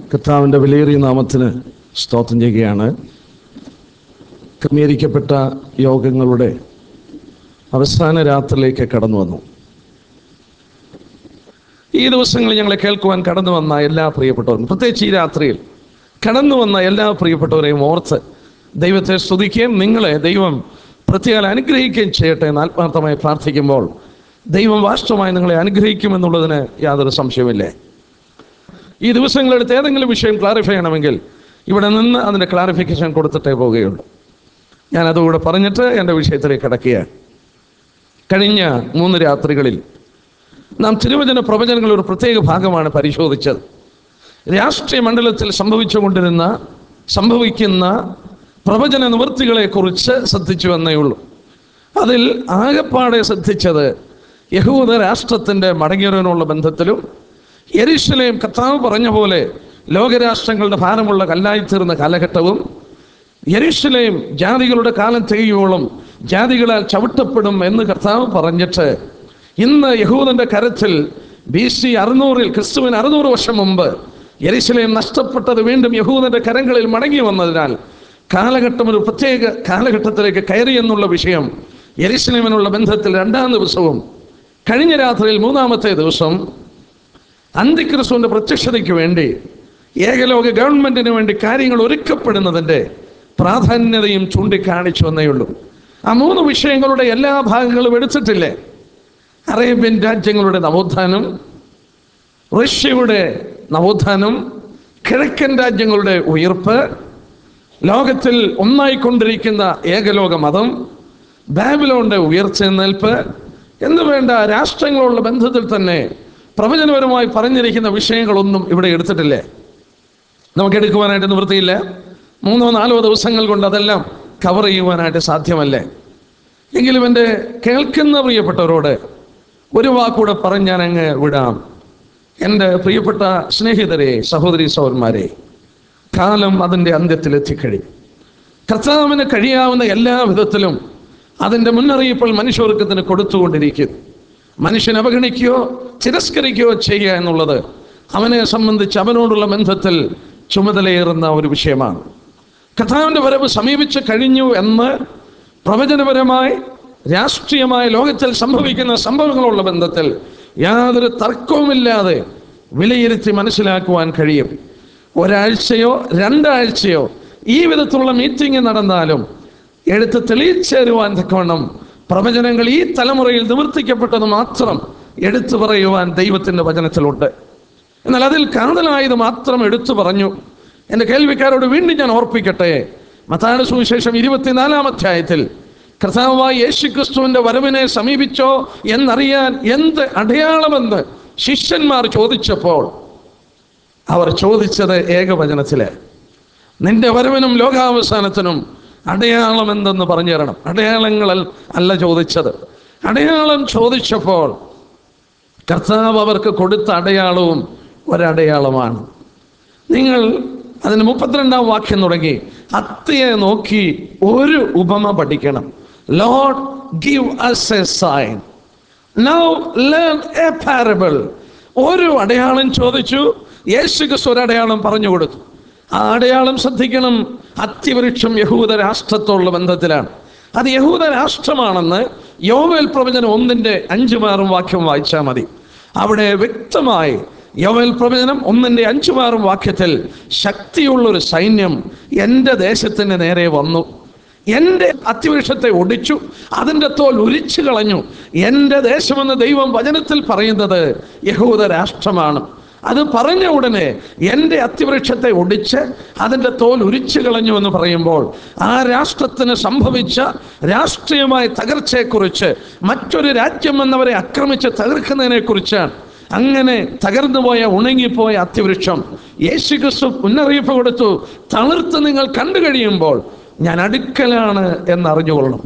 കർത്താവിൻ്റെ വിലയേറിയ നാമത്തിന് സ്തോത്രം ചെയ്യുകയാണ് ക്രമീകരിക്കപ്പെട്ട യോഗങ്ങളുടെ അവസാന രാത്രിയിലേക്ക് കടന്നു വന്നു ഈ ദിവസങ്ങളിൽ ഞങ്ങളെ കേൾക്കുവാൻ കടന്നു വന്ന എല്ലാ പ്രിയപ്പെട്ടവരും പ്രത്യേകിച്ച് ഈ രാത്രിയിൽ കടന്നു വന്ന എല്ലാ പ്രിയപ്പെട്ടവരെയും ഓർത്ത് ദൈവത്തെ സ്തുതിക്കുകയും നിങ്ങളെ ദൈവം പ്രത്യേകം അനുഗ്രഹിക്കുകയും ചെയ്യട്ടെ എന്ന് ആത്മാർത്ഥമായി പ്രാർത്ഥിക്കുമ്പോൾ ദൈവം വാസ്തവമായി നിങ്ങളെ അനുഗ്രഹിക്കുമെന്നുള്ളതിന് യാതൊരു സംശയമില്ലേ ഈ ദിവസങ്ങളെടുത്ത് ഏതെങ്കിലും വിഷയം ക്ലാരിഫൈ ചെയ്യണമെങ്കിൽ ഇവിടെ നിന്ന് അതിൻ്റെ ക്ലാരിഫിക്കേഷൻ കൊടുത്തിട്ടേ പോവുകയുള്ളൂ ഞാൻ അതുകൂടെ പറഞ്ഞിട്ട് എൻ്റെ വിഷയത്തിലേക്ക് കിടക്കുകയാണ് കഴിഞ്ഞ മൂന്ന് രാത്രികളിൽ നാം തിരുവചന പ്രവചനങ്ങൾ ഒരു പ്രത്യേക ഭാഗമാണ് പരിശോധിച്ചത് രാഷ്ട്രീയ മണ്ഡലത്തിൽ സംഭവിച്ചുകൊണ്ടിരുന്ന സംഭവിക്കുന്ന പ്രവചന നിവൃത്തികളെക്കുറിച്ച് ശ്രദ്ധിച്ചു എന്നേ ഉള്ളൂ അതിൽ ആകെപ്പാടെ ശ്രദ്ധിച്ചത് യഹൂദ രാഷ്ട്രത്തിൻ്റെ മടങ്ങിയവരനുള്ള ബന്ധത്തിലും യെരുശലേം കർത്താവ് പറഞ്ഞ പോലെ ലോകരാഷ്ട്രങ്ങളുടെ ഭാരമുള്ള കല്ലായിത്തീർന്ന കാലഘട്ടവും യെരുശലേം ജാതികളുടെ കാലം തികയോളം ജാതികളാൽ ചവിട്ടപ്പെടും എന്ന് കർത്താവ് പറഞ്ഞിട്ട് ഇന്ന് യഹൂദന്റെ കരത്തിൽ ബി സി അറുന്നൂറിൽ ക്രിസ്തുവിന് അറുന്നൂറ് വർഷം മുമ്പ് യെരുശലേം നഷ്ടപ്പെട്ടത് വീണ്ടും യഹൂദന്റെ കരങ്ങളിൽ മടങ്ങി വന്നതിനാൽ കാലഘട്ടം ഒരു പ്രത്യേക കാലഘട്ടത്തിലേക്ക് കയറി എന്നുള്ള വിഷയം യെരുശലേമിനുള്ള ബന്ധത്തിൽ രണ്ടാം ദിവസവും കഴിഞ്ഞ രാത്രിയിൽ മൂന്നാമത്തെ ദിവസം അന്തിക്രിസ്തുവിന്റെ പ്രത്യക്ഷതയ്ക്ക് വേണ്ടി ഏകലോക ഗവൺമെന്റിന് വേണ്ടി കാര്യങ്ങൾ ഒരുക്കപ്പെടുന്നതിൻ്റെ പ്രാധാന്യതയും ചൂണ്ടിക്കാണിച്ചു എന്നേ ഉള്ളൂ ആ മൂന്ന് വിഷയങ്ങളുടെ എല്ലാ ഭാഗങ്ങളും എടുത്തിട്ടില്ലേ അറേബ്യൻ രാജ്യങ്ങളുടെ നവോത്ഥാനം റഷ്യയുടെ നവോത്ഥാനം കിഴക്കൻ രാജ്യങ്ങളുടെ ഉയർപ്പ് ലോകത്തിൽ ഒന്നായിക്കൊണ്ടിരിക്കുന്ന ഏകലോക മതം ബാബിലോണിന്റെ ഉയർച്ചെന്നേൽപ്പ് എന്ന് വേണ്ട രാഷ്ട്രങ്ങളുള്ള ബന്ധത്തിൽ തന്നെ പ്രവചനപരമായി പറഞ്ഞിരിക്കുന്ന വിഷയങ്ങളൊന്നും ഇവിടെ എടുത്തിട്ടില്ലേ നമുക്ക് എടുക്കുവാനായിട്ട് നിവൃത്തിയില്ല മൂന്നോ നാലോ ദിവസങ്ങൾ കൊണ്ട് അതെല്ലാം കവർ ചെയ്യുവാനായിട്ട് സാധ്യമല്ലേ എങ്കിലും എൻ്റെ കേൾക്കുന്ന പ്രിയപ്പെട്ടവരോട് ഒരു വാക്കൂടെ പറഞ്ഞ് ഞാൻ അങ്ങ് വിടാം എൻ്റെ പ്രിയപ്പെട്ട സ്നേഹിതരെ സഹോദരി സഹോദരന്മാരെ കാലം അതിൻ്റെ അന്ത്യത്തിൽ എത്തിക്കഴിയും കർത്താവിന് കഴിയാവുന്ന എല്ലാ വിധത്തിലും അതിൻ്റെ മുന്നറിയിപ്പോൾ മനുഷ്യവർഗത്തിന് കൊടുത്തുകൊണ്ടിരിക്കുന്നു മനുഷ്യൻ അവഗണിക്കുകയോ തിരസ്കരിക്കുകയോ ചെയ്യുക എന്നുള്ളത് അവനെ സംബന്ധിച്ച് അവനോടുള്ള ബന്ധത്തിൽ ചുമതലയേറുന്ന ഒരു വിഷയമാണ് കർത്താവിൻ്റെ വരവ് സമീപിച്ച് കഴിഞ്ഞു എന്ന് പ്രവചനപരമായി രാഷ്ട്രീയമായ ലോകത്തിൽ സംഭവിക്കുന്ന സംഭവങ്ങളുള്ള ബന്ധത്തിൽ യാതൊരു തർക്കവുമില്ലാതെ വിലയിരുത്തി മനസ്സിലാക്കുവാൻ കഴിയും ഒരാഴ്ചയോ രണ്ടാഴ്ചയോ ഈ വിധത്തിലുള്ള മീറ്റിംഗ് നടന്നാലും എടുത്ത് തെളിയിച്ചേരുവാൻ തക്കവണ്ണം പ്രവചനങ്ങൾ ഈ തലമുറയിൽ നിവർത്തിക്കപ്പെട്ടത് മാത്രം എടുത്തു പറയുവാൻ ദൈവത്തിൻ്റെ വചനത്തിലുണ്ട് എന്നാൽ അതിൽ കാതലായത് മാത്രം എടുത്തു പറഞ്ഞു എൻ്റെ കേൾവിക്കാരോട് വീണ്ടും ഞാൻ ഓർപ്പിക്കട്ടെ മത്തായുടെ സുവിശേഷം ഇരുപത്തിനാലാം അധ്യായത്തിൽ കർത്താവായ യേശു ക്രിസ്തുവിൻ്റെ വരവിനെ സമീപിച്ചോ എന്നറിയാൻ എന്ത് അടയാളമെന്ന് ശിഷ്യന്മാർ ചോദിച്ചപ്പോൾ അവർ ചോദിച്ചത് ഏകവചനത്തില് നിന്റെ വരവിനും ലോകാവസാനത്തിനും അടയാളം എന്തെന്ന് പറഞ്ഞു തരണം അടയാളങ്ങൾ അല്ല ചോദിച്ചത് അടയാളം ചോദിച്ചപ്പോൾ കർത്താവ് അവർക്ക് കൊടുത്ത അടയാളവും ഒരടയാളമാണ് നിങ്ങൾ അതിന് മുപ്പത്തിരണ്ടാം വാക്യം തുടങ്ങി അത്തയെ നോക്കി ഒരു ഉപമ പഠിക്കണം Lord give us a sign now learn a parable ഒരു അടയാളം ചോദിച്ചു യേശു ക്രിസ്തു ഒരു അടയാളം പറഞ്ഞു കൊടുത്തു ആ അടയാളം ശ്രദ്ധിക്കണം അത്യവൃക്ഷം യഹൂദ രാഷ്ട്രത്തോടുള്ള ബന്ധത്തിലാണ് അത് യഹൂദ രാഷ്ട്രമാണെന്ന് യോവേൽ പ്രവചനം ഒന്നിൻ്റെ അഞ്ചു മാറും വാക്യം വായിച്ചാൽ മതി അവിടെ വ്യക്തമായി യോവേൽ പ്രവചനം ഒന്നിൻ്റെ അഞ്ചു മാറും വാക്യത്തിൽ ശക്തിയുള്ളൊരു സൈന്യം എൻ്റെ ദേശത്തിന് നേരെ വന്നു എൻ്റെ അത്യവൃക്ഷത്തെ ഒടിച്ചു അതിൻ്റെ തോൽ ഉരിച്ചു കളഞ്ഞു എൻ്റെ ദേശമെന്ന് ദൈവം വചനത്തിൽ പറയുന്നത് യഹൂദ രാഷ്ട്രമാണ് അത് പറഞ്ഞ ഉടനെ എൻ്റെ അത്യവൃക്ഷത്തെ ഒടിച്ച് അതിൻ്റെ തോൽ ഉരിച്ചു കളഞ്ഞു എന്ന് പറയുമ്പോൾ ആ രാഷ്ട്രത്തിന് സംഭവിച്ച രാഷ്ട്രീയമായ തകർച്ചയെക്കുറിച്ച് മറ്റൊരു രാജ്യം എന്നവരെ ആക്രമിച്ച് തകർക്കുന്നതിനെക്കുറിച്ചാണ് അങ്ങനെ തകർന്നുപോയ ഉണങ്ങിപ്പോയ അത്യവൃക്ഷം യേശു ക്രിസ്തു മുന്നറിയിപ്പ് കൊടുത്തു തളിർത്ത് നിങ്ങൾ കണ്ടു കഴിയുമ്പോൾ ഞാൻ അടുക്കലാണ് എന്നറിഞ്ഞുകൊള്ളണം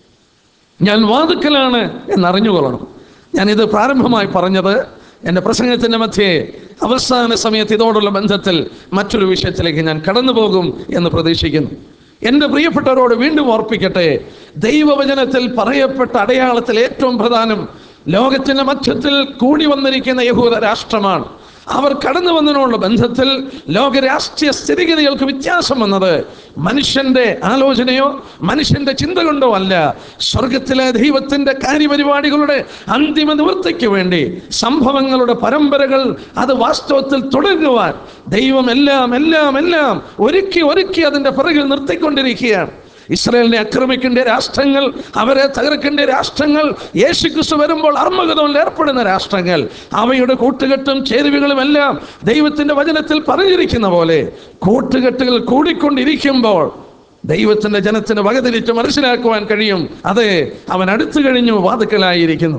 ഞാൻ വാതുക്കലാണ് എന്നറിഞ്ഞുകൊള്ളണം ഞാനിത് പ്രാരംഭമായി പറഞ്ഞത് എൻ്റെ പ്രസംഗത്തിൻ്റെ മധ്യേ അവസാന സമയത്ത് ഇതോടുള്ള ബന്ധത്തിൽ മറ്റൊരു വിഷയത്തിലേക്ക് ഞാൻ കടന്നു പോകും എന്ന് പ്രതീക്ഷിക്കുന്നു എൻ്റെ പ്രിയപ്പെട്ടവരോട് വീണ്ടും ഓർപ്പിക്കട്ടെ ദൈവവചനത്തിൽ പറയപ്പെട്ട അടയാളത്തിൽ ഏറ്റവും പ്രധാനം ലോകത്തിന്റെ മധ്യത്തിൽ കൂടി വന്നിരിക്കുന്ന യഹൂദ രാഷ്ട്രമാണ് അവർ കടന്നു വന്നതിനുള്ള ബന്ധത്തിൽ ലോക രാഷ്ട്രീയ സ്ഥിതിഗതികൾക്ക് വ്യത്യാസം വന്നത് മനുഷ്യന്റെ ആലോചനയോ മനുഷ്യന്റെ ചിന്ത കൊണ്ടോ അല്ല സ്വർഗത്തിലെ ദൈവത്തിന്റെ കാര്യപരിപാടികളുടെ അന്തിമ നിവൃത്തിക്ക് വേണ്ടി സംഭവങ്ങളുടെ പരമ്പരകൾ അത് വാസ്തവത്തിൽ തുടരുവാൻ ദൈവം എല്ലാം എല്ലാം എല്ലാം ഒരുക്കി ഒരുക്കി അതിന്റെ പിറകിൽ നിർത്തിക്കൊണ്ടിരിക്കുകയാണ് ഇസ്രായേലിനെ ആക്രമിക്കേണ്ട രാഷ്ട്രങ്ങൾ അവരെ തകർക്കേണ്ട രാഷ്ട്രങ്ങൾ യേശുക്രിസ്തു വരുമ്പോൾ അർമ്മഗതങ്ങളിൽ ഏർപ്പെടുന്ന രാഷ്ട്രങ്ങൾ അവയുടെ കൂട്ടുകെട്ടും ചേരുവകളും എല്ലാം ദൈവത്തിന്റെ വചനത്തിൽ പറഞ്ഞിരിക്കുന്ന പോലെ കൂട്ടുകെട്ടുകൾ കൂടിക്കൊണ്ടിരിക്കുമ്പോൾ ദൈവത്തിന്റെ ജനത്തിന് വകതിരിച്ച് മനസ്സിലാക്കുവാൻ കഴിയും അതെ അവൻ അടുത്തു കഴിഞ്ഞു വാതുക്കലായിരിക്കുന്നു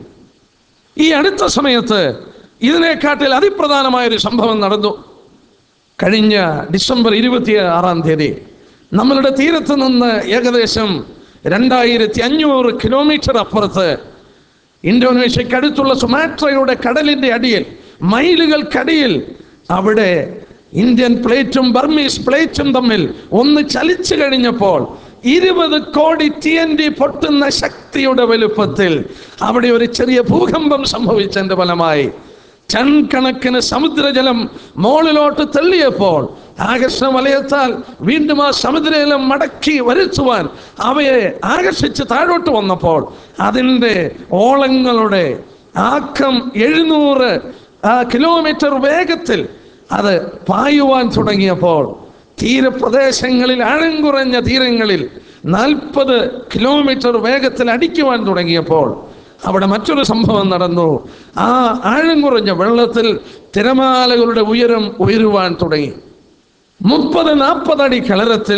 ഈ അടുത്ത സമയത്ത് ഇതിനെക്കാട്ടിൽ അതിപ്രധാനമായ ഒരു സംഭവം നടന്നു കഴിഞ്ഞ ഡിസംബർ ഇരുപത്തി ആറാം തീയതി നമ്മളുടെ തീരത്ത് നിന്ന് ഏകദേശം രണ്ടായിരത്തി അഞ്ഞൂറ് കിലോമീറ്റർ അപ്പുറത്ത് ഇന്തോനേഷ്യക്കടുത്തുള്ള സുമാട്രയുടെ കടലിന്റെ അടിയിൽ മൈലുകൾക്കടിയിൽ അവിടെ ഇന്ത്യൻ പ്ലേറ്റും ബർമീസ് പ്ലേറ്റും തമ്മിൽ ഒന്ന് ചലിച്ചു കഴിഞ്ഞപ്പോൾ ഇരുപത് കോടി ടി എൻ ഡി പൊട്ടുന്ന ശക്തിയുടെ വലുപ്പത്തിൽ അവിടെ ഒരു ചെറിയ ഭൂകമ്പം സംഭവിച്ചതിന്റെ ഫലമായി ടൺ കണക്കിന് സമുദ്രജലം മോളിലോട്ട് തള്ളിയപ്പോൾ ആകർഷണ വലയത്താൽ വീണ്ടും ആ സമുദ്രജലം മടക്കി വരുത്തുവാൻ അവയെ ആകർഷിച്ച് താഴോട്ട് വന്നപ്പോൾ അതിൻ്റെ ഓളങ്ങളുടെ ആക്കം എഴുന്നൂറ് ആ കിലോമീറ്റർ വേഗത്തിൽ അത് പായുവാൻ തുടങ്ങിയപ്പോൾ തീരപ്രദേശങ്ങളിൽ ആഴം കുറഞ്ഞ തീരങ്ങളിൽ നാൽപ്പത് കിലോമീറ്റർ വേഗത്തിൽ അടിക്കുവാൻ തുടങ്ങിയപ്പോൾ അവിടെ മറ്റൊരു സംഭവം നടന്നു ആ ആഴം കുറഞ്ഞ വെള്ളത്തിൽ തിരമാലകളുടെ ഉയരം ഉയരുവാൻ തുടങ്ങി മുപ്പത് നാൽപ്പത് അടി കിളരത്തിൽ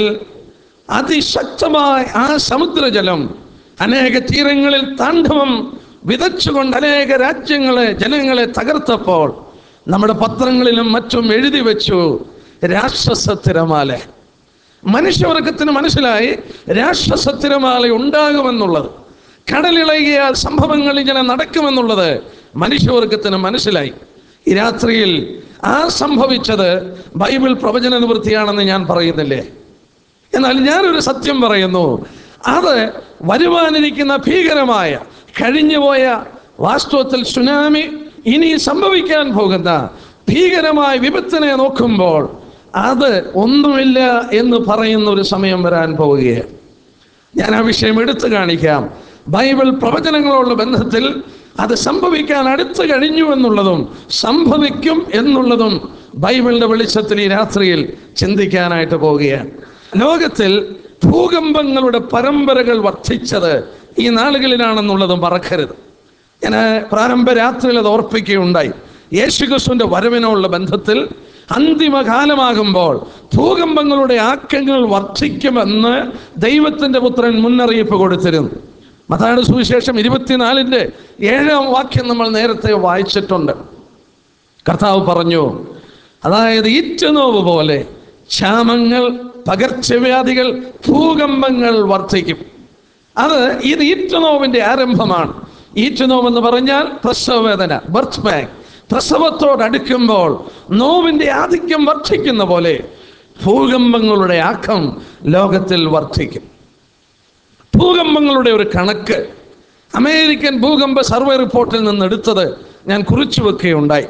അതിശക്തമായ ആ സമുദ്രജലം അനേക തീരങ്ങളിൽ താണ്ഡവം വിതച്ചുകൊണ്ട് അനേക രാജ്യങ്ങളെ ജനങ്ങളെ തകർത്തപ്പോൾ നമ്മുടെ പത്രങ്ങളിലും മറ്റും എഴുതി വെച്ചു രാക്ഷസ തിരമാല മനുഷ്യവർഗത്തിന് മനസ്സിലായി രാക്ഷസ തിരമാല ഉണ്ടാകുമെന്നുള്ളത് കടലിളകിയാൽ സംഭവങ്ങൾ ഇങ്ങനെ നടക്കുമെന്നുള്ളത് മനുഷ്യവർഗത്തിന് മനസ്സിലായി ഈ രാത്രിയിൽ ആ സംഭവിച്ചത് ബൈബിൾ പ്രവചന നിവൃത്തിയാണെന്ന് ഞാൻ പറയുന്നില്ലേ എന്നാൽ ഞാനൊരു സത്യം പറയുന്നു അത് വരുവാനിരിക്കുന്ന ഭീകരമായ കഴിഞ്ഞുപോയ വാസ്തവത്തിൽ സുനാമി ഇനി സംഭവിക്കാൻ പോകുന്ന ഭീകരമായ വിപത്തിനെ നോക്കുമ്പോൾ അത് ഒന്നുമില്ല എന്ന് പറയുന്ന ഒരു സമയം വരാൻ പോവുകയാണ് ഞാൻ ആ വിഷയം എടുത്തു കാണിക്കാം ബൈബിൾ പ്രവചനങ്ങളോടുള്ള ബന്ധത്തിൽ അത് സംഭവിക്കാൻ അടുത്തു കഴിഞ്ഞു എന്നുള്ളതും സംഭവിക്കും എന്നുള്ളതും ബൈബിളിന്റെ വെളിച്ചത്തിൽ ഈ രാത്രിയിൽ ചിന്തിക്കാനായിട്ട് പോവുകയാണ് ലോകത്തിൽ ഭൂകമ്പങ്ങളുടെ പരമ്പരകൾ വർദ്ധിച്ചത് ഈ നാളുകളിലാണെന്നുള്ളതും മറക്കരുത് ഞാൻ പ്രാരംഭ രാത്രിയിൽ അത് ഓർപ്പിക്കുകയുണ്ടായി യേശുക്രിസ്തുവിന്റെ വരവിനുള്ള ബന്ധത്തിൽ അന്തിമകാലമാകുമ്പോൾ ഭൂകമ്പങ്ങളുടെ ആക്കങ്ങൾ വർദ്ധിക്കുമെന്ന് ദൈവത്തിന്റെ പുത്രൻ മുന്നറിയിപ്പ് കൊടുത്തിരുന്നു മതാട് സുവിശേഷം ഇരുപത്തിനാലിൻ്റെ ഏഴാം വാക്യം നമ്മൾ നേരത്തെ വായിച്ചിട്ടുണ്ട് കർത്താവ് പറഞ്ഞു അതായത് ഈറ്റുനോവ് പോലെ ക്ഷാമങ്ങൾ പകർച്ചവ്യാധികൾ ഭൂകമ്പങ്ങൾ വർദ്ധിക്കും അത് ഇത് ഈറ്റുനോവിൻ്റെ ആരംഭമാണ് ഈറ്റുനോവ് എന്ന് പറഞ്ഞാൽ പ്രസവവേദന ബർത്ത് ബാങ്ക് പ്രസവത്തോടടുക്കുമ്പോൾ നോവിൻ്റെ ആധിക്യം വർദ്ധിക്കുന്ന പോലെ ഭൂകമ്പങ്ങളുടെ ആക്കം ലോകത്തിൽ വർദ്ധിക്കും ഭൂകമ്പങ്ങളുടെ ഒരു കണക്ക് അമേരിക്കൻ ഭൂകമ്പ സർവേ റിപ്പോർട്ടിൽ നിന്ന് എടുത്തത് ഞാൻ കുറിച്ചു വെക്കുകയുണ്ടായി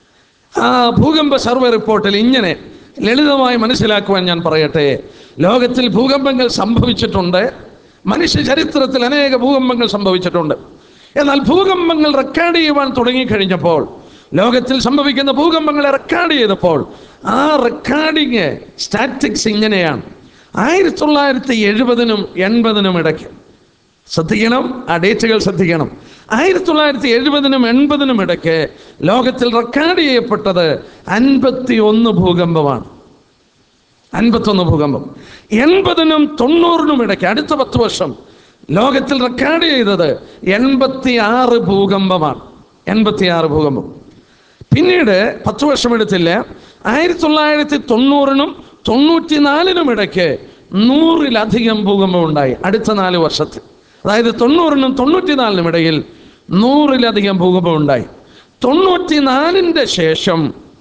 ആ ഭൂകമ്പ സർവേ റിപ്പോർട്ടിൽ ഇങ്ങനെ ലളിതമായി മനസ്സിലാക്കുവാൻ ഞാൻ പറയട്ടെ ലോകത്തിൽ ഭൂകമ്പങ്ങൾ സംഭവിച്ചിട്ടുണ്ട് മനുഷ്യ ചരിത്രത്തിൽ അനേക ഭൂകമ്പങ്ങൾ സംഭവിച്ചിട്ടുണ്ട് എന്നാൽ ഭൂകമ്പങ്ങൾ റെക്കോർഡ് ചെയ്യുവാൻ തുടങ്ങിക്കഴിഞ്ഞപ്പോൾ ലോകത്തിൽ സംഭവിക്കുന്ന ഭൂകമ്പങ്ങളെ റെക്കോർഡ് ചെയ്തപ്പോൾ ആ റെക്കോർഡിങ് സ്റ്റാറ്റിക്സ് ഇങ്ങനെയാണ് ആയിരത്തി തൊള്ളായിരത്തി എഴുപതിനും എൺപതിനും ഇടയ്ക്ക് ശ്രദ്ധിക്കണം ആ ഡേറ്റുകൾ ശ്രദ്ധിക്കണം ആയിരത്തി തൊള്ളായിരത്തി എഴുപതിനും എൺപതിനും ഇടയ്ക്ക് ലോകത്തിൽ റെക്കോർഡ് ചെയ്യപ്പെട്ടത് അൻപത്തി ഒന്ന് ഭൂകമ്പമാണ് അൻപത്തൊന്ന് ഭൂകമ്പം എൺപതിനും തൊണ്ണൂറിനും ഇടയ്ക്ക് അടുത്ത പത്ത് വർഷം ലോകത്തിൽ റെക്കോർഡ് ചെയ്തത് എൺപത്തി ആറ് ഭൂകമ്പമാണ് എൺപത്തി ആറ് ഭൂകമ്പം പിന്നീട് പത്ത് വർഷം എടുത്തില്ല ആയിരത്തി തൊള്ളായിരത്തി തൊണ്ണൂറിനും തൊണ്ണൂറ്റിനാലിനും ഇടയ്ക്ക് നൂറിലധികം ഭൂകമ്പം ഉണ്ടായി അടുത്ത നാല് വർഷത്തിൽ അതായത് തൊണ്ണൂറിനും തൊണ്ണൂറ്റിനാലിനും ഇടയിൽ നൂറിലധികം ഭൂകമ്പം ഉണ്ടായി തൊണ്ണൂറ്റിനാലിൻ്റെ ശേഷം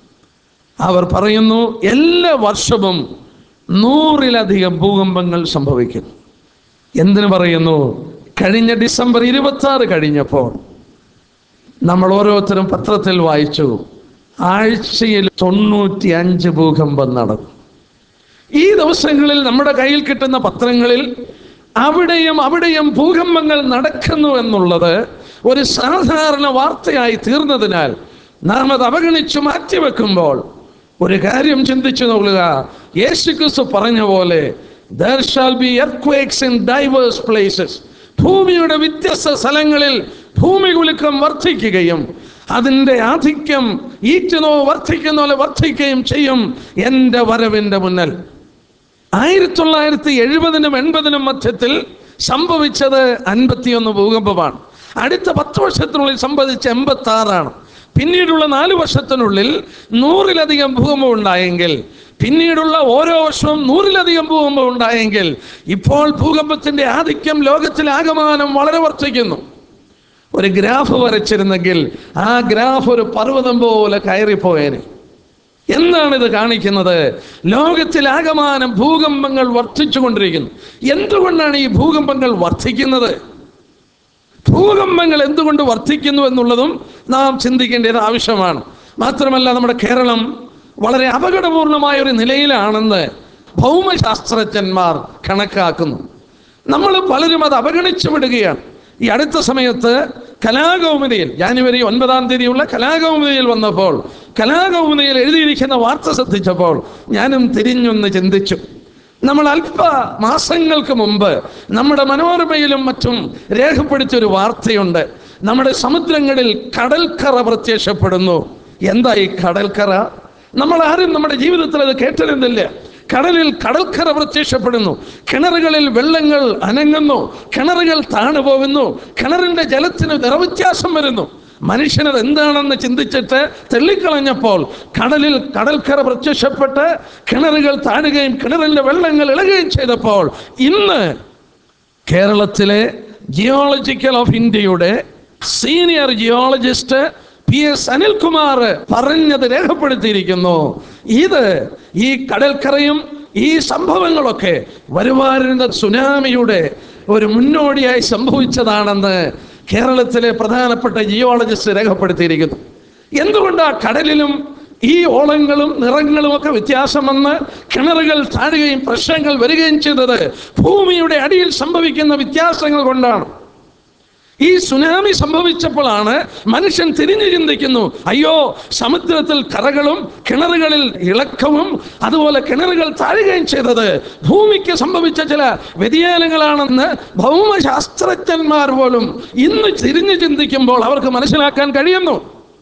അവർ പറയുന്നു എല്ലാ വർഷവും നൂറിലധികം ഭൂകമ്പങ്ങൾ സംഭവിക്കും എന്തിനു പറയുന്നു കഴിഞ്ഞ ഡിസംബർ ഇരുപത്തി ആറ് കഴിഞ്ഞപ്പോൾ നമ്മൾ ഓരോരുത്തരും പത്രത്തിൽ വായിച്ചു ആഴ്ചയിൽ തൊണ്ണൂറ്റി അഞ്ച് ഭൂകമ്പം നടന്നു ഈ ദിവസങ്ങളിൽ നമ്മുടെ കയ്യിൽ കിട്ടുന്ന പത്രങ്ങളിൽ അവിടെയും അവിടെയും ഭൂകമ്പങ്ങൾ നടക്കുന്നു എന്നുള്ളത് ഒരു സാധാരണ വാർത്തയായി തീർന്നതിനാൽ നാം അത് അവഗണിച്ചു മാറ്റിവെക്കുമ്പോൾ ഒരു കാര്യം ചിന്തിച്ചു നോക്കുക യേശുക്രിസ്തു പറഞ്ഞ പോലെ there shall be earthquakes in diverse places ഭൂമിയുടെ വ്യത്യസ്ത സ്ഥലങ്ങളിൽ ഭൂമി കുലുക്കം വർദ്ധിക്കുകയും അതിൻ്റെ ആധിക്യം ഈറ്റുനോ വർദ്ധിക്കുന്ന പോലെ വർദ്ധിക്കുകയും ചെയ്യും എൻ്റെ വരവിൻ്റെ മുന്നിൽ ആയിരത്തി തൊള്ളായിരത്തി എഴുപതിനും എൺപതിനും മധ്യത്തിൽ സംഭവിച്ചത് അൻപത്തിയൊന്ന് ഭൂകമ്പമാണ് അടുത്ത പത്ത് വർഷത്തിനുള്ളിൽ സംഭവിച്ച എൺപത്തി ആറാണ് പിന്നീടുള്ള നാല് വർഷത്തിനുള്ളിൽ നൂറിലധികം ഭൂകമ്പം ഉണ്ടായെങ്കിൽ പിന്നീടുള്ള ഓരോ വർഷവും നൂറിലധികം ഭൂകമ്പം ഉണ്ടായെങ്കിൽ ഇപ്പോൾ ഭൂകമ്പത്തിന്റെ ആധിക്യം ലോകത്തിലാകമാനം വളരെ വർദ്ധിക്കുന്നു ഒരു ഗ്രാഫ് വരച്ചിരുന്നെങ്കിൽ ആ ഗ്രാഫ് ഒരു പർവ്വതം പോലെ കയറിപ്പോയേനെ എന്താണ് ഇത് കാണിക്കുന്നത് ലോകത്തിലാകമാനം ഭൂകമ്പങ്ങൾ വർദ്ധിച്ചുകൊണ്ടിരിക്കുന്നു എന്തുകൊണ്ടാണ് ഈ ഭൂകമ്പങ്ങൾ വർദ്ധിക്കുന്നത് ഭൂകമ്പങ്ങൾ എന്തുകൊണ്ട് വർദ്ധിക്കുന്നു എന്നുള്ളതും നാം ചിന്തിക്കേണ്ടത് ആവശ്യമാണ് മാത്രമല്ല നമ്മുടെ കേരളം വളരെ അപകടപൂർണമായ ഒരു നിലയിലാണെന്ന് ഭൗമശാസ്ത്രജ്ഞന്മാർ കണക്കാക്കുന്നു നമ്മൾ പലരും അത് അവഗണിച്ചു വിടുകയാണ് ഈ അടുത്ത സമയത്ത് കലാകൗമുദിയിൽ ജാനുവരി ഒൻപതാം തീയതിയുള്ള കലാകൗമുദിയിൽ വന്നപ്പോൾ കലാകൗമുദിയിൽ എഴുതിയിരിക്കുന്ന വാർത്ത ശ്രദ്ധിച്ചപ്പോൾ ഞാനും തിരിഞ്ഞൊന്ന് ചിന്തിച്ചു നമ്മൾ അല്പ മാസങ്ങൾക്ക് മുമ്പ് നമ്മുടെ മനോരമയിലും മറ്റും രേഖപ്പെടുത്തിയ ഒരു വാർത്തയുണ്ട് നമ്മുടെ സമുദ്രങ്ങളിൽ കടൽക്കറ പ്രത്യക്ഷപ്പെടുന്നു എന്താ ഈ കടൽക്കറ നമ്മൾ ആരും നമ്മുടെ ജീവിതത്തിൽ അത് കേട്ടിരുന്നില്ല കടലിൽ കടൽക്കറ പ്രത്യക്ഷപ്പെടുന്നു കിണറുകളിൽ വെള്ളങ്ങൾ അനങ്ങുന്നു കിണറുകൾ താണു പോകുന്നു കിണറിന്റെ ജലത്തിന് നിറവ്യത്യാസം വരുന്നു മനുഷ്യനത് എന്താണെന്ന് ചിന്തിച്ചിട്ട് തെള്ളിക്കളഞ്ഞപ്പോൾ കടലിൽ കടൽക്കറ പ്രത്യക്ഷപ്പെട്ട് കിണറുകൾ താഴുകയും കിണറിന്റെ വെള്ളങ്ങൾ ഇളകുകയും ചെയ്തപ്പോൾ ഇന്ന് കേരളത്തിലെ ജിയോളജിക്കൽ ഓഫ് ഇന്ത്യയുടെ senior geologist P S Anilkumar പറഞ്ഞത് രേഖപ്പെടുത്തിയിരിക്കുന്നു ഇത് ഈ കടൽക്കരയും ഈ സംഭവങ്ങളൊക്കെ വരുമാരുന്ന സുനാമിയുടെ ഒരു മുന്നോടിയായി സംഭവിച്ചതാണെന്ന് കേരളത്തിലെ പ്രധാനപ്പെട്ട ജിയോളജിസ്റ്റ് രേഖപ്പെടുത്തിയിരിക്കുന്നു എന്തുകൊണ്ട് ആ കടലിലും ഈ ഓളങ്ങളും നിറങ്ങളും ഒക്കെ വ്യത്യാസം വന്ന് കിണറുകൾ താഴുകയും പ്രശ്നങ്ങൾ വരികയും ചെയ്തത് ഭൂമിയുടെ അടിയിൽ സംഭവിക്കുന്ന വ്യത്യാസങ്ങൾ കൊണ്ടാണ് ഈ സുനാമി സംഭവിച്ചപ്പോഴാണ് മനുഷ്യൻ തിരിഞ്ഞു ചിന്തിക്കുന്നു അയ്യോ സമുദ്രത്തിൽ കറകളും കിണറുകളിൽ ഇളക്കവും അതുപോലെ കിണറുകൾ താഴുകയും ചെയ്തത് ഭൂമിക്ക് സംഭവിച്ച ചില വ്യതിയാനങ്ങളാണെന്ന് ഭൗമശാസ്ത്രജ്ഞന്മാർ പോലും ഇന്ന് തിരിഞ്ഞു ചിന്തിക്കുമ്പോൾ അവർക്ക് മനസ്സിലാക്കാൻ കഴിയുന്നു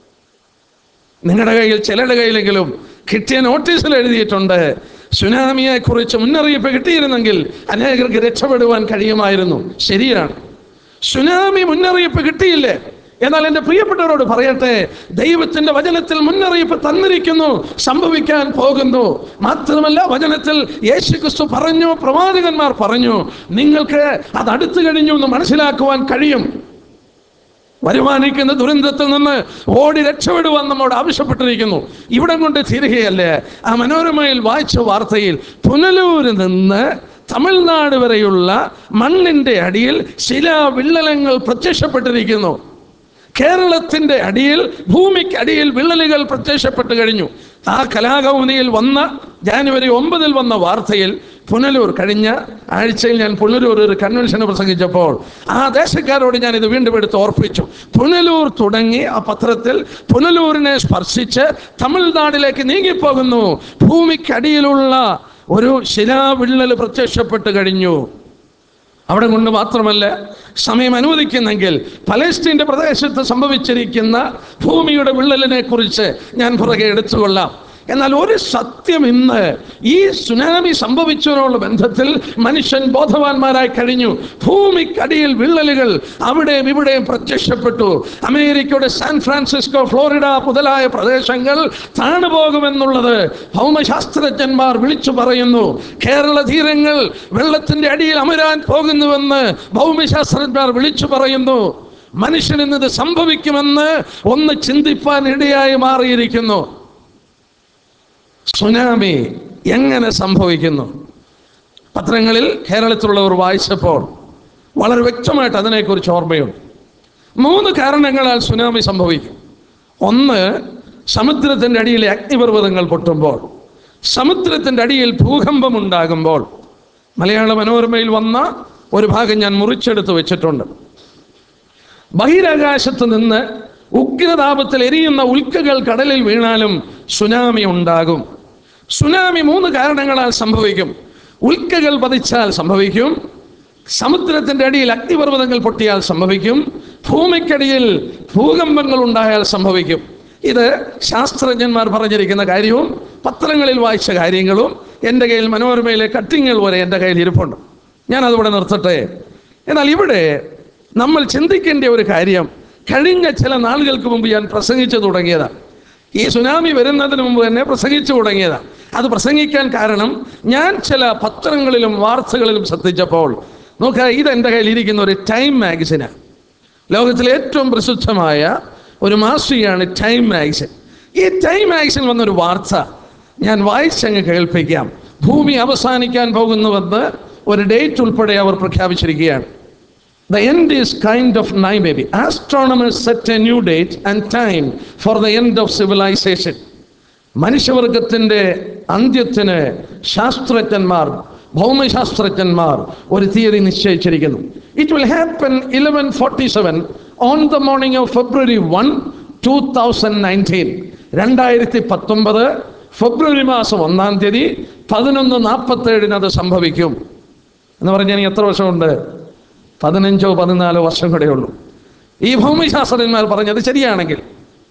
നിങ്ങളുടെ കയ്യിൽ ചിലരുടെ കയ്യിലെങ്കിലും കിട്ടിയ നോട്ടീസിൽ എഴുതിയിട്ടുണ്ട് സുനാമിയെ കുറിച്ച് മുന്നറിയിപ്പ് കിട്ടിയിരുന്നെങ്കിൽ അനേകർക്ക് രക്ഷപ്പെടുവാൻ കഴിയുമായിരുന്നു ശരിയാണ് സുനാമി മുന്നറിയിപ്പ് കിട്ടിയില്ലേ എന്നാൽ എൻ്റെ പ്രിയപ്പെട്ടവരോട് പറയട്ടെ ദൈവത്തിന്റെ വചനത്തിൽ മുന്നറിയിപ്പ് തന്നിരിക്കുന്നു സംഭവിക്കാൻ പോകുന്നു മാത്രമല്ല വചനത്തിൽ യേശു ക്രിസ്തു പറഞ്ഞു പ്രവാചകന്മാർ പറഞ്ഞു നിങ്ങൾക്ക് അത് അടുത്തു കഴിഞ്ഞു എന്ന് മനസ്സിലാക്കുവാൻ കഴിയും വരുമാനിക്കുന്ന ദുരന്തത്തിൽ നിന്ന് ഓടി രക്ഷപ്പെടുവാൻ നമ്മോട് ആവശ്യപ്പെട്ടിരിക്കുന്നു ഇവിടെ കൊണ്ട് തീരുകയല്ലേ ആ മനോരമയിൽ വായിച്ച വാർത്തയിൽ പുനലൂരിൽ നിന്ന് തമിഴ്നാട് വരെയുള്ള മണ്ണിന്റെ അടിയിൽ ശിലാവിള്ളലങ്ങൾ പ്രത്യക്ഷപ്പെട്ടിരിക്കുന്നു കേരളത്തിന്റെ അടിയിൽ ഭൂമിക്ക് അടിയിൽ വിള്ളലുകൾ പ്രത്യക്ഷപ്പെട്ട് കഴിഞ്ഞു ആ കലാകൗമുദിയിൽ വന്ന ജാനുവരി ഒമ്പതിൽ വന്ന വാർത്തയിൽ പുനലൂർ കഴിഞ്ഞ ആഴ്ചയിൽ ഞാൻ പുനലൂർ ഒരു കൺവെൻഷന് പ്രസംഗിച്ചപ്പോൾ ആ ദേശക്കാരോട് ഞാൻ ഇത് വീണ്ടും എടുത്ത് ഓർപ്പിച്ചു പുനലൂർ തുടങ്ങി ആ പത്രത്തിൽ പുനലൂരിനെ സ്പർശിച്ച് തമിഴ്നാട്ടിലേക്ക് നീങ്ങിപ്പോകുന്നു ഭൂമിക്കടിയിലുള്ള ഒരു ശിലാവിള്ളൽ പ്രത്യക്ഷപ്പെട്ട് കഴിഞ്ഞു അവിടെ കൊണ്ട് മാത്രമല്ല സമയം അനുവദിക്കുന്നെങ്കിൽ പലസ്തീൻ്റെ പ്രദേശത്ത് സംഭവിച്ചിരിക്കുന്ന ഭൂമിയുടെ വിള്ളലിനെ കുറിച്ച് ഞാൻ പുറകെ എടുത്തുകൊള്ളാം എന്നാൽ ഒരു സത്യം ഇന്ന് ഈ സുനാമി സംഭവിച്ചതിനുള്ള ബന്ധത്തിൽ മനുഷ്യൻ ബോധവാന്മാരായി കഴിഞ്ഞു ഭൂമിക്കടിയിൽ വിള്ളലുകൾ അവിടെയും ഇവിടെയും പ്രത്യക്ഷപ്പെട്ടു അമേരിക്കയുടെ സാൻ ഫ്രാൻസിസ്കോ ഫ്ലോറിഡ മുതലായ പ്രദേശങ്ങൾ താണുപോകുമെന്നുള്ളത് ഭൗമശാസ്ത്രജ്ഞന്മാർ വിളിച്ചു പറയുന്നു കേരള തീരങ്ങൾ വെള്ളത്തിന്റെ അടിയിൽ അമരാൻ പോകുന്നുവെന്ന് ഭൗമശാസ്ത്രജ്ഞന്മാർ വിളിച്ചു പറയുന്നു മനുഷ്യൻ ഇന്നത് സംഭവിക്കുമെന്ന് ഒന്ന് ചിന്തിപ്പാൻ ഇടയായി മാറിയിരിക്കുന്നു സുനാമി എങ്ങനെ സംഭവിക്കുന്നു പത്രങ്ങളിൽ കേരളത്തിലുള്ളവർ വായിച്ചപ്പോൾ വളരെ വ്യക്തമായിട്ട് അതിനെക്കുറിച്ച് ഓർമ്മയുണ്ട് മൂന്ന് കാരണങ്ങളാൽ സുനാമി സംഭവിക്കും ഒന്ന് സമുദ്രത്തിൻ്റെ അടിയിലെ അഗ്നിപർവ്വതങ്ങൾ പൊട്ടുമ്പോൾ സമുദ്രത്തിൻ്റെ അടിയിൽ ഭൂകമ്പം ഉണ്ടാകുമ്പോൾ മലയാള മനോരമയിൽ വന്ന ഒരു ഭാഗം ഞാൻ മുറിച്ചെടുത്ത് വെച്ചിട്ടുണ്ട് ബഹിരാകാശത്ത് നിന്ന് ഉഗ്രതാപത്തിൽ എരിയുന്ന ഉൽക്കകൾ കടലിൽ വീണാലും സുനാമി ഉണ്ടാകും സുനാമി മൂന്ന് കാരണങ്ങളാൽ സംഭവിക്കും ഉൽക്കകൾ പതിച്ചാൽ സംഭവിക്കും സമുദ്രത്തിന്റെ അടിയിൽ അഗ്നിപർവ്വതങ്ങൾ പൊട്ടിയാൽ സംഭവിക്കും ഭൂമിക്കടിയിൽ ഭൂകമ്പങ്ങൾ ഉണ്ടായാൽ സംഭവിക്കും ഇത് ശാസ്ത്രജ്ഞന്മാർ പറഞ്ഞിരിക്കുന്ന കാര്യവും പത്രങ്ങളിൽ വായിച്ച കാര്യങ്ങളും എൻ്റെ കയ്യിൽ മനോരമയിലെ കട്ടിങ്ങൾ വരെ എൻ്റെ കയ്യിൽ ഇരിപ്പുണ്ട് ഞാൻ അതിവിടെ നിർത്തട്ടെ എന്നാൽ ഇവിടെ നമ്മൾ ചിന്തിക്കേണ്ട ഒരു കാര്യം കഴിഞ്ഞ ചില നാളുകൾക്ക് മുമ്പ് ഞാൻ പ്രസംഗിച്ചു തുടങ്ങിയതാണ് ഈ സുനാമി വരുന്നതിന് മുമ്പ് തന്നെ പ്രസംഗിച്ചു തുടങ്ങിയതാണ് അത് പ്രസംഗിക്കാൻ കാരണം ഞാൻ ചില പത്രങ്ങളിലും വാർത്തകളിലും ശ്രദ്ധിച്ചപ്പോൾ നോക്കുക ഇത് എൻ്റെ കയ്യിൽ ഇരിക്കുന്ന ഒരു ടൈം മാഗസിനാണ് ലോകത്തിലെ ഏറ്റവും പ്രസിദ്ധമായ ഒരു മാസികയാണ് ടൈം മാഗസിൻ ഈ ടൈം മാഗസിൻ വന്നൊരു വാർത്ത ഞാൻ വായിച്ചങ്ങ് കേൾപ്പിക്കാം ഭൂമി അവസാനിക്കാൻ പോകുന്നുവെന്ന് ഒരു ഡേറ്റ് ഉൾപ്പെടെ അവർ പ്രഖ്യാപിച്ചിരിക്കുകയാണ് The end is kind of nigh, baby. Astronomers set a new date and time for the end of civilization. മനുഷ്യവർഗത്തിൻ്റെ അന്ത്യത്തിന് ശാസ്ത്രജ്ഞന്മാർ ഭൗമശാസ്ത്രജ്ഞന്മാർ ഒരു തീയതി നിശ്ചയിച്ചിരിക്കുന്നു it will happen eleven forty seven on the morning of February one two thousand nineteen രണ്ടായിരത്തി പത്തൊമ്പത് ഫെബ്രുവരി മാസം ഒന്നാം തീയതി പതിനൊന്ന് നാൽപ്പത്തേഴിന് അത് സംഭവിക്കും എന്ന് പറഞ്ഞാൽ ഇനി എത്ര വർഷമുണ്ട് പതിനഞ്ചോ പതിനാലോ വർഷം കൂടെ ഉള്ളൂ ഈ ഭൗമിശാസ്ത്രജ്ഞന്മാർ പറഞ്ഞത് ശരിയാണെങ്കിൽ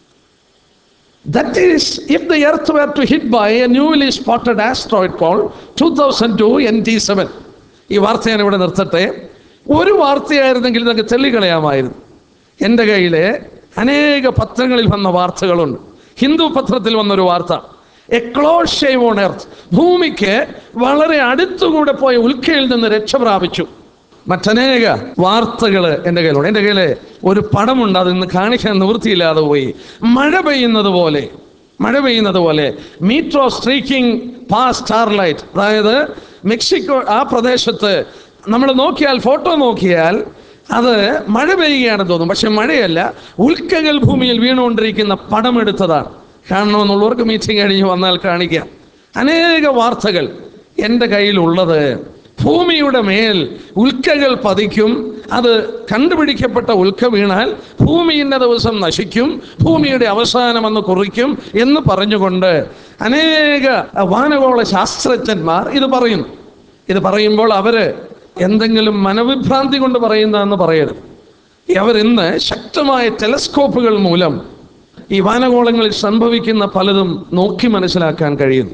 that is if the earth were to hit by a newly spotted asteroid call two thousand two N T seven ഈ വാർത്ത ഞാൻ ഇവിടെ നിർത്തട്ടെ ഒരു വാർത്തയായിരുന്നെങ്കിൽ ഇതൊക്കെ തെള്ളിക്കളയാമായിരുന്നു എൻ്റെ കയ്യിൽ അനേക പത്രങ്ങളിൽ വന്ന വാർത്തകളുണ്ട് ഹിന്ദു പത്രത്തിൽ വന്നൊരു വാർത്ത a close shave on earth ഭൂമിക്ക് വളരെ അടുത്തുകൂടെ പോയ ഉൽക്കയിൽ നിന്ന് രക്ഷ പ്രാപിച്ചു മറ്റനേക വാർത്തകൾ എൻ്റെ കയ്യിലുണ്ട് എൻ്റെ കയ്യിൽ ഒരു പടമുണ്ട് അത് ഇന്ന് കാണിക്കാൻ നിവൃത്തിയില്ലാതെ പോയി മഴ പെയ്യുന്നത് പോലെ മഴ പെയ്യുന്നത് പോലെ മീട്രോ സ്ട്രീക്കിംഗ് പാ സ്റ്റാർലൈറ്റ് അതായത് മെക്സിക്കോ ആ പ്രദേശത്ത് നമ്മൾ നോക്കിയാൽ ഫോട്ടോ നോക്കിയാൽ അത് മഴ പെയ്യുകയാണെന്ന് തോന്നും പക്ഷെ മഴയല്ല ഉൽക്കകൾ ഭൂമിയിൽ വീണുകൊണ്ടിരിക്കുന്ന പടം എടുത്തതാണ് കാണണമെന്നുള്ളവർക്ക് മീറ്റിംഗ് കഴിഞ്ഞ് വന്നാൽ കാണിക്കാം അനേക വാർത്തകൾ എൻ്റെ കയ്യിലുള്ളത് ഭൂമിയുടെ മേൽ ഉൽക്കകൾ പതിക്കും അത് കണ്ടുപിടിക്കപ്പെട്ട ഉൽക്ക വീണാൽ ഭൂമി ഇന്ന ദിവസം നശിക്കും ഭൂമിയുടെ അവസാനം അന്ന് കുറിക്കും എന്ന് പറഞ്ഞുകൊണ്ട് അനേക വാനഗോള ശാസ്ത്രജ്ഞന്മാർ ഇത് പറയുന്നു ഇത് പറയുമ്പോൾ അവര് എന്തെങ്കിലും മനവിഭ്രാന്തി കൊണ്ട് പറയുന്നതെന്ന് പറയരുത് അവരിന്ന് ശക്തമായ ടെലസ്കോപ്പുകൾ മൂലം ഈ വാനഗോളങ്ങളിൽ സംഭവിക്കുന്ന പലതും നോക്കി മനസ്സിലാക്കാൻ കഴിയുന്നു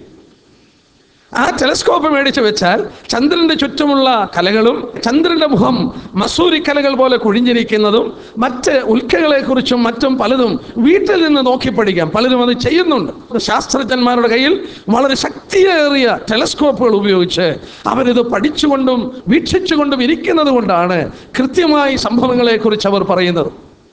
ആ ടെലസ്കോപ്പ് മേടിച്ച് വെച്ചാൽ ചന്ദ്രന്റെ ചുറ്റുമുള്ള കലകളും ചന്ദ്രന്റെ മുഖം മസൂരി കലകൾ പോലെ കുഴിഞ്ഞിരിക്കുന്നതും മറ്റ് ഉൽക്കകളെ കുറിച്ചും മറ്റും പലതും വീട്ടിൽ നിന്ന് നോക്കി പഠിക്കാം പലരും അത് ചെയ്യുന്നുണ്ട് ശാസ്ത്രജ്ഞന്മാരുടെ കയ്യിൽ വളരെ ശക്തിയേറിയ ടെലസ്കോപ്പുകൾ ഉപയോഗിച്ച് അവരിത് പഠിച്ചുകൊണ്ടും വീക്ഷിച്ചുകൊണ്ടും ഇരിക്കുന്നത് കൊണ്ടാണ് കൃത്യമായി സംഭവങ്ങളെ കുറിച്ച് അവർ പറയുന്നത്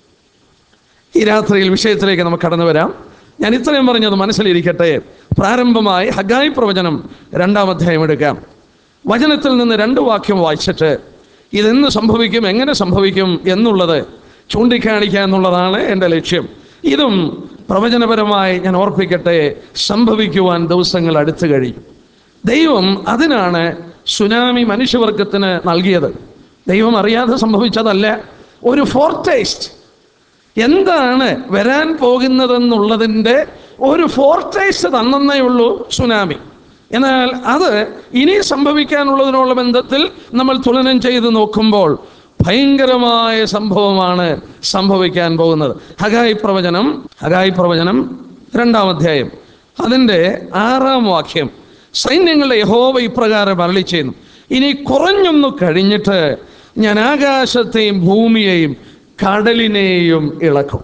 ഈ രാത്രിയിൽ വിഷയത്തിലേക്ക് നമുക്ക് കടന്നു വരാം ഞാൻ ഇത്രയും പറഞ്ഞത് മനസ്സിലിരിക്കട്ടെ പ്രാരംഭമായി ഹഗായി പ്രവചനം രണ്ടാം അധ്യായം എടുക്കാം വചനത്തിൽ നിന്ന് രണ്ട് വാക്യം വായിച്ചിട്ട് ഇതെന്ന് സംഭവിക്കും എങ്ങനെ സംഭവിക്കും എന്നുള്ളത് ചൂണ്ടിക്കാണിക്കുക എന്നുള്ളതാണ് എൻ്റെ ലക്ഷ്യം ഇതും പ്രവചനപരമായി ഞാൻ ഓർപ്പിക്കട്ടെ സംഭവിക്കുവാൻ ദിവസങ്ങൾ അടുത്തു കഴിയും ദൈവം അതിനാണ് സുനാമി മനുഷ്യവർഗത്തിന് നൽകിയത് ദൈവം അറിയാതെ സംഭവിച്ചതല്ല ഒരു ഫോർട്ടേസ്റ്റ് എന്താണ് വരാൻ പോകുന്നതെന്നുള്ളതിൻ്റെ ഒരു ഫോർട്ടേസ്റ്റ് തന്നേ ഉള്ളൂ സുനാമി എന്നാൽ അത് ഇനി സംഭവിക്കാനുള്ളതിനുള്ള ബന്ധത്തിൽ നമ്മൾ തുലനം ചെയ്ത് നോക്കുമ്പോൾ ഭയങ്കരമായ സംഭവമാണ് സംഭവിക്കാൻ പോകുന്നത് ഹഗായി പ്രവചനം ഹഗായി പ്രവചനം രണ്ടാം അധ്യായം അതിൻ്റെ ആറാം വാക്യം സൈന്യങ്ങളുടെ യഹോവ ഇപ്രകാരം അരളി ചെയ്യുന്നു ഇനി കുറഞ്ഞൊന്നു കഴിഞ്ഞിട്ട് ഞാൻ ആകാശത്തെയും ഭൂമിയെയും കടലിനെയും ഇളക്കും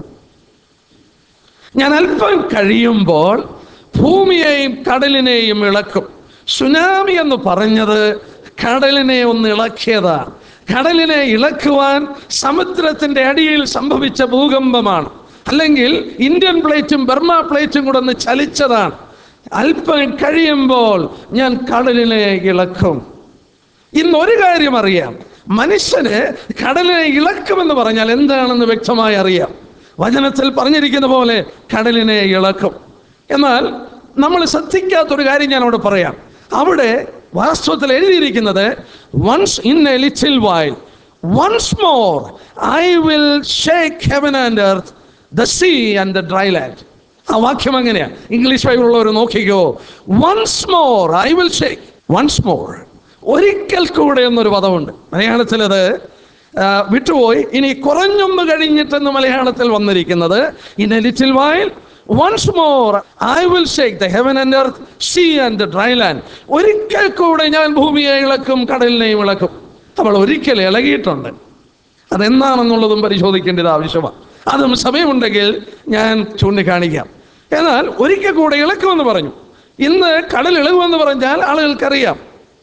ഞാൻ അല്പം കഴിയുമ്പോൾ ഭൂമിയെയും കടലിനെയും ഇളക്കും സുനാമി എന്ന് പറഞ്ഞത് കടലിനെ ഒന്ന് ഇളക്കിയതാണ് കടലിനെ ഇളക്കുവാൻ സമുദ്രത്തിന്റെ അടിയിൽ സംഭവിച്ച ഭൂകമ്പമാണ് അല്ലെങ്കിൽ ഇന്ത്യൻ പ്ലേറ്റും ബർമ പ്ലേറ്റും കൂടെ ഒന്ന് ചലിച്ചതാണ് അല്പം കഴിയുമ്പോൾ ഞാൻ കടലിനെ ഇളക്കും ഇന്ന് ഒരു കാര്യം അറിയാം മനുഷ്യന് കടലിനെ ഇളക്കുമെന്ന് പറഞ്ഞാൽ എന്താണെന്ന് വ്യക്തമായി അറിയാം വചനത്തിൽ പറഞ്ഞിരിക്കുന്ന പോലെ കടലിനെ ഇളക്കും എന്നാൽ നമ്മൾ ശ്രദ്ധിക്കാത്തൊരു കാര്യം ഞാൻ അവിടെ പറയാം അവിടെ വാസ്തവത്തിൽ എഴുതിയിരിക്കുന്നത് once in a little while once more I will shake heaven and earth the sea and the dry land ആ വാക്യം അങ്ങനെയാ ഇംഗ്ലീഷ് ബൈബിളുള്ളവർ നോക്കിക്കോ once more I will shake once more ഒരിക്കൽ കൂടെ എന്നൊരു പദമുണ്ട് മലയാളത്തിൽ അത് ആ, വിട്ടുപോയി ഇനി കുറഞ്ഞൊന്ന് കഴിഞ്ഞിട്ടെന്ന് മലയാളത്തിൽ വന്നിരിക്കുന്നത് in a little while once more I will shake the heaven and earth sea and dry land ഒരിക്കൽ കൂടെ ഞാൻ ഭൂമിയെ ഇളക്കും കടലിനെയും ഇളക്കും നമ്മൾ ഒരിക്കൽ ഇളകിയിട്ടുണ്ട് അതെന്താണെന്നുള്ളതും പരിശോധിക്കേണ്ടത് ആവശ്യമാണ് അതും സമയമുണ്ടെങ്കിൽ ഞാൻ ചൂണ്ടിക്കാണിക്കാം എന്നാൽ ഒരിക്കൽ കൂടെ ഇളക്കുമെന്ന് പറഞ്ഞു ഇന്ന് കടൽ ഇളകുമെന്ന് പറഞ്ഞാൽ ആളുകൾക്കറിയാം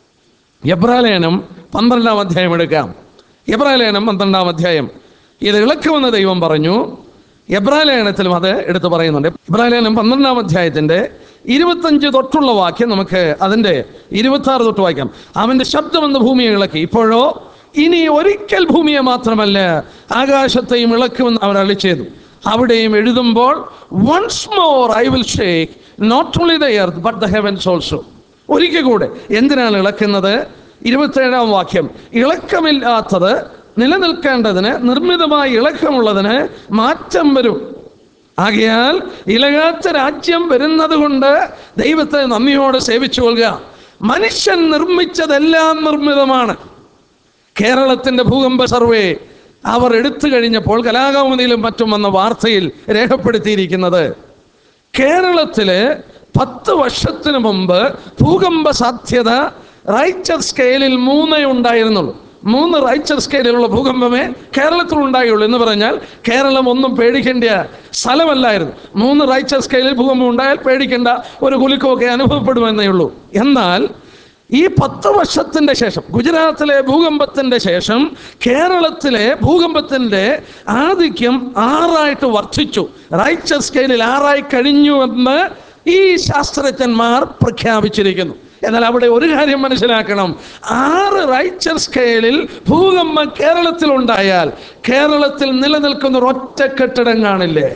എബ്രാലേനം പന്ത്രണ്ടാം അധ്യായം എടുക്കാം എബ്രാലേനം പന്ത്രണ്ടാം അധ്യായം ഇത് ഇളക്കുമെന്ന് ദൈവം പറഞ്ഞു എബ്രാലേനത്തിലും അത് എടുത്തു പറയുന്നുണ്ട് എബ്രാലേനം പന്ത്രണ്ടാം അധ്യായത്തിന്റെ ഇരുപത്തഞ്ച് തൊട്ടുള്ള വാക്യം നമുക്ക് അതിന്റെ ഇരുപത്തി ആറ് തൊട്ട് വായിക്കാം അവന്റെ ശബ്ദമെന്ന് ഭൂമിയെ ഇളക്കി ഇപ്പോഴോ ഇനി ഒരിക്കൽ ഭൂമിയെ മാത്രമല്ല ആകാശത്തെയും ഇളക്കുമെന്ന് അവൻ അളി ചെയ്തു അവിടെയും എഴുതുമ്പോൾ once more I will shake not only the earth but the heavens also ഒരിക്കൽ കൂടെ എന്തിനാണ് ഇളക്കുന്നത് ഇരുപത്തേഴാം വാക്യം ഇളക്കമില്ലാത്തത് നിലനിൽക്കേണ്ടതിന് നിർമ്മിതമായി ഇളക്കമുള്ളതിന് മാറ്റം വരും ആകയാൽ ഇളകാത്ത രാജ്യം വരുന്നത് കൊണ്ട് ദൈവത്തെ നന്ദിയോടെ സേവിച്ചു കൊള്ളുക മനുഷ്യൻ നിർമ്മിച്ചതെല്ലാം നിർമ്മിതമാണ് കേരളത്തിന്റെ ഭൂകമ്പ സർവേ അവർ എടുത്തു കഴിഞ്ഞപ്പോൾ കലാകൗമുദിയിലും മറ്റും വന്ന വാർത്തയിൽ രേഖപ്പെടുത്തിയിരിക്കുന്നത് കേരളത്തില് പത്ത് വർഷത്തിന് മുമ്പ് ഭൂകമ്പ സാധ്യത റൈച്ചർ സ്കെയിലിൽ മൂന്നേ ഉണ്ടായിരുന്നുള്ളൂ മൂന്ന് റൈച്ചർ സ്കെയിലുള്ള ഭൂകമ്പമേ കേരളത്തിൽ ഉണ്ടായുള്ളൂ എന്ന് പറഞ്ഞാൽ കേരളം ഒന്നും പേടിക്കേണ്ട സ്ഥലമല്ലായിരുന്നു മൂന്ന് റൈച്ചർ സ്കെയിലിൽ ഭൂകമ്പം ഉണ്ടായാൽ പേടിക്കേണ്ട ഒരു കുലുക്കമൊക്കെ അനുഭവപ്പെടുമെന്നേ ഉള്ളൂ എന്നാൽ ഈ പത്ത് വർഷത്തിന്റെ ശേഷം ഗുജറാത്തിലെ ഭൂകമ്പത്തിന്റെ ശേഷം കേരളത്തിലെ ഭൂകമ്പത്തിന്റെ ആധിക്യം ആറായിട്ട് വർദ്ധിച്ചു റൈച്ചർ സ്കെയിലിൽ ആറായി കഴിഞ്ഞുവെന്ന് ഈ ശാസ്ത്രജ്ഞന്മാർ പ്രഖ്യാപിച്ചിരിക്കുന്നു എന്നാൽ അവിടെ ഒരു കാര്യം മനസ്സിലാക്കണം ആറ് റൈച്ചർ സ്കെയിലിൽ ഭൂകമ്പം കേരളത്തിൽ ഉണ്ടായാൽ കേരളത്തിൽ നിലനിൽക്കുന്ന ഒരു ഒറ്റ കെട്ടിടം കാണില്ലേ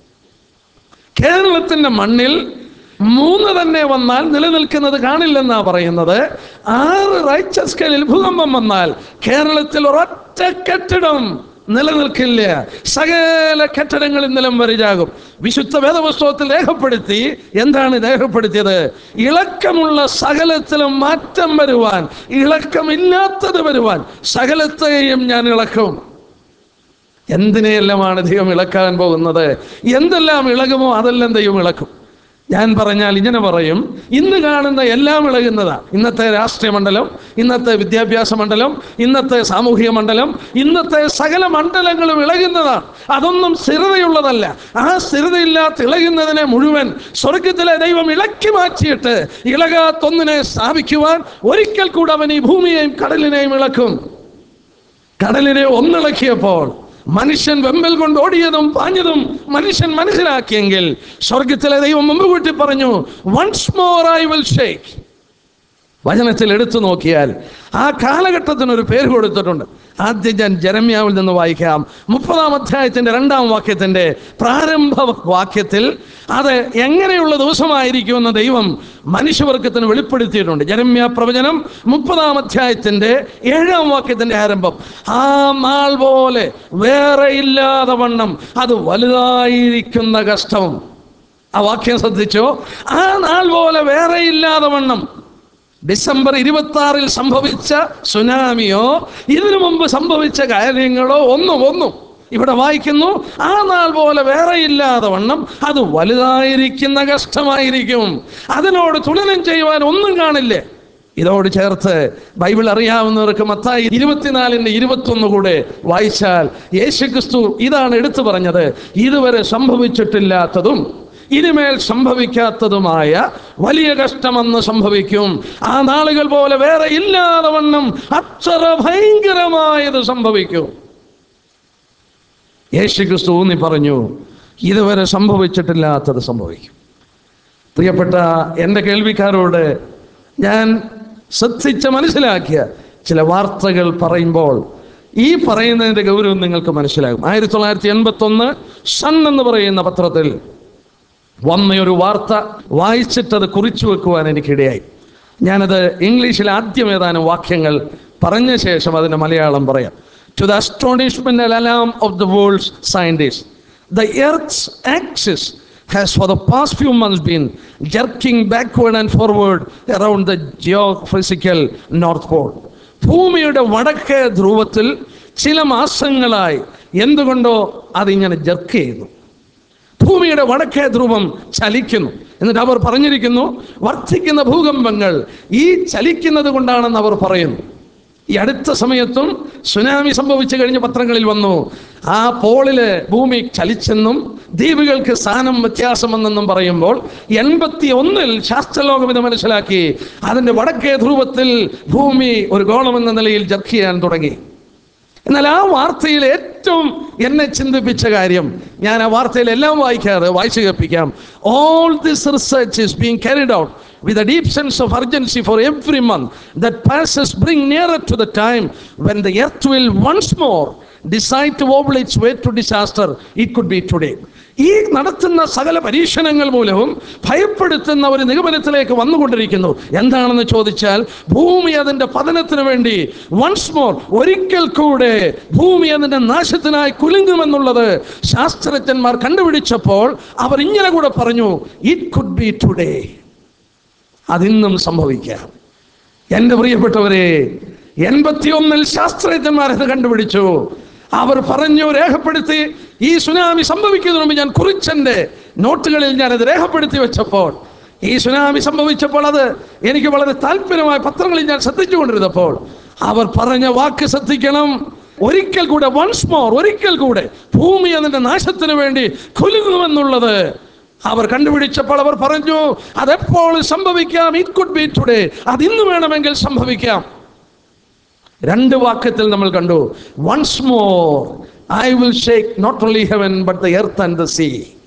കേരളത്തിന്റെ മണ്ണിൽ മൂന്ന് തന്നെ വന്നാൽ നിലനിൽക്കുന്നത് കാണില്ലെന്നാ പറയുന്നത് ആറ് റൈച്ചർ സ്കെയിലിൽ ഭൂകമ്പം വന്നാൽ കേരളത്തിൽ ഒരൊറ്റ കെട്ടിടം നിലനിൽക്കില്ല സകല കെട്ടിടങ്ങളിൽ നിലം വരിചാകും വിശുദ്ധ വേദപുസ്തകത്തിൽ രേഖപ്പെടുത്തി എന്താണ് രേഖപ്പെടുത്തിയത് ഇളക്കമുള്ള സകലത്തിലും മാറ്റം വരുവാൻ ഇളക്കമില്ലാത്തത് വരുവാൻ സകലത്തെയും ഞാൻ ഇളക്കും എന്തിനെയെല്ലാമാണ് ദൈവം ഇളക്കാൻ പോകുന്നത് എന്തെല്ലാം ഇളകുമോ അതെല്ലാം ദൈവം ഇളക്കും ഞാൻ പറഞ്ഞാൽ ഇങ്ങനെ പറയും ഇന്ന് കാണുന്ന എല്ലാം ഇളകുന്നതാണ് ഇന്നത്തെ രാഷ്ട്രീയ മണ്ഡലം ഇന്നത്തെ വിദ്യാഭ്യാസ മണ്ഡലം ഇന്നത്തെ സാമൂഹിക മണ്ഡലം ഇന്നത്തെ സകല മണ്ഡലങ്ങളും ഇളകുന്നതാണ് അതൊന്നും സ്ഥിരതയുള്ളതല്ല ആ സ്ഥിരതയില്ലാത്ത ഇളകുന്നതിനെ മുഴുവൻ സ്വർഗത്തിലെ ദൈവം ഇളക്കി മാറ്റിയിട്ട് ഇളകാത്തൊന്നിനെ സ്ഥാപിക്കുവാൻ ഒരിക്കൽ കൂടെ അവൻ ഈ ഭൂമിയെയും കടലിനെയും ഇളക്കും കടലിനെ ഒന്നിളക്കിയപ്പോൾ മനുഷ്യൻ വെമ്പൽ കൊണ്ട് ഓടിയതും പാഞ്ഞതും മനുഷ്യൻ മനസ്സിലാക്കിയെങ്കിൽ സ്വർഗത്തിലെ ദൈവം മുമ്പ് കൂട്ടി പറഞ്ഞു once more I will shake വചനത്തിൽ എടുത്തു നോക്കിയാൽ ആ കാലഘട്ടത്തിന് ഒരു പേര് കൊടുത്തിട്ടുണ്ട് ആദ്യം ഞാൻ ജരമ്യാവിൽ നിന്ന് വായിക്കാം മുപ്പതാം അധ്യായത്തിന്റെ രണ്ടാം വാക്യത്തിന്റെ പ്രാരംഭ വാക്യത്തിൽ അത് എങ്ങനെയുള്ള ദിവസമായിരിക്കുമെന്ന് ദൈവം മനുഷ്യവർഗത്തിന് വെളിപ്പെടുത്തിയിട്ടുണ്ട് ജരമ്യ പ്രവചനം മുപ്പതാം അധ്യായത്തിന്റെ ഏഴാം വാക്യത്തിന്റെ ആരംഭം ആ നാൾ പോലെ വേറെ ഇല്ലാതെ വണ്ണം അത് വലുതായിരിക്കുന്ന കഷ്ടം ആ വാക്യം ശ്രദ്ധിച്ചോ ആ നാൾ പോലെ വേറെ ഇല്ലാതെ വണ്ണം ഡിസംബർ ഇരുപത്തി ആറിൽ സംഭവിച്ച സുനാമിയോ ഇതിനു മുമ്പ് സംഭവിച്ച കാര്യങ്ങളോ ഒന്നും ഒന്നും ഇവിടെ വായിക്കുന്നു ആ നാൾ പോലെ വേറെ ഇല്ലാതെ വണ്ണം അത് വലുതായിരിക്കുന്ന കഷ്ടമായിരിക്കും അതിനോട് തുലനം ചെയ്യുവാൻ ഒന്നും കാണില്ലേ ഇതോട് ചേർത്ത് ബൈബിൾ അറിയാവുന്നവർക്ക് മത്തായി ഇരുപത്തിനാലിന്റെ ഇരുപത്തൊന്ന് കൂടെ വായിച്ചാൽ യേശുക്രിസ്തു ഇതാണ് എടുത്തു പറഞ്ഞത് ഇതുവരെ സംഭവിച്ചിട്ടില്ലാത്തതും ഇനിമേൽ സംഭവിക്കാത്തതുമായ വലിയ കഷ്ടമെന്ന് സംഭവിക്കും ആ നാളുകൾ പോലെ വേറെ ഇല്ലാതെ വണ്ണം അത്ര ഭയങ്കരമായത് സംഭവിക്കും യേശു ക്രിസ്തു ഊന്നി പറഞ്ഞു ഇതുവരെ സംഭവിച്ചിട്ടില്ലാത്തത് സംഭവിക്കും പ്രിയപ്പെട്ട എൻ്റെ കേൾവിക്കാരോട് ഞാൻ ശ്രദ്ധിച്ച് മനസ്സിലാക്കിയ ചില വാർത്തകൾ പറയുമ്പോൾ ഈ പറയുന്നതിന്റെ ഗൗരവം നിങ്ങൾക്ക് മനസ്സിലാകും ആയിരത്തി തൊള്ളായിരത്തി എൺപത്തി ഒന്ന് സൺ എന്ന് പറയുന്ന പത്രത്തിൽ വന്നയൊരു വാർത്ത വായിച്ചിട്ടത് കുറിച്ചു വെക്കുവാൻ എനിക്കിടയായി ഞാനത് ഇംഗ്ലീഷിൽ ആദ്യം ഏതാനും വാക്യങ്ങൾ പറഞ്ഞ ശേഷം അതിന് മലയാളം പറയാം to the astonishment alarm of the world's scientist the earth's axis has for the past few months been jerking backward and forward around the geophysical north pole ഭൂമിയുടെ വടക്കേ ധ്രുവത്തിൽ ചില മാസങ്ങളായി എന്തുകൊണ്ടോ അതിങ്ങനെ ജർക്ക് ചെയ്യുന്നു ഭൂമിയുടെ വടക്കേ ധ്രുവം ചലിക്കുന്നു എന്നിട്ട് അവർ പറഞ്ഞിരിക്കുന്നു വർദ്ധിക്കുന്ന ഭൂകമ്പങ്ങൾ ഈ ചലിക്കുന്നത് കൊണ്ടാണെന്ന് അവർ പറയുന്നു ഈ അടുത്ത സമയത്തും സുനാമി സംഭവിച്ചു കഴിഞ്ഞ പത്രങ്ങളിൽ വന്നു ആ പോളില് ഭൂമി ചലിച്ചെന്നും ദ്വീപുകൾക്ക് സ്ഥാനം വ്യത്യാസമെന്നും പറയുമ്പോൾ എൺപത്തി ഒന്നിൽ ശാസ്ത്രലോകം ഇത് മനസ്സിലാക്കി അതിൻ്റെ വടക്കേ ധ്രുവത്തിൽ ഭൂമി ഒരു ഗോളമെന്ന നിലയിൽ ജർക്ക് ചെയ്യാൻ തുടങ്ങി എന്നാൽ ആ വാർത്തയിൽ ഏറ്റവും എന്നെ ചിന്തിപ്പിച്ച കാര്യം ഞാൻ ആ വാർത്തയിൽ എല്ലാം വായിക്കാറ് വായിച്ചു കേൾപ്പിക്കാം all this research is being carried out with a deep sense of urgency for every month that passes bring nearer to the time when the earth will once more decide to wobble its way to disaster it could be today ഈ നടത്തുന്ന സകല പരീക്ഷണങ്ങൾ മൂലവും ഭയപ്പെടുത്തുന്ന ഒരു നിഗമനത്തിലേക്ക് വന്നുകൊണ്ടിരിക്കുന്നു എന്താണെന്ന് ചോദിച്ചാൽ ഭൂമി അതിൻ്റെ പതനത്തിന് വേണ്ടി വൺസ് മോർ ഒരിക്കൽ കൂടെ ഭൂമി അതിൻ്റെ നാശത്തിനായി കുലുങ്ങുമെന്നുള്ളത് ശാസ്ത്രജ്ഞന്മാർ കണ്ടുപിടിച്ചപ്പോൾ അവർ ഇങ്ങനെ കൂടെ പറഞ്ഞു ഇറ്റ് കുഡ് ബി ടുഡേ അതിന്നും സംഭവിക്കാം എൻ്റെ പ്രിയപ്പെട്ടവരെ എൺപത്തിയൊന്നിൽ ശാസ്ത്രജ്ഞന്മാർ ഇത് കണ്ടുപിടിച്ചു അവർ പറഞ്ഞു രേഖപ്പെടുത്തി ഈ സുനാമി സംഭവിക്കുന്നതിന് മുമ്പ് ഞാൻ കുറിച്ചെൻ്റെ നോട്ടുകളിൽ ഞാൻ അത് രേഖപ്പെടുത്തി വെച്ചപ്പോൾ ഈ സുനാമി സംഭവിച്ചപ്പോൾ അത് എനിക്ക് വളരെ താല്പര്യമായ പത്രങ്ങളിൽ ഞാൻ ശ്രദ്ധിച്ചുകൊണ്ടിരുന്നപ്പോൾ അവർ പറഞ്ഞ വാക്ക് ശ്രദ്ധിക്കണം ഒരിക്കൽ കൂടെ വൺസ് മോർ ഒരിക്കൽ കൂടെ ഭൂമി അതിൻ്റെ നാശത്തിന് വേണ്ടി കുലുങ്ങുമെന്നുള്ളത് അവർ കണ്ടുപിടിച്ചപ്പോൾ അവർ പറഞ്ഞു അതെപ്പോൾ സംഭവിക്കാം ഇറ്റ് കുഡ് ബി ടുഡേ അത് ഇന്ന് വേണമെങ്കിൽ സംഭവിക്കാം രണ്ട് വാക്യത്തിൽ നമ്മൾ കണ്ടു once more I will shake not only heaven but the earth and the sea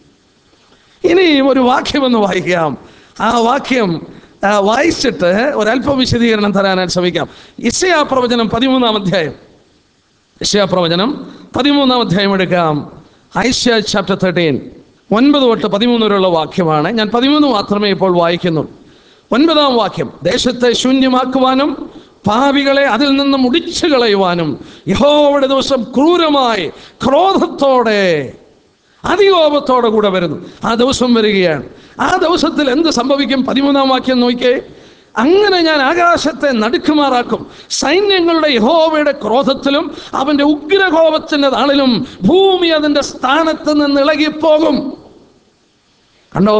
ഇനി ഒരു വാക്യമൊന്ന് വായിക്കാം ആ വാക്യം ആ, വായിച്ചിട്ട് ഒരല്പം വിശദീകരണം തരാനായിട്ട് ശ്രമിക്കാം ഇസയാ പ്രവചനം പതിമൂന്നാം അധ്യായം ഇസയാ പ്രവചനം പതിമൂന്നാം അധ്യായം എടുക്കാം ഐഷ്യ ചാപ്റ്റർ തേർട്ടീൻ ഒൻപത് തൊട്ട് പതിമൂന്ന് വരെയുള്ള വാക്യമാണ് ഞാൻ പതിമൂന്ന് മാത്രമേ ഇപ്പോൾ വായിക്കുന്നുള്ളൂ ഒൻപതാം വാക്യം ദേശത്തെ ശൂന്യമാക്കുവാനും പാപികളെ അതിൽ നിന്നും മുടിച്ചു കളയുവാനും യഹോവയുടെ ദിവസം ക്രൂരമായി ക്രോധത്തോടെ അതികോപത്തോടെ കൂടെ വരുന്നു ആ ദിവസം വരികയാണ് ആ ദിവസത്തിൽ എന്ത് സംഭവിക്കും പതിമൂന്നാം വാക്യം നോക്കിയേ അങ്ങനെ ഞാൻ ആകാശത്തെ നടുക്കുമാറാക്കും സൈന്യങ്ങളുടെ യഹോവയുടെ ക്രോധത്തിലും അവന്റെ ഉഗ്രകോപത്തിന്റെ നാളിലും ഭൂമി അതിന്റെ സ്ഥാനത്ത് നിന്ന് ഇളകിപ്പോകും കണ്ടോ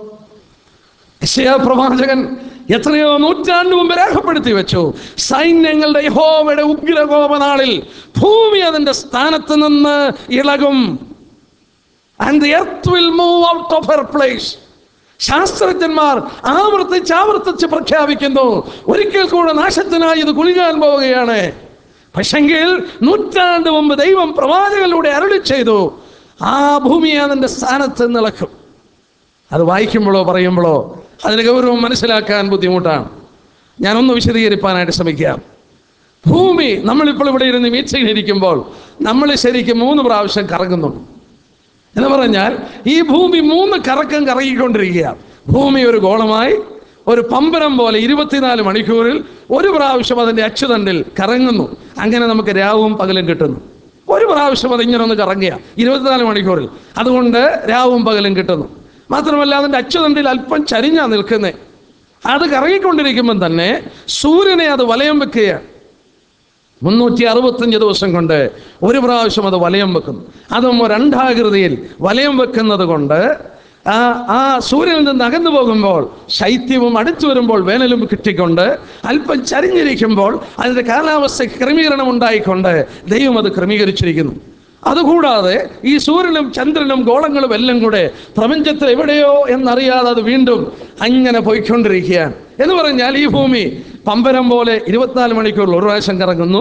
യശയാ പ്രവാചകൻ എത്രയോ നൂറ്റാണ്ട് മുമ്പ് രേഖപ്പെടുത്തി വെച്ചു സൈന്യങ്ങളുടെ യഹോവയുടെ ഉഗ്രകോപനാളിൽ ഭൂമി അതിന്റെ സ്ഥാനത്ത് നിന്ന് ഇളകും and the earth will move out of her place ശാസ്ത്രജ്ഞന്മാർ ആവർത്തിച്ച് ആവർത്തിച്ച് പ്രഖ്യാപിക്കുന്നു ഒരിക്കൽ കൂടെ നാശത്തിനായി ഇത് കുലുങ്ങാൻ പോവുകയാണ് പക്ഷെങ്കിൽ നൂറ്റാണ്ട് മുമ്പ് ദൈവം പ്രവാചകനിലൂടെ അരുളി ചെയ്തു ആ ഭൂമി അതിൻ്റെ സ്ഥാനത്ത് നിളക്കും അത് വായിക്കുമ്പോഴോ പറയുമ്പോഴോ അതിന് ഗൗരവം മനസ്സിലാക്കാൻ ബുദ്ധിമുട്ടാണ് ഞാനൊന്ന് വിശദീകരിപ്പാനായിട്ട് ശ്രമിക്കാം ഭൂമി നമ്മളിപ്പോൾ ഇവിടെ ഇരുന്ന് മീറ്റിംഗിലിരിക്കുമ്പോൾ നമ്മൾ ശരിക്കും മൂന്ന് പ്രാവശ്യം കറങ്ങുന്നുണ്ട് എന്ന് പറഞ്ഞാൽ ഈ ഭൂമി മൂന്ന് കറക്കം കറങ്ങിക്കൊണ്ടിരിക്കുകയാണ് ഭൂമി ഒരു ഗോളമായി ഒരു പമ്പരം പോലെ ഇരുപത്തിനാല് മണിക്കൂറിൽ ഒരു പ്രാവശ്യം അതിൻ്റെ അച്ചുതണ്ടിൽ കറങ്ങുന്നു അങ്ങനെ നമുക്ക് രാവും പകലും കിട്ടുന്നു ഒരു പ്രാവശ്യം അത് ഇങ്ങനെ ഒന്ന് കറങ്ങിയ ഇരുപത്തിനാല് മണിക്കൂറിൽ അതുകൊണ്ട് രാവും പകലും കിട്ടുന്നു മാത്രമല്ല അതിൻ്റെ അച്ചുതണ്ടിൽ അല്പം ചരിഞ്ഞാ നിൽക്കുന്നേ അത് കറങ്ങിക്കൊണ്ടിരിക്കുമ്പോൾ തന്നെ സൂര്യനെ അത് വലയം വെക്കുകയാണ് മുന്നൂറ്റി അറുപത്തഞ്ച് ദിവസം കൊണ്ട് ഒരു പ്രാവശ്യം അത് വലയം വെക്കുന്നു അതും രണ്ടാകൃതിയിൽ വലയം വെക്കുന്നത് കൊണ്ട് ആ ആ സൂര്യനിൽ നിന്ന് അകന്നു പോകുമ്പോൾ ശൈത്യവും അടുത്തു വരുമ്പോൾ വേനലും കിട്ടിക്കൊണ്ട് അല്പം ചരിഞ്ഞിരിക്കുമ്പോൾ അതിൻ്റെ കാലാവസ്ഥ ക്രമീകരണം ഉണ്ടായിക്കൊണ്ട് ദൈവം അത് ക്രമീകരിച്ചിരിക്കുന്നു അതുകൂടാതെ ഈ സൂര്യനും ചന്ദ്രനും ഗോളങ്ങളും എല്ലാം കൂടെ പ്രപഞ്ചത്തിൽ എവിടെയോ എന്നറിയാതെ അത് വീണ്ടും അങ്ങനെ പോയിക്കൊണ്ടിരിക്കുകയാണ് എന്ന് പറഞ്ഞാൽ ഈ ഭൂമി പമ്പരം പോലെ ഇരുപത്തിനാല് മണിക്കൂറിൽ ഒരു പ്രാവശ്യം കറങ്ങുന്നു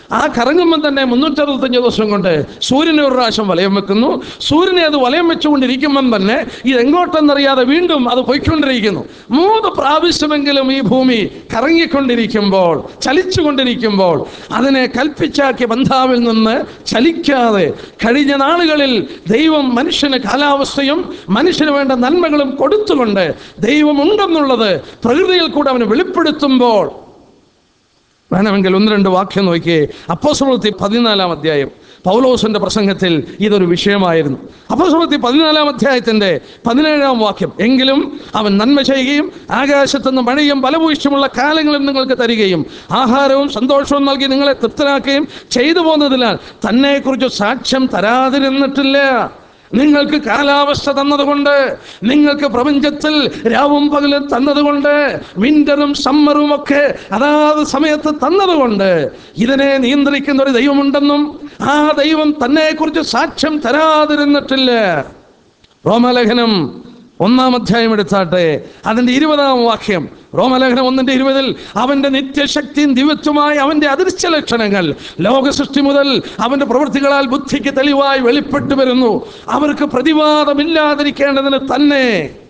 ആ കറങ്ങുമ്പോൾ തന്നെ മുന്നൂറ്ററുപത്തഞ്ച് ദിവസം കൊണ്ട് സൂര്യനെ ഒരു പ്രാവശ്യം വലയം വെക്കുന്നു സൂര്യനെ അത് വലയം വെച്ചുകൊണ്ടിരിക്കുമ്പം തന്നെ ഇത് എങ്ങോട്ടെന്നറിയാതെ വീണ്ടും അത് പോയിക്കൊണ്ടിരിക്കുന്നു മൂന്ന് പ്രാവശ്യമെങ്കിലും ഈ ഭൂമി കറങ്ങിക്കൊണ്ടിരിക്കുമ്പോൾ ചലിച്ചുകൊണ്ടിരിക്കുമ്പോൾ അതിനെ കൽപ്പിച്ചാക്കിയ ബന്ധാവിൽ നിന്ന് ചലിക്കാതെ കഴിഞ്ഞ നാളുകളിൽ ദൈവം മനുഷ്യന് കാലാവസ്ഥയും മനുഷ്യന് വേണ്ട നന്മകളും കൊടുത്തുകൊണ്ട് ദൈവമുണ്ടെന്നുള്ളത് പ്രകൃതിയിൽ കൂടെ അവന് വെളിപ്പെടുത്തുമ്പോൾ വേണമെങ്കിൽ ഒന്ന് രണ്ട് വാക്യം നോക്കിയേ അപ്പോസ്തലത്തിൽ പതിനാലാം അധ്യായം പൗലോസിന്റെ പ്രസംഗത്തിൽ ഇതൊരു വിഷയമായിരുന്നു അപ്പോസ്തലത്തിൽ പതിനാലാം അധ്യായത്തിന്റെ പതിനേഴാം വാക്യം എങ്കിലും അവൻ നന്മ ചെയ്യുകയും ആകാശത്തുനിന്ന് മഴയും ബലഭൂയിഷ്ടമുള്ള കാലങ്ങളും നിങ്ങൾക്ക് തരികയും ആഹാരവും സന്തോഷവും നൽകി നിങ്ങളെ തൃപ്തരാക്കുകയും ചെയ്തു പോന്നതിനാൽ തന്നെക്കുറിച്ച് സാക്ഷ്യം തരാതിരുന്നിട്ടില്ല നിങ്ങൾക്ക് കാലാവസ്ഥ തന്നതുകൊണ്ട് നിങ്ങൾക്ക് പ്രപഞ്ചത്തിൽ രാവും പകലും തന്നതുകൊണ്ട് വിന്ററും സമ്മറും ഒക്കെ അതാത് സമയത്ത് തന്നതുകൊണ്ട് ഇതിനെ നിയന്ത്രിക്കുന്ന ഒരു ദൈവമുണ്ടെന്നും ആ ദൈവം തന്നെക്കുറിച്ച് സാക്ഷ്യം തരാതിരുന്നിട്ടില്ല റോമലേഖനം ഒന്നാം അധ്യായം എടുത്താട്ടെ അതിന്റെ ഇരുപതാം വാക്യം റോമലേഖനം ഒന്നിന്റെ ഇരുപതിൽ അവന്റെ നിത്യശക്തിയും ദിവ്യത്വമായ അവന്റെ അദൃശ്യ ലക്ഷണങ്ങൾ ലോക സൃഷ്ടി മുതൽ അവന്റെ പ്രവൃത്തികളാൽ ബുദ്ധിക്ക് തെളിവായി വെളിപ്പെട്ടു വരുന്നു അവർക്ക് പ്രതിവാദമില്ലാതിരിക്കേണ്ടതിന് തന്നെ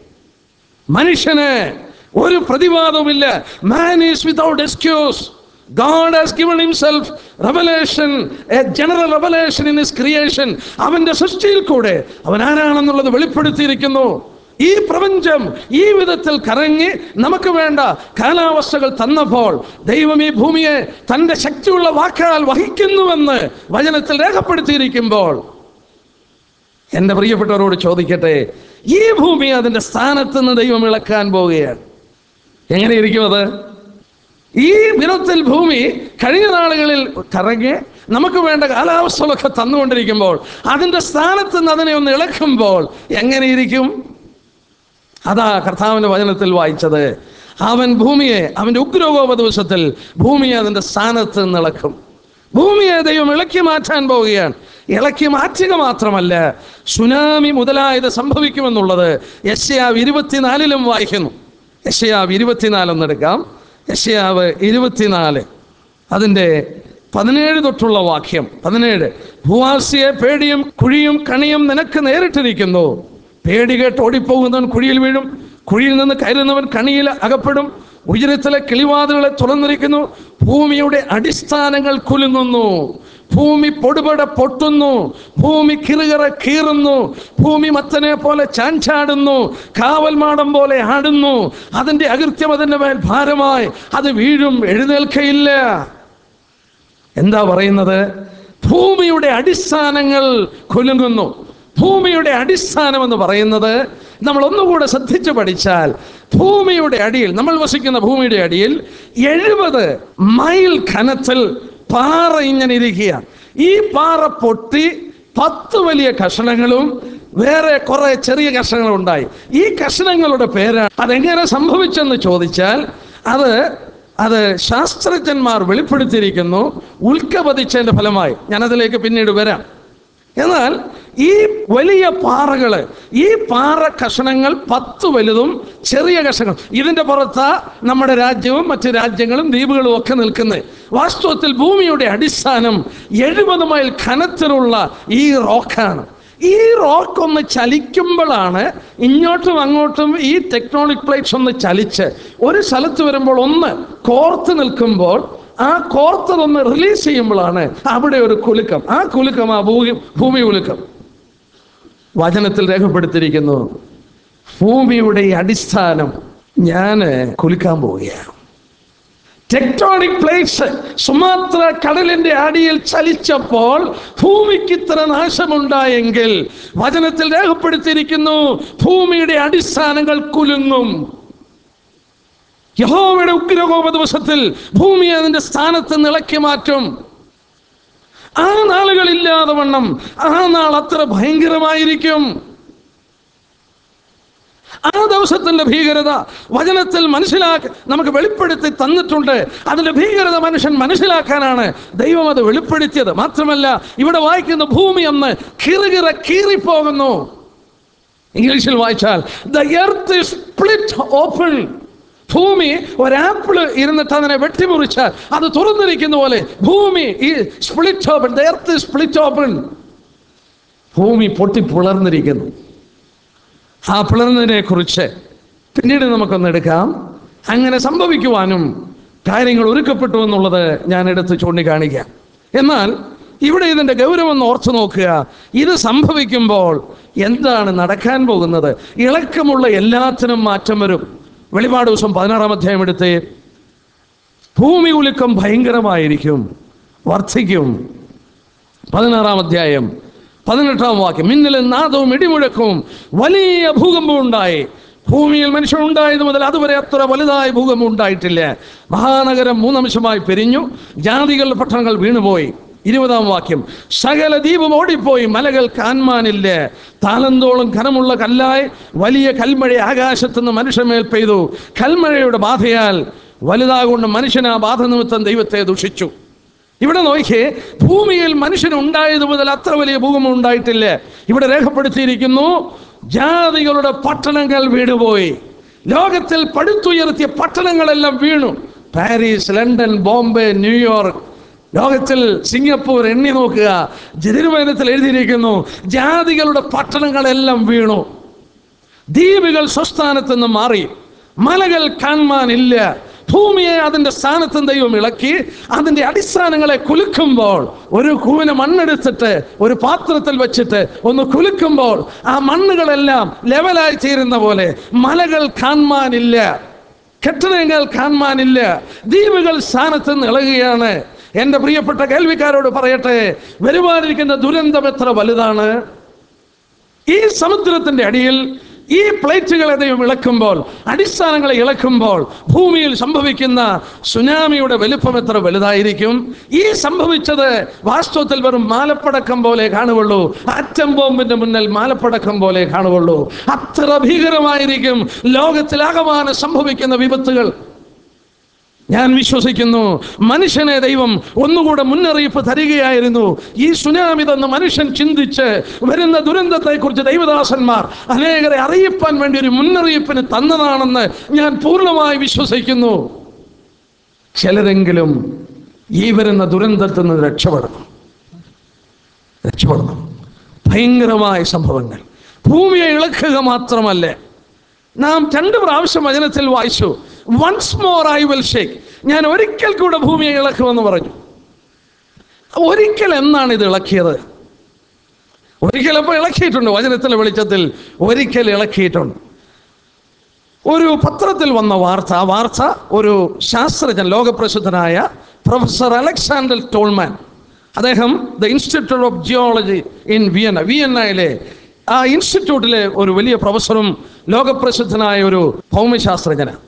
മനുഷ്യന് ഒരു പ്രതിവാദവുമില്ല man is without excuse God has given himself revelation, a general revelation in his creation. അവന്റെ സൃഷ്ടിയിൽ കൂടെ അവൻ ആരാണെന്നുള്ളത് വെളിപ്പെടുത്തിയിരിക്കുന്നു ഈ പ്രപഞ്ചം ഈ വിധത്തിൽ കറങ്ങി നമുക്ക് വേണ്ട കാലാവസ്ഥകൾ തന്നപ്പോൾ ദൈവം ഈ ഭൂമിയെ തന്റെ ശക്തിയുള്ള വാക്കാൽ വഹിക്കുന്നുവെന്ന് വചനത്തിൽ രേഖപ്പെടുത്തിയിരിക്കുമ്പോൾ എൻ്റെ പ്രിയപ്പെട്ടവരോട് ചോദിക്കട്ടെ ഈ ഭൂമി അതിൻ്റെ സ്ഥാനത്ത് നിന്ന് ദൈവം ഇളക്കാൻ പോവുകയാണ് എങ്ങനെയിരിക്കും അത് ഈ ദിനത്തിൽ ഭൂമി കഴിഞ്ഞ നാളുകളിൽ കറങ്ങി നമുക്ക് വേണ്ട കാലാവസ്ഥകളൊക്കെ തന്നുകൊണ്ടിരിക്കുമ്പോൾ അതിൻ്റെ സ്ഥാനത്ത് നിന്ന് അതിനെ ഒന്ന് ഇളക്കുമ്പോൾ എങ്ങനെയിരിക്കും അതാ കർത്താവിന്റെ വചനത്തിൽ വായിച്ചത് അവൻ ഭൂമിയെ അവന്റെ ഉഗ്രോപ ദിവസത്തിൽ ഭൂമിയെ അതിന്റെ സ്ഥാനത്ത് നിന്ന് ഇളക്കും ഭൂമിയെ ദൈവം ഇളക്കി മാറ്റാൻ പോവുകയാണ് ഇളക്കി മാറ്റുക മാത്രമല്ല സുനാമി മുതലായത് സംഭവിക്കുമെന്നുള്ളത് യശയാവ് ഇരുപത്തിനാലിലും വായിക്കുന്നു യശയാവ് ഇരുപത്തിനാലൊന്ന് എടുക്കാം യശയാവ് ഇരുപത്തിനാല് അതിൻ്റെ പതിനേഴ് തൊട്ടുള്ള വാക്യം പതിനേഴ് ഭൂവാസിയെ പേടിയും കുഴിയും കണിയും നിനക്ക് നേരിട്ടിരിക്കുന്നു പേടി കേട്ട് ഓടിപ്പോകുന്നവൻ കുഴിയിൽ വീഴും കുഴിയിൽ നിന്ന് കയറുന്നവൻ കണിയിൽ അകപ്പെടും ഉയരത്തിലെ കിളിവാതുകളെ തുറന്നിരിക്കുന്നു ഭൂമിയുടെ അടിസ്ഥാനങ്ങൾ കുലുങ്ങുന്നു ഭൂമി പൊടുപട പൊട്ടുന്നു ഭൂമി കിറുകിറ കീറുന്നു ഭൂമി മത്തനെ പോലെ ചാഞ്ചാടുന്നു കാവൽമാടം പോലെ ആടുന്നു അതിന്റെ അകൃത്യം അതിന്റെ മേൽ ഭാരമായി അത് വീഴും എഴുന്നേൽക്കയില്ല എന്താ പറയുന്നത് ഭൂമിയുടെ അടിസ്ഥാനങ്ങൾ കുലുങ്ങുന്നു ഭൂമിയുടെ അടിസ്ഥാനം എന്ന് പറയുന്നത് നമ്മൾ ഒന്നുകൂടെ ശ്രദ്ധിച്ചു പഠിച്ചാൽ ഭൂമിയുടെ അടിയിൽ നമ്മൾ വസിക്കുന്ന ഭൂമിയുടെ അടിയിൽ എഴുപത് മൈൽ ഖനത്തിൽ പാറ ഇങ്ങനെ ഇരിക്കുക ഈ പാറ പൊട്ടി പത്ത് വലിയ കഷണങ്ങളും വേറെ കുറെ ചെറിയ കഷണങ്ങളും ഉണ്ടായി ഈ കഷണങ്ങളുടെ പേരാണ് അതെങ്ങനെ സംഭവിച്ചെന്ന് ചോദിച്ചാൽ അത് അത് ശാസ്ത്രജ്ഞന്മാർ വെളിപ്പെടുത്തിയിരിക്കുന്നു ഉൽക്കപതിച്ചതിന്റെ ഫലമായി ഞാനതിലേക്ക് പിന്നീട് വരാം എന്നാൽ ഈ വലിയ പാറകള് ഈ പാറ കഷണങ്ങൾ പത്ത് വലുതും ചെറിയ കഷണങ്ങൾ ഇതിന്റെ പുറത്താ നമ്മുടെ രാജ്യവും മറ്റ് രാജ്യങ്ങളും ദ്വീപുകളും ഒക്കെ നിൽക്കുന്നത് വാസ്തവത്തിൽ ഭൂമിയുടെ അടിസ്ഥാനം എഴുപത് മൈൽ ഖനത്തിലുള്ള ഈ റോക്കാണ് ഈ റോക്ക് ഒന്ന് ചലിക്കുമ്പോഴാണ് ഇങ്ങോട്ടും അങ്ങോട്ടും ഈ ടെക്ടോണിക് പ്ലേറ്റ്സ് ഒന്ന് ചലിച്ച് ഒരു സ്ഥലത്ത് വരുമ്പോൾ ഒന്ന് കോർത്ത് നിൽക്കുമ്പോൾ ആ കോർത്തതൊന്ന് റിലീസ് ചെയ്യുമ്പോഴാണ് അവിടെ ഒരു കുലുക്കം ആ കുലുക്കം ആ ഭൂമി ഭൂമി കുലുക്കം വചനത്തിൽ രേഖപ്പെടുത്തിയിരിക്കുന്നു ഭൂമിയുടെ ഈ അടിസ്ഥാനം ഞാൻ കുലുക്കാൻ പോവുകയാണ് ടെക്ടോണിക് പ്ലേറ്റ്സ് സുമാത്ര കടലിന്റെ അടിയിൽ ചലിച്ചപ്പോൾ ഭൂമിക്ക് ഇത്ര നാശമുണ്ടായെങ്കിൽ വചനത്തിൽ രേഖപ്പെടുത്തിയിരിക്കുന്നു ഭൂമിയുടെ അടിസ്ഥാനങ്ങൾ കുലുങ്ങും യഹോവയുടെ ഉഗ്രകോപ ദിവസത്തിൽ ഭൂമി അതിന്റെ സ്ഥാനത്ത് നിളക്കി മാറ്റും ആ നാളുകളില്ലാതെ വണ്ണം ആ നാൾ അത്ര ഭയങ്കരമായിരിക്കും ആ ദിവസത്തിന്റെ ഭീകരത വചനത്തിൽ മനസ്സിലാക്കി നമുക്ക് വെളിപ്പെടുത്തി തന്നിട്ടുണ്ട് അതിന്റെ ഭീകരത മനുഷ്യൻ മനസ്സിലാക്കാനാണ് ദൈവം അത് വെളിപ്പെടുത്തിയത് മാത്രമല്ല ഇവിടെ വായിക്കുന്ന ഭൂമി എന്ന് കിറുകിറ കീറിപ്പോകുന്നു ഇംഗ്ലീഷിൽ വായിച്ചാൽ ദ എർത്ത് സ്പ്ലിറ്റ് ഓപ്പൺ ഭൂമി ഒരാപ്പിള് ഇരുന്നിട്ട് അതിനെ വെട്ടിമുറിച്ചാൽ അത് തുറന്നിരിക്കുന്ന പോലെ ഭൂമി ഈ split open earth split open ഭൂമി പൊട്ടി പിളർന്നിരിക്കുന്നു ആ പിളർന്നതിനെ കുറിച്ച് പിന്നീട് നമുക്കൊന്ന് എടുക്കാം അങ്ങനെ സംഭവിക്കുവാനും കാര്യങ്ങൾ ഒരുക്കപ്പെട്ടു എന്നുള്ളത് ഞാൻ എടുത്ത് ചൂണ്ടിക്കാണിക്കാം എന്നാൽ ഇവിടെ ഇതിൻ്റെ ഗൗരവം ഒന്ന് ഓർത്തു നോക്കുക ഇത് സംഭവിക്കുമ്പോൾ എന്താണ് നടക്കാൻ പോകുന്നത് ഇളക്കമുള്ള എല്ലാത്തിനും മാറ്റം വരും വെളിപാട് ദിവസം പതിനാറാം അധ്യായം എടുത്ത് ഭൂമി ഉലുക്കം ഭയങ്കരമായിരിക്കും വർദ്ധിക്കും പതിനാറാം അധ്യായം പതിനെട്ടാം വാക്യം മിന്നലും നാദവും ഇടിമുഴക്കവും വലിയ ഭൂകമ്പം ഉണ്ടായി ഭൂമിയിൽ മനുഷ്യൻ ഉണ്ടായത് മുതൽ അതുവരെ അത്ര വലുതായ ഭൂകമ്പം ഉണ്ടായിട്ടില്ല മഹാനഗരം മൂന്നംശമായി പിരിഞ്ഞു ജാതികളുടെ പട്ടണങ്ങൾ വീണുപോയി ഇരുപതാം വാക്യം സകല ദ്വീപും ഓടിപ്പോയി മലകൾ കാൺമാനില്ല താലന്തോളം ഘനമുള്ള കല്ലായി വലിയ കൽമഴ ആകാശത്തുനിന്ന് മനുഷ്യമേൽ പെയ്തു കൽമഴയുടെ ബാധയാൽ വലുതാകൊണ്ട് മനുഷ്യൻ ആ ബാധ നിമിത്തം ദൈവത്തെ ദുഷിച്ചു ഇവിടെ നോക്കിയേ ഭൂമിയിൽ മനുഷ്യൻ ഉണ്ടായത് മുതൽ അത്ര വലിയ ഭൂകമ്പം ഉണ്ടായിട്ടില്ല ഇവിടെ രേഖപ്പെടുത്തിയിരിക്കുന്നു ജാതികളുടെ പട്ടണങ്ങൾ വീണുപോയി ലോകത്തിൽ പടുത്തുയർത്തിയ പട്ടണങ്ങളെല്ലാം വീണു പാരീസ് ലണ്ടൻ ബോംബെ ന്യൂയോർക്ക് ലോകത്തിൽ സിംഗപ്പൂർ എണ്ണി നോക്കുക തിരുവനന്തപുരത്തിൽ എഴുതിയിരിക്കുന്നു ജാതികളുടെ പട്ടണങ്ങളെല്ലാം വീണു ദ്വീപുകൾ സ്വസ്ഥാനത്ത് നിന്ന് മാറി മലകൾ കാണാനില്ല ഭൂമിയെ അതിൻ്റെ സ്ഥാനത്തും ദൈവം ഇളക്കി അതിൻ്റെ അടിസ്ഥാനങ്ങളെ കുലുക്കുമ്പോൾ ഒരു കൂന മണ്ണെടുത്തിട്ട് ഒരു പാത്രത്തിൽ വെച്ചിട്ട് ഒന്ന് കുലുക്കുമ്പോൾ ആ മണ്ണുകളെല്ലാം ലെവലായി ചേരുന്ന പോലെ മലകൾ കാണാനില്ല കെട്ടിടങ്ങൾ കാണാനില്ല ദ്വീപുകൾ സ്ഥാനത്ത് നിന്ന് ഇളകുകയാണ് എൻ്റെ പ്രിയപ്പെട്ട കേൾവിക്കാരോട് പറയട്ടെ വരുവാനിരിക്കുന്ന ദുരന്തം എത്ര വലുതാണ് ഈ സമുദ്രത്തിന്റെ അടിയിൽ ഈ പ്ലേറ്റുകളെ ദൈവം ഇളക്കുമ്പോൾ അടിസ്ഥാനങ്ങളെ ഇളക്കുമ്പോൾ ഭൂമിയിൽ സംഭവിക്കുന്ന സുനാമിയുടെ വലുപ്പം എത്ര വലുതായിരിക്കും ഈ സംഭവിച്ചത് വാസ്തവത്തിൽ വെറും മാലപ്പടക്കം പോലെ കാണുകയുള്ളൂ ആറ്റം ബോംബിന്റെ മുന്നിൽ മാലപ്പടക്കം പോലെ കാണുകയുള്ളൂ അത്ര ഭീകരമായിരിക്കും ലോകത്തിലാകമാനം സംഭവിക്കുന്ന വിപത്തുകൾ ഞാൻ വിശ്വസിക്കുന്നു മനുഷ്യനെ ദൈവം ഒന്നുകൂടെ മുന്നറിയിപ്പ് തരികയായിരുന്നു ഈ സുനാമി തന്ന് മനുഷ്യൻ ചിന്തിച്ച് വരുന്ന ദുരന്തത്തെക്കുറിച്ച് ദൈവദാസന്മാർ അനേകരെ അറിയിപ്പാൻ വേണ്ടി ഒരു മുന്നറിയിപ്പിന് തന്നതാണെന്ന് ഞാൻ പൂർണ്ണമായി വിശ്വസിക്കുന്നു ചിലരെങ്കിലും ഈ വരുന്ന ദുരന്തത്തിൽ നിന്ന് രക്ഷപ്പെടണം രക്ഷപ്പെടണം ഭയങ്കരമായ സംഭവങ്ങൾ ഭൂമിയെ ഇളക്കുക മാത്രമല്ല നാം രണ്ട് പ്രാവശ്യം വചനത്തിൽ വായിച്ചു once more I will shake ഞാൻ ഒരിക്കൽ കൂടെ ഭൂമിയെ ഇളക്കുമെന്ന് പറഞ്ഞു ഒരിക്കൽ എന്നാണ് ഇത് ഇളക്കിയത് ഒരിക്കൽ അപ്പോൾ ഇളക്കിയിട്ടുണ്ട് വചനത്തിലെ വെളിച്ചത്തിൽ ഒരിക്കൽ ഇളക്കിയിട്ടുണ്ട് ഒരു പത്രത്തിൽ വന്ന വാർത്ത ആ വാർത്ത ഒരു ശാസ്ത്രജ്ഞൻ ലോകപ്രസിദ്ധനായ പ്രൊഫസർ അലക്സാണ്ടർ ടോൾമാൻ അദ്ദേഹം the institute of geology in Vienna വിയന്നയിലെ ആ ഇൻസ്റ്റിറ്റ്യൂട്ടിലെ ഒരു വലിയ പ്രൊഫസറും ലോകപ്രസിദ്ധനായ ഒരു ഭൗമശാസ്ത്രജ്ഞനാണ്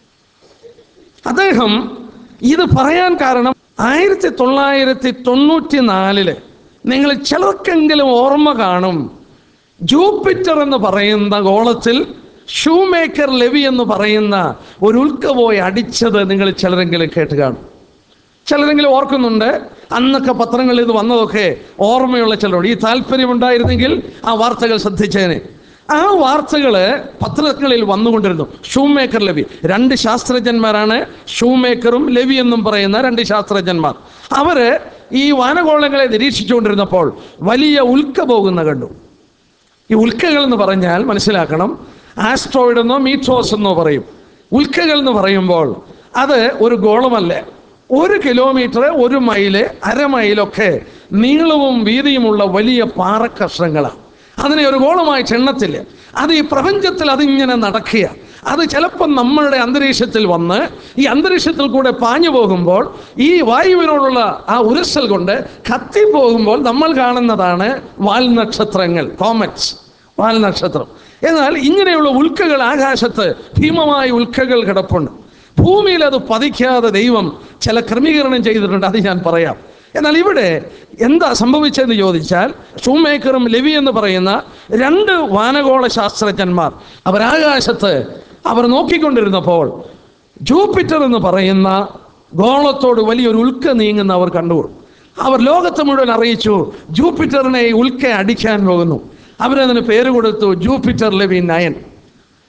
അദ്ദേഹം ഇത് പറയാൻ കാരണം ആയിരത്തി തൊള്ളായിരത്തി തൊണ്ണൂറ്റി നാലില് നിങ്ങൾ ചിലർക്കെങ്കിലും ഓർമ്മ കാണും ജൂപ്പിറ്റർ എന്ന് പറയുന്ന ഗോളത്തിൽ ഷൂമേക്കർ ലെവി എന്ന് പറയുന്ന ഒരു ഉൽക്ക പോയി അടിച്ചത് നിങ്ങൾ ചിലരെങ്കിലും കേട്ട് കാണും ചിലരെങ്കിലും ഓർക്കുന്നുണ്ട് അന്നൊക്കെ പത്രങ്ങളിൽ ഇത് വന്നതൊക്കെ ഓർമ്മയുള്ള ചിലരോട് ഈ താല്പര്യമുണ്ടായിരുന്നെങ്കിൽ ആ വാർത്തകൾ ശ്രദ്ധിച്ചേനെ ആ വാർത്തകൾ പത്രങ്ങളിൽ വന്നുകൊണ്ടിരുന്നു ഷൂമേക്കർ ലവി രണ്ട് ശാസ്ത്രജ്ഞന്മാരാണ് ഷൂമേക്കറും ലവി എന്നും പറയുന്ന രണ്ട് ശാസ്ത്രജ്ഞന്മാർ അവര് ഈ വാനഗോളങ്ങളെ നിരീക്ഷിച്ചുകൊണ്ടിരുന്നപ്പോൾ വലിയ ഉൽക്ക പോകുന്ന കണ്ടു ഈ ഉൽക്കകൾ എന്ന് പറഞ്ഞാൽ മനസ്സിലാക്കണം ആസ്ട്രോയിഡ് എന്നോ മീറ്റോസ് എന്നോ പറയും ഉൽക്കകൾ എന്ന് പറയുമ്പോൾ അത് ഒരു ഗോളമല്ല ഒരു കിലോമീറ്റർ ഒരു മൈല് അരമൈലൊക്കെ നീളവും വീതിയുമുള്ള വലിയ പാറക്കഷ്ണങ്ങളാണ് അതിനെ ഒരു ഗോളമായി ചെണ്ണത്തില്ല അത് ഈ പ്രപഞ്ചത്തിൽ അതിങ്ങനെ നടക്കുക അത് ചിലപ്പോൾ നമ്മളുടെ അന്തരീക്ഷത്തിൽ വന്ന് ഈ അന്തരീക്ഷത്തിൽ കൂടെ പാഞ്ഞു പോകുമ്പോൾ ഈ വായുവിനോടുള്ള ആ ഉരസൽ കൊണ്ട് കത്തിപ്പോകുമ്പോൾ നമ്മൾ കാണുന്നതാണ് വാൽനക്ഷത്രങ്ങൾ കോമറ്റ്സ് വാൽനക്ഷത്രം എന്നാൽ ഇങ്ങനെയുള്ള ഉൽക്കകൾ ആകാശത്ത് ഭീമമായ ഉൽക്കകൾ കിടപ്പുണ്ട് ഭൂമിയിൽ അത് പതിക്കാതെ ദൈവം ചില ക്രമീകരണം ചെയ്തിട്ടുണ്ട് അത് ഞാൻ പറയാം എന്നാൽ ഇവിടെ എന്താ സംഭവിച്ചതെന്ന് ചോദിച്ചാൽ ഷൂമേക്കറും ലെവി എന്ന് പറയുന്ന രണ്ട് വാനഗോള ശാസ്ത്രജ്ഞന്മാർ അവർ ആകാശത്ത് അവർ നോക്കിക്കൊണ്ടിരുന്നപ്പോൾ ജൂപ്പിറ്റർ എന്ന് പറയുന്ന ഗോളത്തോട് വലിയൊരു ഉൽക്ക നീങ്ങുന്ന അവർ കണ്ടു അവർ ലോകത്തെ മുഴുവൻ അറിയിച്ചു ജൂപ്പിറ്ററിനെ ഈ ഉൽക്ക അടിക്കാൻ പോകുന്നു അവരതിന് പേര് കൊടുത്തു ജൂപ്പിറ്റർ ലെവി നയൻ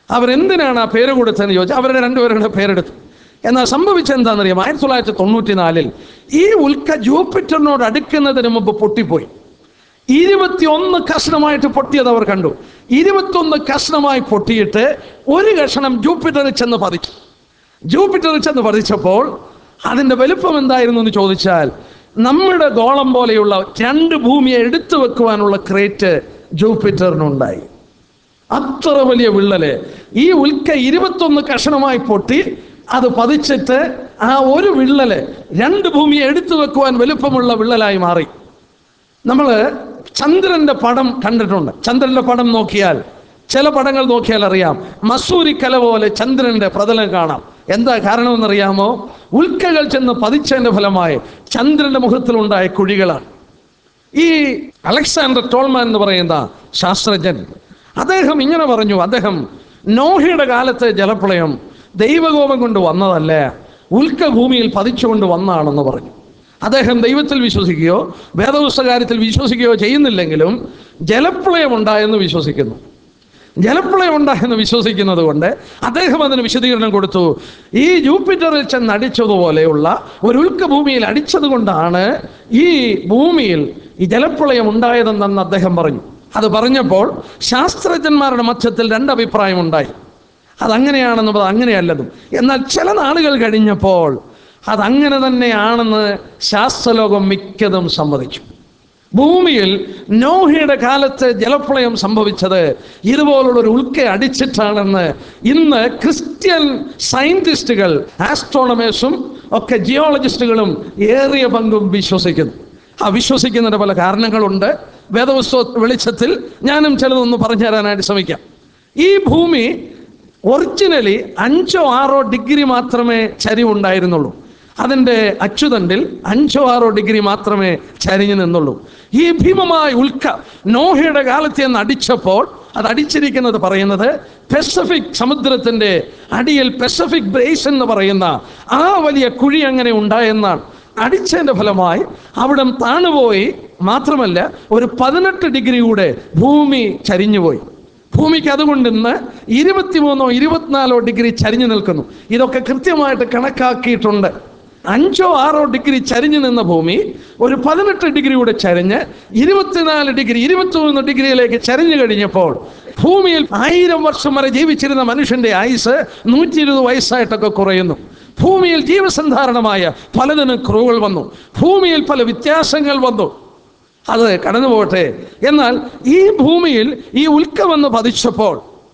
അവരെന്തിനാണ് ആ പേര് കൊടുത്തതെന്ന് ചോദിച്ചാൽ അവരുടെ രണ്ടുപേരുടെ പേരെടുത്തു എന്നാൽ സംഭവിച്ചത് എന്താണെന്നറിയാം ആയിരത്തി തൊള്ളായിരത്തി തൊണ്ണൂറ്റി നാലിൽ ഈ ഉൽക്ക ജൂപ്പിറ്ററിനോട് അടുക്കുന്നതിന് മുമ്പ് പൊട്ടിപ്പോയി ഇരുപത്തിയൊന്ന് കഷ്ണമായിട്ട് പൊട്ടിയത് അവർ കണ്ടു ഇരുപത്തിയൊന്ന് കഷ്ണമായി പൊട്ടിയിട്ട് ഒരു കഷ്ണം ജൂപ്പിറ്ററിൽ ചെന്ന് പതിച്ചു ജൂപ്പിറ്ററിൽ ചെന്ന് പതിച്ചപ്പോൾ അതിൻ്റെ വലുപ്പം എന്തായിരുന്നു എന്ന് ചോദിച്ചാൽ നമ്മുടെ ഗോളം പോലെയുള്ള രണ്ട് ഭൂമിയെ എടുത്തു വെക്കുവാനുള്ള ക്രേറ്റ് ജൂപ്പിറ്ററിനുണ്ടായി അത്ര വലിയ വിള്ളല് ഈ ഉൽക്ക ഇരുപത്തൊന്ന് കഷണമായി പൊട്ടി അത് പതിച്ചിട്ട് ആ ഒരു വിള്ളല് രണ്ട് ഭൂമിയെ എടുത്തു വെക്കുവാൻ വലുപ്പമുള്ള വിള്ളലായി മാറി നമ്മൾ ചന്ദ്രന്റെ പടം കണ്ടിട്ടുണ്ട് ചന്ദ്രന്റെ പടം നോക്കിയാൽ ചില പടങ്ങൾ നോക്കിയാൽ അറിയാം മസൂരി കല പോലെ ചന്ദ്രന്റെ പ്രതലം കാണാം എന്താ കാരണമെന്നറിയാമോ ഉൽക്കകൾ ചെന്ന് പതിച്ചതിന്റെ ഫലമായി ചന്ദ്രന്റെ മുഖത്തിലുണ്ടായ കുഴികളാണ് ഈ അലക്സാണ്ടർ ടോൾമാൻ എന്ന് പറയുന്ന ശാസ്ത്രജ്ഞൻ അദ്ദേഹം ഇങ്ങനെ പറഞ്ഞു അദ്ദേഹം നോഹയുടെ കാലത്തെ ജലപ്രളയം ദൈവകോപം കൊണ്ട് വന്നതല്ല ഉൽക്ക ഭൂമിയിൽ പതിച്ചുകൊണ്ട് വന്നതാണെന്ന് പറഞ്ഞു അദ്ദേഹം ദൈവത്തിൽ വിശ്വസിക്കുകയോ വേദപുസ്തകാര്യത്തിൽ വിശ്വസിക്കുകയോ ചെയ്യുന്നില്ലെങ്കിലും ജലപ്രളയം ഉണ്ടായെന്ന് വിശ്വസിക്കുന്നു ജലപ്രളയം ഉണ്ടായെന്ന് വിശ്വസിക്കുന്നത് കൊണ്ട് അദ്ദേഹം അതിന് വിശദീകരണം കൊടുത്തു ഈ ജൂപ്പിറ്ററിൽ ചെന്ന് അടിച്ചതുപോലെയുള്ള ഒരു ഉൽക്ക ഭൂമിയിൽ അടിച്ചത് കൊണ്ടാണ് ഈ ഭൂമിയിൽ ഈ ജലപ്രളയം ഉണ്ടായതെന്ന് അദ്ദേഹം പറഞ്ഞു അത് പറഞ്ഞപ്പോൾ ശാസ്ത്രജ്ഞന്മാരുടെ മധ്യത്തിൽ രണ്ട് അഭിപ്രായം ഉണ്ടായി അതങ്ങനെയാണെന്നും അത് അങ്ങനെയല്ലെന്നും എന്നാൽ ചില നാളുകൾ കഴിഞ്ഞപ്പോൾ അതങ്ങനെ തന്നെയാണെന്ന് ശാസ്ത്രലോകം മിക്കതും സമ്മതിച്ചു ഭൂമിയിൽ നോഹയുടെ കാലത്ത് ജലപ്രളയം സംഭവിച്ചത് ഇതുപോലുള്ള ഒരു ഉൽക്ക അടിച്ചിട്ടാണെന്ന് ഇന്ന് ക്രിസ്ത്യൻ സയന്റിസ്റ്റുകൾ ആസ്ട്രോണമേഴ്സും ഒക്കെ ജിയോളജിസ്റ്റുകളും ഏറിയ പങ്കും വിശ്വസിക്കുന്നു ആ വിശ്വസിക്കുന്നതിന് പല കാരണങ്ങളുണ്ട് വേദപുസ്തക വെളിച്ചത്തിൽ ഞാനും ചിലതൊന്ന് പറഞ്ഞു തരാനായിട്ട് ശ്രമിക്കാം ഈ ഭൂമി ഒറിജിനലി അഞ്ചോ ആറോ ഡിഗ്രി മാത്രമേ ചരിവുണ്ടായിരുന്നുള്ളൂ അതിൻ്റെ അച്ചുതണ്ടിൽ അഞ്ചോ ആറോ ഡിഗ്രി മാത്രമേ ചരിഞ്ഞു നിന്നുള്ളൂ ഈ ഭീമമായ ഉൽക്ക നോഹയുടെ കാലത്ത് നിന്ന് അടിച്ചപ്പോൾ അത് അടിച്ചിരിക്കുന്നത് പറയുന്നത് പെസഫിക് സമുദ്രത്തിന്റെ അടിയിൽ പെസഫിക് ബ്രേസ് എന്ന് പറയുന്ന ആ വലിയ കുഴി അങ്ങനെ ഉണ്ടായെന്നാണ് അടിച്ചതിന്റെ ഫലമായി അവിടം താണുപോയി മാത്രമല്ല ഒരു പതിനെട്ട് ഡിഗ്രി കൂടെ ഭൂമി ചരിഞ്ഞുപോയി ഭൂമിക്ക് അതുകൊണ്ട് ഇന്ന് ഇരുപത്തിമൂന്നോ ഇരുപത്തിനാലോ ഡിഗ്രി ചരിഞ്ഞു നിൽക്കുന്നു ഇതൊക്കെ കൃത്യമായിട്ട് കണക്കാക്കിയിട്ടുണ്ട് അഞ്ചോ ആറോ ഡിഗ്രി ചരിഞ്ഞു നിന്ന ഭൂമി ഒരു പതിനെട്ട് ഡിഗ്രി കൂടെ ചരിഞ്ഞ് ഇരുപത്തിനാല് ഡിഗ്രി ഇരുപത്തിമൂന്ന് ഡിഗ്രിയിലേക്ക് ചരിഞ്ഞു കഴിഞ്ഞപ്പോൾ ഭൂമിയിൽ ആയിരം വർഷം വരെ ജീവിച്ചിരുന്ന മനുഷ്യന്റെ ആയുസ് നൂറ്റി ഇരുപത് വയസ്സായിട്ടൊക്കെ കുറയുന്നു ഭൂമിയിൽ ജീവസന്ധാരണമായ പലതിനും കുറവുകൾ വന്നു ഭൂമിയിൽ പല വ്യത്യാസങ്ങൾ വന്നു അത് കടന്നു പോകട്ടെ എന്നാൽ ഈ ഭൂമിയിൽ ഈ ഉൽക്ക വന്ന് പതിച്ചപ്പോൾ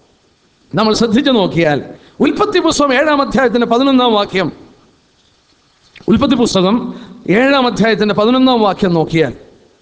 നമ്മൾ ശ്രദ്ധിച്ചു നോക്കിയാൽ ഉൽപ്പത്തി പുസ്തകം ഏഴാം അധ്യായത്തിന്റെ പതിനൊന്നാം വാക്യം ഉൽപ്പത്തി പുസ്തകം ഏഴാം അധ്യായത്തിന്റെ പതിനൊന്നാം വാക്യം നോക്കിയാൽ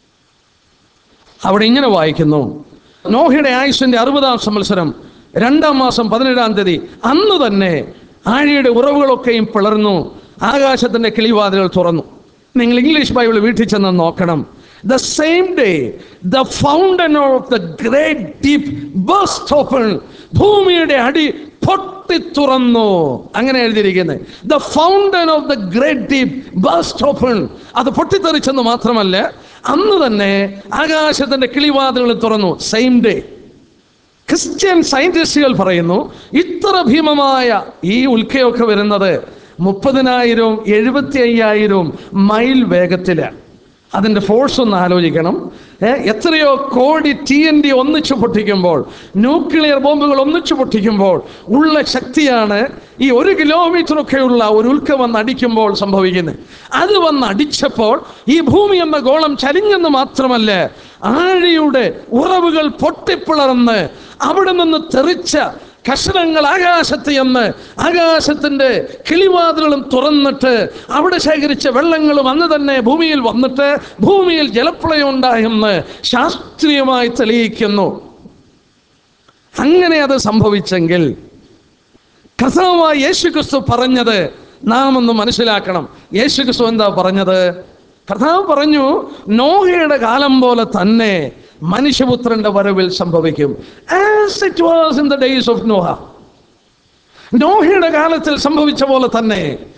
അവിടെ ഇങ്ങനെ വായിക്കുന്നു നോഹയുടെ ആയുഷിന്റെ അറുപതാം സംവത്സരം രണ്ടാം മാസം പതിനേഴാം തീയതി അന്ന് തന്നെ ആഴിയുടെ ഉറവുകളൊക്കെയും പിളർന്നു ആകാശത്തിന്റെ കിളിവാതിലുകൾ തുറന്നു നിങ്ങൾ ഇംഗ്ലീഷ് ബൈബിൾ വീട്ടിൽ ചെന്ന് നോക്കണം the same day the fountain of the great deep burst open ഭൂമിയുടെ അടി പൊട്ടി തുറന്നു അങ്ങനെ എഴുതിയിരിക്കുന്നത് the fountain of the great deep burst open അത് പൊട്ടിത്തെറിച്ചെന്ന് മാത്രമല്ല അന്ന് തന്നെ ആകാശത്തിന്റെ കിളിവാതിലുകൾ തുറന്നു സെയിം ഡേ ക്രിസ്ത്യൻ സയന്റിസ്റ്റുകൾ പറയുന്നു ഇത്ര ഭീമമായ ഈ ഉൽക്കയൊക്കെ വരുന്നത് മുപ്പതിനായിരവും എഴുപത്തി അയ്യായിരവും മൈൽ വേഗത്തിലാണ് അതിൻ്റെ ഫോഴ്സ് ഒന്ന് ആലോചിക്കണം ഏ, എത്രയോ കോടി ടി എൻ ഡി ഒന്നിച്ചു പൊട്ടിക്കുമ്പോൾ ന്യൂക്ലിയർ ബോംബുകൾ ഒന്നിച്ചു പൊട്ടിക്കുമ്പോൾ ഉള്ള ശക്തിയാണ് ഈ ഒരു കിലോമീറ്ററൊക്കെയുള്ള ഒരു ഉൽക്ക വന്ന് അടിക്കുമ്പോൾ സംഭവിക്കുന്നത് അത് വന്ന് അടിച്ചപ്പോൾ ഈ ഭൂമി എന്ന ഗോളം ചലിഞ്ഞെന്ന് മാത്രമല്ല ആഴിയുടെ ഉറവുകൾ പൊട്ടിപ്പിളർന്ന് അവിടെ നിന്ന് തെറിച്ച കഷണങ്ങൾ ആകാശത്ത് എന്ന് ആകാശത്തിന്റെ കിളിവാതിലുകളും തുറന്നിട്ട് അവിടെ ശേഖരിച്ച വെള്ളങ്ങളും അന്ന് തന്നെ ഭൂമിയിൽ വന്നിട്ട് ഭൂമിയിൽ ജലപ്രളയം ഉണ്ടായെന്ന് ശാസ്ത്രീയമായി തെളിയിക്കുന്നു അങ്ങനെ അത് സംഭവിച്ചെങ്കിൽ കഥാവായ യേശു ക്രിസ്തു പറഞ്ഞത് നാം ഒന്ന് മനസ്സിലാക്കണം യേശു ക്രിസ്തു എന്താ പറഞ്ഞത് കർത്താവ് പറഞ്ഞു നോഹയുടെ കാലം പോലെ തന്നെ മനുഷ്യപുത്രന്റെ വരവിൽ സംഭവിക്കും as it was in the days of Noah നോഹയുടെ കാലത്തിൽ സംഭവിച്ച പോലെ തന്നെ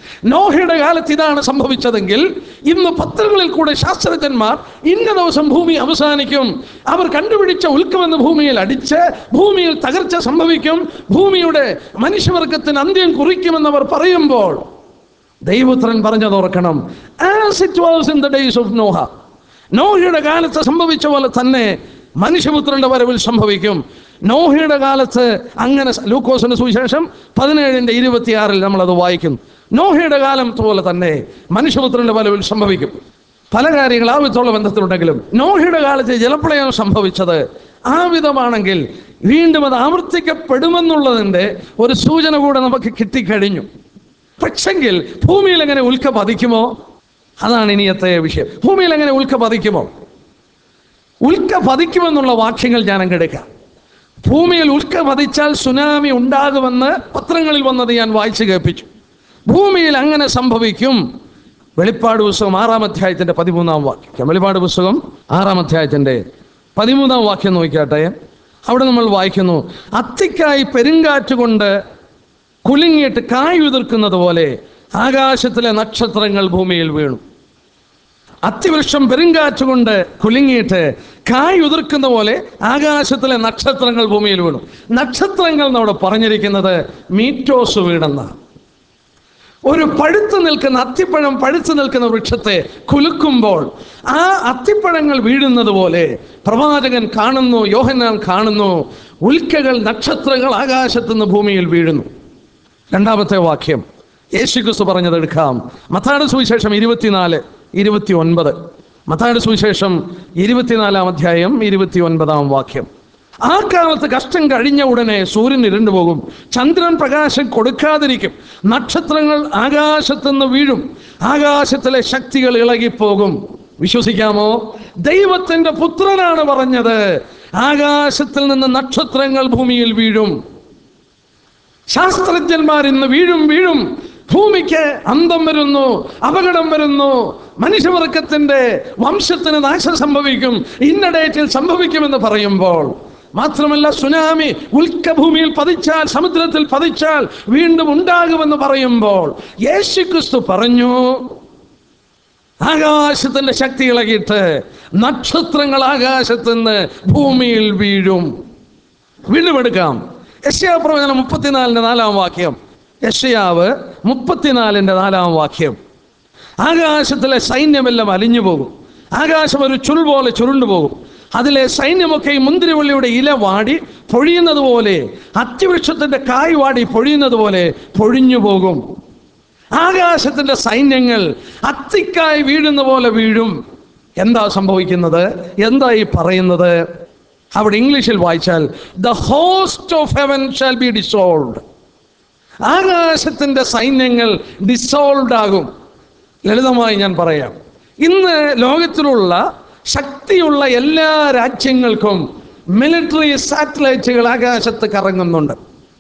നോഹയുടെ കാലത്ത് ഇതാണ് സംഭവിച്ചതെങ്കിൽ ഇന്ന് പത്രങ്ങളിൽ കൂടെ ശാസ്ത്രജ്ഞന്മാർ ഇന്ന ദിവസം ഭൂമി അവസാനിക്കും അവർ കണ്ടുപിടിച്ച ഉൽക്കമെന്ന ഭൂമിയിൽ അടിച്ച് ഭൂമിയിൽ തകർച്ച സംഭവിക്കും ഭൂമിയുടെ മനുഷ്യവർഗത്തിന് അന്ത്യം കുറിക്കുമെന്നവർ പറയുമ്പോൾ ദൈവപുത്രൻ പറഞ്ഞത് ഓർക്കണം as it was in the days of Noah നോഹയുടെ കാലത്ത് സംഭവിച്ച പോലെ തന്നെ മനുഷ്യപുത്രന്റെ വരവിൽ സംഭവിക്കും നോഹയുടെ കാലത്ത് അങ്ങനെ സ- ലൂക്കോസിന്റെ സുവിശേഷം പതിനേഴിന്റെ ഇരുപത്തിയാറിൽ നമ്മൾ അത് വായിക്കും നോഹയുടെ കാലം പോലെ തന്നെ മനുഷ്യപുത്രന്റെ വരവിൽ സംഭവിക്കും പല കാര്യങ്ങൾ ആ വിധമുള്ള ബന്ധത്തിലുണ്ടെങ്കിലും നോഹയുടെ കാലത്ത് ജലപ്രളയം സംഭവിച്ചത് ആ വിധമാണെങ്കിൽ വീണ്ടും അത് ആവർത്തിക്കപ്പെടുമെന്നുള്ളതിൻ്റെ ഒരു സൂചന കൂടെ നമുക്ക് കിട്ടിക്കഴിഞ്ഞു പക്ഷെങ്കിൽ ഭൂമിയിൽ എങ്ങനെ ഉൽക്ക പതിക്കുമോ അതാണ് ഇനിയത്തെ വിഷയം ഭൂമിയിൽ എങ്ങനെ ഉൽക്ക പതിക്കുമോ ഉൽക്ക പതിക്കുമെന്നുള്ള വാക്യങ്ങൾ ഞാൻ അങ്ങെടുക്കാം ഭൂമിയിൽ ഉൽക്ക പതിച്ചാൽ സുനാമി ഉണ്ടാകുമെന്ന് പത്രങ്ങളിൽ വന്നത് ഞാൻ വായിച്ചു കേൾപ്പിച്ചു ഭൂമിയിൽ അങ്ങനെ സംഭവിക്കും വെളിപ്പാട് പുസ്തകം ആറാം അധ്യായത്തിന്റെ പതിമൂന്നാം വാക്യം വെളിപ്പാട് പുസ്തകം ആറാം അധ്യായത്തിന്റെ പതിമൂന്നാം വാക്യം നോക്കിയാട്ടെ അവിടെ നമ്മൾ വായിക്കുന്നു അത്തിക്കായി പെരുങ്കാറ്റ് കൊണ്ട് കുലുങ്ങിയിട്ട് കായ് ഉതിർക്കുന്നത് പോലെ ആകാശത്തിലെ നക്ഷത്രങ്ങൾ ഭൂമിയിൽ വീണു അത്തിവൃക്ഷം പെരുങ്കാറ്റ് കൊണ്ട് കുലുങ്ങിയിട്ട് കായ് ഉതിർക്കുന്ന പോലെ ആകാശത്തിലെ നക്ഷത്രങ്ങൾ ഭൂമിയിൽ വീണു നക്ഷത്രങ്ങൾ എന്നവിടെ പറഞ്ഞിരിക്കുന്നത് മീറ്റോസ് വീണെന്നാണ് ഒരു പഴുത്തു നിൽക്കുന്ന അത്തിപ്പഴം പഴുത്തു നിൽക്കുന്ന വൃക്ഷത്തെ കുലുക്കുമ്പോൾ ആ അത്തിപ്പഴങ്ങൾ വീഴുന്നത് പോലെ പ്രവാചകൻ കാണുന്നു യോഹന്നാൻ കാണുന്നു ഉൽക്കകൾ നക്ഷത്രങ്ങൾ ആകാശത്തുനിന്ന് ഭൂമിയിൽ വീഴുന്നു രണ്ടാമത്തെ വാക്യം യേശുക്രിസ്തു പറഞ്ഞത് എടുക്കാം മത്താട് സുവിശേഷം ഇരുപത്തിനാല് ഇരുപത്തി ഒൻപത് മത്താട് സുവിശേഷം ഇരുപത്തിനാലാം അധ്യായം ഇരുപത്തി ഒൻപതാം വാക്യം ആ കാലത്ത് കഷ്ടം കഴിഞ്ഞ ഉടനെ സൂര്യൻ ഇരുണ്ടു പോകും ചന്ദ്രൻ പ്രകാശം കൊടുക്കാതിരിക്കും നക്ഷത്രങ്ങൾ ആകാശത്തുനിന്ന് വീഴും ആകാശത്തിലെ ശക്തികൾ ഇളകിപ്പോകും വിശ്വസിക്കാമോ ദൈവത്തിന്റെ പുത്രനാണ് പറഞ്ഞത് ആകാശത്തിൽ നിന്ന് നക്ഷത്രങ്ങൾ ഭൂമിയിൽ വീഴും ശാസ്ത്രജ്ഞന്മാർ ഇന്ന് വീഴും വീഴും ഭൂമിക്ക് അന്തം വരുന്നു അപകടം വരുന്നു മനുഷ്യവർഗത്തിന്റെ വംശത്തിന് നാശം സംഭവിക്കും ഇന്ന ഡേറ്റിൽ സംഭവിക്കുമെന്ന് പറയുമ്പോൾ മാത്രമല്ല സുനാമി ഉൽക്കഭൂമിയിൽ പതിച്ചാൽ സമുദ്രത്തിൽ പതിച്ചാൽ വീണ്ടും ഉണ്ടാകുമെന്ന് പറയുമ്പോൾ യേശുക്രിസ്തു പറഞ്ഞു ആകാശത്തിന്റെ ശക്തി ഇളകിയിട്ട് നക്ഷത്രങ്ങൾ ആകാശത്തുനിന്ന് ഭൂമിയിൽ വീഴും വീണ്ടും എടുക്കാം യശയാ പ്രവചനം മുപ്പത്തിനാലിന്റെ നാലാം വാക്യം യശയാവ് മുപ്പത്തിനാലിന്റെ നാലാം വാക്യം ആകാശത്തിലെ സൈന്യമെല്ലാം അലിഞ്ഞു പോകും ആകാശം ഒരു ചുരുൾ പോലെ ചുരുണ്ടു പോകും അതിലെ സൈന്യമൊക്കെ ഈ മുന്തിരിവള്ളിയുടെ ഇല വാടി പൊഴിയുന്നത് പോലെ അത്തിവൃക്ഷത്തിന്റെ കായ് വാടി പൊഴിയുന്നത് പോലെ പൊഴിഞ്ഞു പോകും ആകാശത്തിന്റെ സൈന്യങ്ങൾ അത്തിക്കായി വീഴുന്ന പോലെ വീഴും എന്താ സംഭവിക്കുന്നത് എന്താ ഈ പറയുന്നത് അവിടെ ഇംഗ്ലീഷിൽ വായിച്ചാൽ the host of heaven shall be dissolve ആകാശത്തിന്റെ സൈന്യങ്ങൾ ഡിസോൾവ് ആകും ലളിതമായി ഞാൻ പറയാം ഇന്ന് ലോകത്തിലുള്ള ശക്തിയുള്ള എല്ലാ രാജ്യങ്ങൾക്കും മിലിറ്ററി സാറ്റലൈറ്റുകൾ ആകാശത്ത് കറങ്ങുന്നുണ്ട്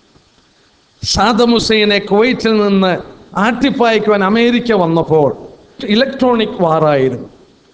സാദം ഹുസൈനെ കുവൈറ്റിൽ നിന്ന് ആട്ടിപ്പായിക്കുവാൻ അമേരിക്ക വന്നപ്പോൾ ഇലക്ട്രോണിക് വാറായിരുന്നു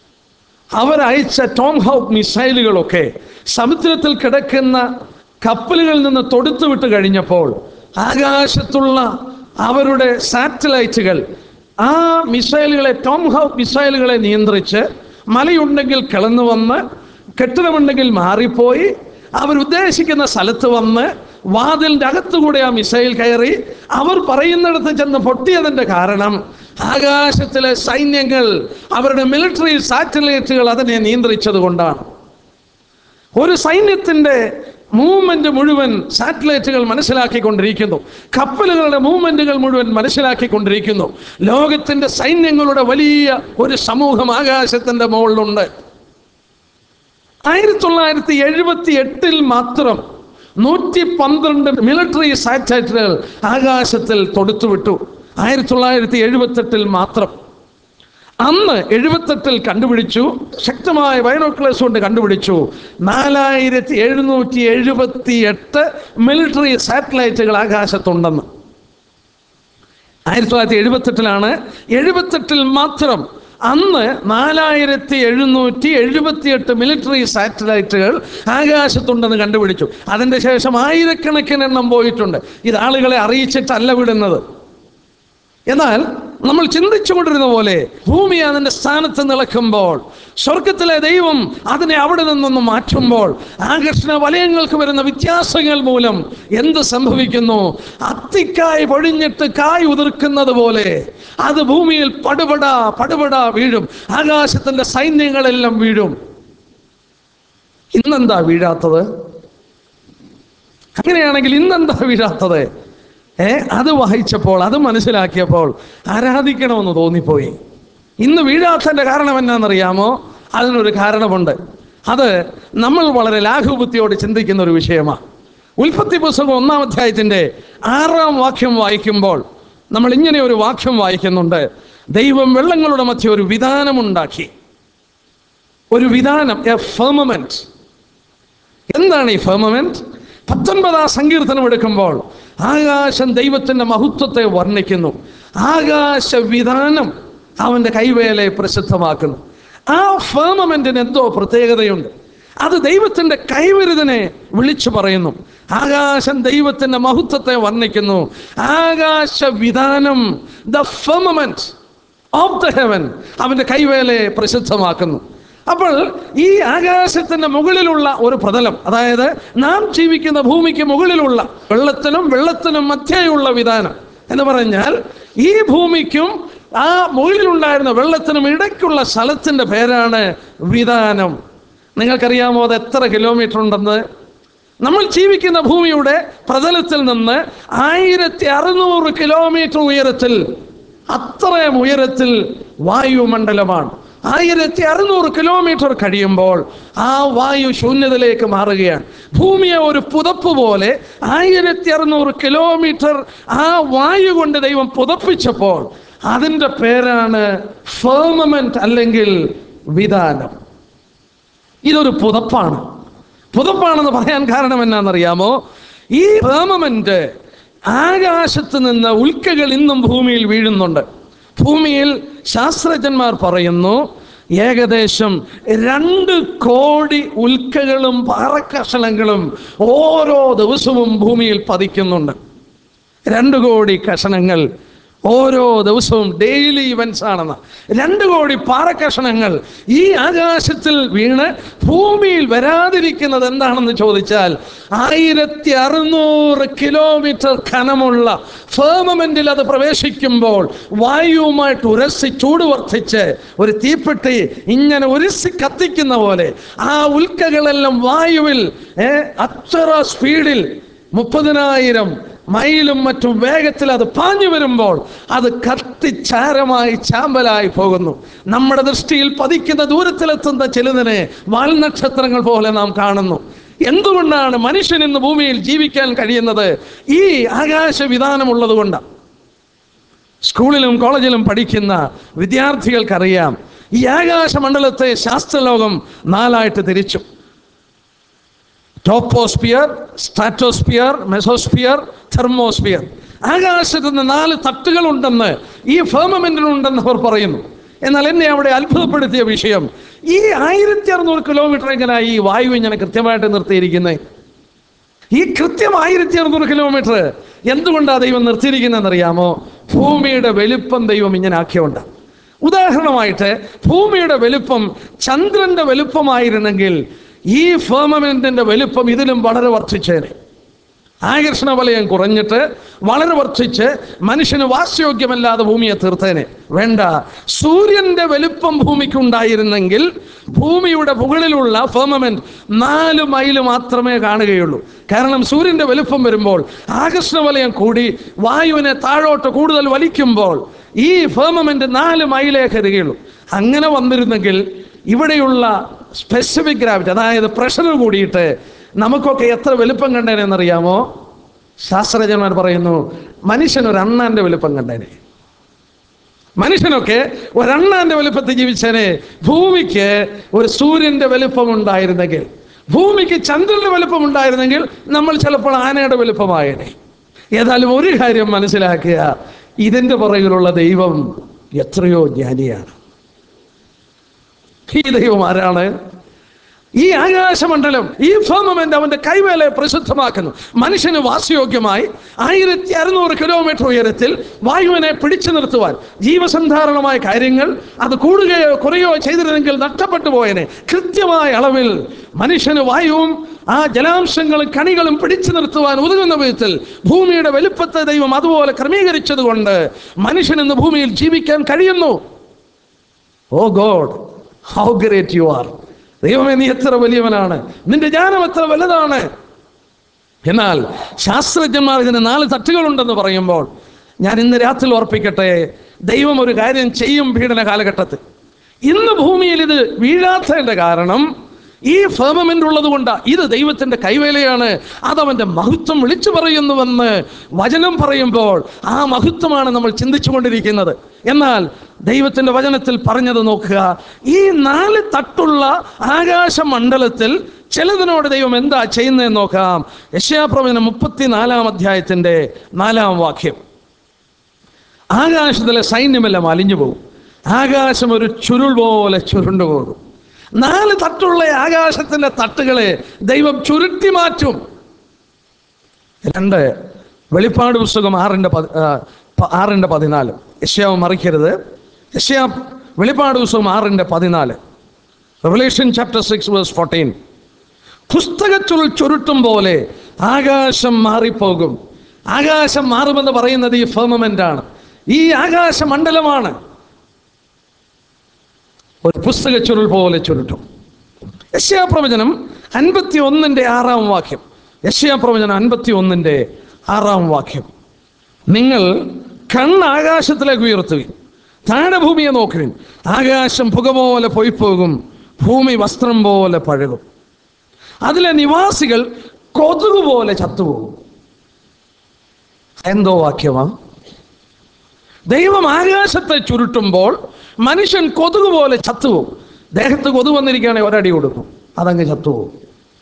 അവരയച്ച ടോം ഹൗക്ക് മിസൈലുകളൊക്കെ സമുദ്രത്തിൽ കിടക്കുന്ന കപ്പലുകളിൽ നിന്ന് തൊടുത്തു വിട്ട് കഴിഞ്ഞപ്പോൾ ആകാശത്തുള്ള അവരുടെ സാറ്റലൈറ്റുകൾ ആ മിസൈലുകളെ ടോം ഹൗക്ക് മിസൈലുകളെ നിയന്ത്രിച്ച് മലയുണ്ടെങ്കിൽ കിളന്നു വന്ന് കെട്ടിടമുണ്ടെങ്കിൽ മാറിപ്പോയി അവരുദ്ദേശിക്കുന്ന സ്ഥലത്ത് വന്ന് വാതിലിന്റെ അകത്തുകൂടെ ആ മിസൈൽ കയറി അവർ പറയുന്നിടത്ത് ചെന്ന് പൊട്ടിയതിന്റെ കാരണം ആകാശത്തിലെ സൈന്യങ്ങൾ അവരുടെ മിലിറ്ററി സാറ്റലൈറ്റുകൾ അതിനെ നിയന്ത്രിച്ചത് കൊണ്ടാണ് ഒരു സൈന്യത്തിന്റെ മൂവ്മെന്റ് മുഴുവൻ സാറ്റലൈറ്റുകൾ മനസ്സിലാക്കിക്കൊണ്ടിരിക്കുന്നു കപ്പലുകളുടെ മൂവ്മെന്റുകൾ മുഴുവൻ മനസ്സിലാക്കിക്കൊണ്ടിരിക്കുന്നു ലോകത്തിന്റെ സൈന്യങ്ങളുടെ വലിയ ഒരു സമൂഹം ആകാശത്തിന്റെ മുകളിലുണ്ട് ആയിരത്തി തൊള്ളായിരത്തി എഴുപത്തി എട്ടിൽ മാത്രം നൂറ്റി പന്ത്രണ്ട് മിലിറ്ററി സാറ്റലൈറ്റുകൾ ആകാശത്തിൽ തൊടുത്തുവിട്ടു ആയിരത്തി തൊള്ളായിരത്തി എഴുപത്തെട്ടിൽ മാത്രം അന്ന് എഴുപത്തെട്ടിൽ കണ്ടുപിടിച്ചു ശക്തമായ ബൈനോക്കുലേഴ്സ് കൊണ്ട് കണ്ടുപിടിച്ചു നാലായിരത്തി എഴുന്നൂറ്റി എഴുപത്തി എട്ട് മിലിറ്ററി സാറ്റലൈറ്റുകൾ ആകാശത്തുണ്ടെന്ന് ആയിരത്തി തൊള്ളായിരത്തി എഴുപത്തെട്ടിലാണ് എഴുപത്തെട്ടിൽ മാത്രം അന്ന് നാലായിരത്തി എഴുന്നൂറ്റി എഴുപത്തിയെട്ട് മിലിറ്ററി സാറ്റലൈറ്റുകൾ ആകാശത്തുണ്ടെന്ന് കണ്ടുപിടിച്ചു അതിൻ്റെ ശേഷം ആയിരക്കണക്കിന് എണ്ണം പോയിട്ടുണ്ട് ഇത് ആളുകളെ അറിയിച്ചിട്ടല്ല വിടുന്നത് എന്നാൽ നമ്മൾ ചിന്തിച്ചുകൊണ്ടിരുന്ന പോലെ ഭൂമി അതിന്റെ സ്ഥാനത്ത് നിളക്കുമ്പോൾ സ്വർഗത്തിലെ ദൈവം അതിനെ അവിടെ നിന്നൊന്ന് മാറ്റുമ്പോൾ ആകർഷണ വലയങ്ങൾക്ക് വരുന്ന വ്യത്യാസങ്ങൾ മൂലം എന്ത് സംഭവിക്കുന്നു അത്തിക്കായ് പൊഴിഞ്ഞിട്ട് കായ് ഉതിർക്കുന്നത് പോലെ അത് ഭൂമിയിൽ പടുപട പടുപട വീഴും ആകാശത്തിന്റെ സൈന്യങ്ങളെല്ലാം വീഴും ഇന്നെന്താ വീഴാത്തത് അങ്ങനെയാണെങ്കിൽ ഇന്നെന്താ വീഴാത്തത് ഏ അത് വായിച്ചപ്പോൾ അത് മനസ്സിലാക്കിയപ്പോൾ ആരാധിക്കണമെന്ന് തോന്നിപ്പോയി ഇന്ന് വീഴാത്തതിന്റെ കാരണം എന്നാണെന്നറിയാമോ അതിനൊരു കാരണമുണ്ട് അത് നമ്മൾ വളരെ ലാഘുബുദ്ധിയോട് ചിന്തിക്കുന്ന ഒരു വിഷയമാണ് ഉൽപ്പത്തി പുസ്തകം ഒന്നാം അധ്യായത്തിന്റെ ആറാം വാക്യം വായിക്കുമ്പോൾ നമ്മൾ ഇങ്ങനെ ഒരു വാക്യം വായിക്കുന്നുണ്ട് ദൈവം വെള്ളങ്ങളുടെ മധ്യ ഒരു വിധാനമുണ്ടാക്കി ഒരു വിധാനം എ ഫെർമമെന്റ് എന്താണ് ഈ ഫെർമമെന്റ് പത്തൊൻപതാം സങ്കീർത്തനം എടുക്കുമ്പോൾ ആകാശം ദൈവത്തിന്റെ മഹത്വത്തെ വർണ്ണിക്കുന്നു ആകാശ വിധാനം അവന്റെ കൈവേലയെ പ്രസിദ്ധമാക്കുന്നു ആ ഫെർമമെന്റിന് എന്തോ പ്രത്യേകതയുണ്ട് അത് ദൈവത്തിന്റെ കൈവിരുതിനെ വിളിച്ചു പറയുന്നു ആകാശം ദൈവത്തിന്റെ മഹത്വത്തെ വർണ്ണിക്കുന്നു ആകാശ വിധാനം the firmament of the heaven അവന്റെ കൈവേലയെ പ്രസിദ്ധമാക്കുന്നു അപ്പോൾ ഈ ആകാശത്തിന്റെ മുകളിലുള്ള ഒരു പ്രതലം അതായത് നാം ജീവിക്കുന്ന ഭൂമിക്ക് മുകളിലുള്ള വെള്ളത്തിനും വെള്ളത്തിനും മധ്യയുള്ള വിധാനം എന്ന് പറഞ്ഞാൽ ഈ ഭൂമിക്കും ആ മുകളിലുണ്ടായിരുന്ന വെള്ളത്തിനും ഇടയ്ക്കുള്ള സ്ഥലത്തിന്റെ പേരാണ് വിധാനം നിങ്ങൾക്കറിയാമോ അത് എത്ര കിലോമീറ്റർ ഉണ്ടെന്ന് നമ്മൾ ജീവിക്കുന്ന ഭൂമിയുടെ പ്രതലത്തിൽ നിന്ന് ആയിരത്തി അറുന്നൂറ് കിലോമീറ്റർ ഉയരത്തിൽ അത്രയും ഉയരത്തിൽ വായുമണ്ഡലമാണ് ആയിരത്തി അറുന്നൂറ് കിലോമീറ്റർ കഴിയുമ്പോൾ ആ വായു ശൂന്യതയിലേക്ക് മാറുകയാണ് ഭൂമിയെ ഒരു പുതപ്പ് പോലെ ആയിരത്തി അറുന്നൂറ് കിലോമീറ്റർ ആ വായു കൊണ്ട് ദൈവം പുതപ്പിച്ചപ്പോൾ അതിൻ്റെ പേരാണ് ഫേർമമെന്റ് അല്ലെങ്കിൽ വിധാനം ഇതൊരു പുതപ്പാണ് പുതപ്പാണെന്ന് പറയാൻ കാരണം എന്നാണെന്നറിയാമോ ഈ ഫേമമെന്റ് ആകാശത്ത് നിന്ന് ഉൽക്കകൾ ഇന്നും ഭൂമിയിൽ വീഴുന്നുണ്ട് ഭൂമിയിൽ ശാസ്ത്രജ്ഞന്മാർ പറയുന്നു ഏകദേശം രണ്ട് കോടി ഉൽക്കകളും പാറക്കഷണങ്ങളും ഓരോ ദിവസവും ഭൂമിയിൽ പതിക്കുന്നുണ്ട് രണ്ട് കോടി കഷണങ്ങൾ ഓരോ ദിവസവും ഡെയിലി ഇവൻസ് ആണെന്ന് രണ്ട് കോടി പാറക്കഷണങ്ങൾ ഈ ആകാശത്തിൽ വീണ് ഭൂമിയിൽ വരാതിരിക്കുന്നത് എന്താണെന്ന് ചോദിച്ചാൽ ആയിരത്തി അറുന്നൂറ് കിലോമീറ്റർ ഖനമുള്ള ഫേമമെന്റിൽ അത് പ്രവേശിക്കുമ്പോൾ വായുവുമായിട്ട് ഉരസി ചൂട് വർദ്ധിച്ച് ഒരു തീപ്പെട്ടി ഇങ്ങനെ ഉരസി കത്തിക്കുന്ന പോലെ ആ ഉൽക്കകളെല്ലാം വായുവിൽ ഏ, അത്ര സ്പീഡിൽ മുപ്പതിനായിരം മൈലും മറ്റും വേഗത്തിൽ അത് പാഞ്ഞു വരുമ്പോൾ അത് കത്തിച്ചാരമായി ചാമ്പലായി പോകുന്നു നമ്മുടെ ദൃഷ്ടിയിൽ പതിക്കുന്ന ദൂരത്തിലെത്തുന്ന ചിലതിനെ വാൽനക്ഷത്രങ്ങൾ പോലെ നാം കാണുന്നു എന്തുകൊണ്ടാണ് മനുഷ്യൻ ഇന്ന് ഭൂമിയിൽ ജീവിക്കാൻ കഴിയുന്നത് ഈ ആകാശ വിധാനമുള്ളത് കൊണ്ടാണ് സ്കൂളിലും കോളേജിലും പഠിക്കുന്ന വിദ്യാർത്ഥികൾക്കറിയാം ഈ ആകാശമണ്ഡലത്തെ ശാസ്ത്രലോകം നാലായിട്ട് തിരിച്ചു ടോപ്പോസ്ഫിയർ സ്ട്രാറ്റോസ്ഫിയർ മെസോസ്ഫിയർ തെർമോസ്ഫിയർ ആകാശത്ത് നിന്ന് നാല് തട്ടുകളുണ്ടെന്ന് ഈ ഫേമമെന്റിലുണ്ടെന്ന് അവർ പറയുന്നു എന്നാൽ എന്നെ അവിടെ അത്ഭുതപ്പെടുത്തിയ വിഷയം ഈ ആയിരത്തി അറുന്നൂറ് കിലോമീറ്റർ എങ്ങനെയാ ഈ വായു ഇങ്ങനെ കൃത്യമായിട്ട് നിർത്തിയിരിക്കുന്നത് ഈ കൃത്യം ആയിരത്തി അറുന്നൂറ് കിലോമീറ്റർ എന്തുകൊണ്ടാണ് ദൈവം നിർത്തിയിരിക്കുന്നതെന്ന് അറിയാമോ ഭൂമിയുടെ വലിപ്പം ദൈവം ഇങ്ങനെ ആക്കിയോണ്ട് ഉദാഹരണമായിട്ട് ഭൂമിയുടെ വലിപ്പം ചന്ദ്രന്റെ വലുപ്പമായിരുന്നെങ്കിൽ ഈ ഫേമമെന്റിന്റെ വലുപ്പം ഇതിലും വളരെ വർദ്ധിച്ചേനെ ആകർഷണ വലയം കുറഞ്ഞിട്ട് വളരെ വർദ്ധിച്ച് മനുഷ്യന് വാസ്യോഗ്യമല്ലാതെ ഭൂമിയെ തീർത്തേനെ വേണ്ട സൂര്യന്റെ വലുപ്പം ഭൂമിക്ക് ഉണ്ടായിരുന്നെങ്കിൽ ഭൂമിയുടെ മുകളിലുള്ള ഫെർമമെന്റ് നാല് മൈല് മാത്രമേ കാണുകയുള്ളൂ കാരണം സൂര്യന്റെ വലുപ്പം വരുമ്പോൾ ആകർഷണ വലയം കൂടി വായുവിനെ താഴോട്ട് കൂടുതൽ വലിക്കുമ്പോൾ ഈ ഫെർമമെന്റ് നാല് മൈലേ കരുകയുള്ളൂ അങ്ങനെ വന്നിരുന്നെങ്കിൽ ഇവിടെയുള്ള സ്പെസിഫിക് ഗ്രാവിറ്റി അതായത് പ്രഷർ കൂടിയിട്ട് നമുക്കൊക്കെ എത്ര വലുപ്പം കണ്ടേനെന്നറിയാമോ ശാസ്ത്രജ്ഞന്മാർ പറയുന്നു മനുഷ്യൻ ഒരു അണ്ണാന്റെ വലുപ്പം കണ്ടേനെ മനുഷ്യനൊക്കെ ഒരണ്ണാന്റെ വലുപ്പത്തിൽ ജീവിച്ചേനെ ഭൂമിക്ക് ഒരു സൂര്യന്റെ വലുപ്പം ഉണ്ടായിരുന്നെങ്കിൽ ഭൂമിക്ക് ചന്ദ്രന്റെ വലുപ്പം ഉണ്ടായിരുന്നെങ്കിൽ നമ്മൾ ചിലപ്പോൾ ആനയുടെ വലുപ്പമായേനെ ഏതായാലും ഒരു കാര്യം മനസ്സിലാക്കുക ഇതിന്റെ പുറകിലുള്ള ദൈവം എത്രയോ ജ്ഞാനിയാണ് ഈ ദൈവം ആരാണ് ഈ ആകാശമണ്ഡലം ഈ ഫേമമെന്റ് അവന്റെ കൈവേലയെ പ്രസിദ്ധമാക്കുന്നു മനുഷ്യന് വാസയോഗ്യമായി ആയിരത്തി അറുന്നൂറ് കിലോമീറ്റർ ഉയരത്തിൽ വായുവിനെ പിടിച്ചു നിർത്തുവാൻ ജീവസന്ധാരണമായ കാര്യങ്ങൾ അത് കൂടുകയോ കുറയോ ചെയ്തിരുന്നെങ്കിൽ നഷ്ടപ്പെട്ടു പോയനെ കൃത്യമായ അളവിൽ മനുഷ്യന് വായുവും ആ ജലാംശങ്ങളും കണികളും പിടിച്ചു നിർത്തുവാൻ ഉതകുന്ന വിധത്തിൽ ഭൂമിയുടെ വലുപ്പത്തെ ദൈവം അതുപോലെ ക്രമീകരിച്ചത് കൊണ്ട് മനുഷ്യൻ ഇന്ന് ഭൂമിയിൽ ജീവിക്കാൻ കഴിയുന്നു O God how great you are ദൈവമേ നീ എത്ര വലിയവനാണ് നിന്റെ ജ്ഞാനം എത്ര വലുതാണ് എന്നാൽ ശാസ്ത്രജ്ഞന്മാർ ഇതിന് നാല് തട്ടുകളുണ്ടെന്ന് പറയുമ്പോൾ ഞാൻ ഇന്ന് രാത്രി ഓർപ്പിക്കട്ടെ ദൈവം ഒരു കാര്യം ചെയ്യും പീഡന കാലഘട്ടത്തിൽ ഇന്ന് ഭൂമിയിൽ ഇത് വീഴാത്തതിന്റെ കാരണം ഈ ഫേമമെന്റ് ഉള്ളത് കൊണ്ട് ഇത് ദൈവത്തിന്റെ കൈവേലയാണ് അതവന്റെ മഹത്വം വിളിച്ചു പറയുന്നുവെന്ന് വചനം പറയുമ്പോൾ ആ മഹത്വമാണ് നമ്മൾ ചിന്തിച്ചുകൊണ്ടിരിക്കുന്നത് എന്നാൽ ദൈവത്തിന്റെ വചനത്തിൽ പറഞ്ഞത് നോക്കുക ഈ നാല് തട്ടുള്ള ആകാശമണ്ഡലത്തിൽ ചിലതിനോട് ദൈവം എന്താ ചെയ്യുന്നതെന്ന് നോക്കാം യശയാപ്രവചനം മുപ്പത്തിനാലാം അധ്യായത്തിന്റെ നാലാം വാക്യം ആകാശത്തിലെ സൈന്യമെല്ലാം അലിഞ്ഞു പോകും ആകാശം ഒരു ചുരുൾ പോലെ ചുരുണ്ടു പോകും നാല് തട്ടുള്ള ആകാശത്തിന്റെ തട്ടുകളെ ദൈവം ചുരുട്ടി മാറ്റും രണ്ട് വെളിപ്പാട് പുസ്തകം ആറിന്റെ പതി- ആ, പ- ആറിന്റെ പതിനാല് യശ്യാവ് മറിക്കരുത് യശ്യാ വെളിപ്പാട് പുസ്തകം ആറിന്റെ പതിനാല് Revelation chapter six verse fourteen പുസ്തകച്ചുരുൾ ചുരുട്ടും പോലെ ആകാശം മാറിപ്പോകും ആകാശം മാറുമെന്ന് പറയുന്നത് ഈ ഫേമമെന്റ് ആണ് ഈ ആകാശമണ്ഡലമാണ് ഒരു പുസ്തക ചുരുൾ പോലെ ചുരുട്ടും യശ്യാപ്രവചനം അൻപത്തി ഒന്നിന്റെ ആറാം വാക്യം യശ്യാപ്രവചനം അൻപത്തി ഒന്നിന്റെ ആറാം വാക്യം നിങ്ങൾ കണ്ണ് ആകാശത്തിലേക്ക് ഉയർത്തുകയും താഴെ ഭൂമിയെ നോക്കുവിൻ ആകാശം പുക പോലെ പൊയ്പോകും ഭൂമി വസ്ത്രം പോലെ പഴകും അതിലെ നിവാസികൾ കൊതുക് പോലെ ചത്തുപോകും എന്തോ വാക്യമാ ദൈവം ആകാശത്തെ ചുരുട്ടുമ്പോൾ മനുഷ്യൻ കൊതുക് പോലെ ചത്തുപോകും ദേഹത്ത് കൊതു വന്നിരിക്കുകയാണെങ്കിൽ ഒരടി കൊടുക്കും അതങ്ങ് ചത്തുപോകും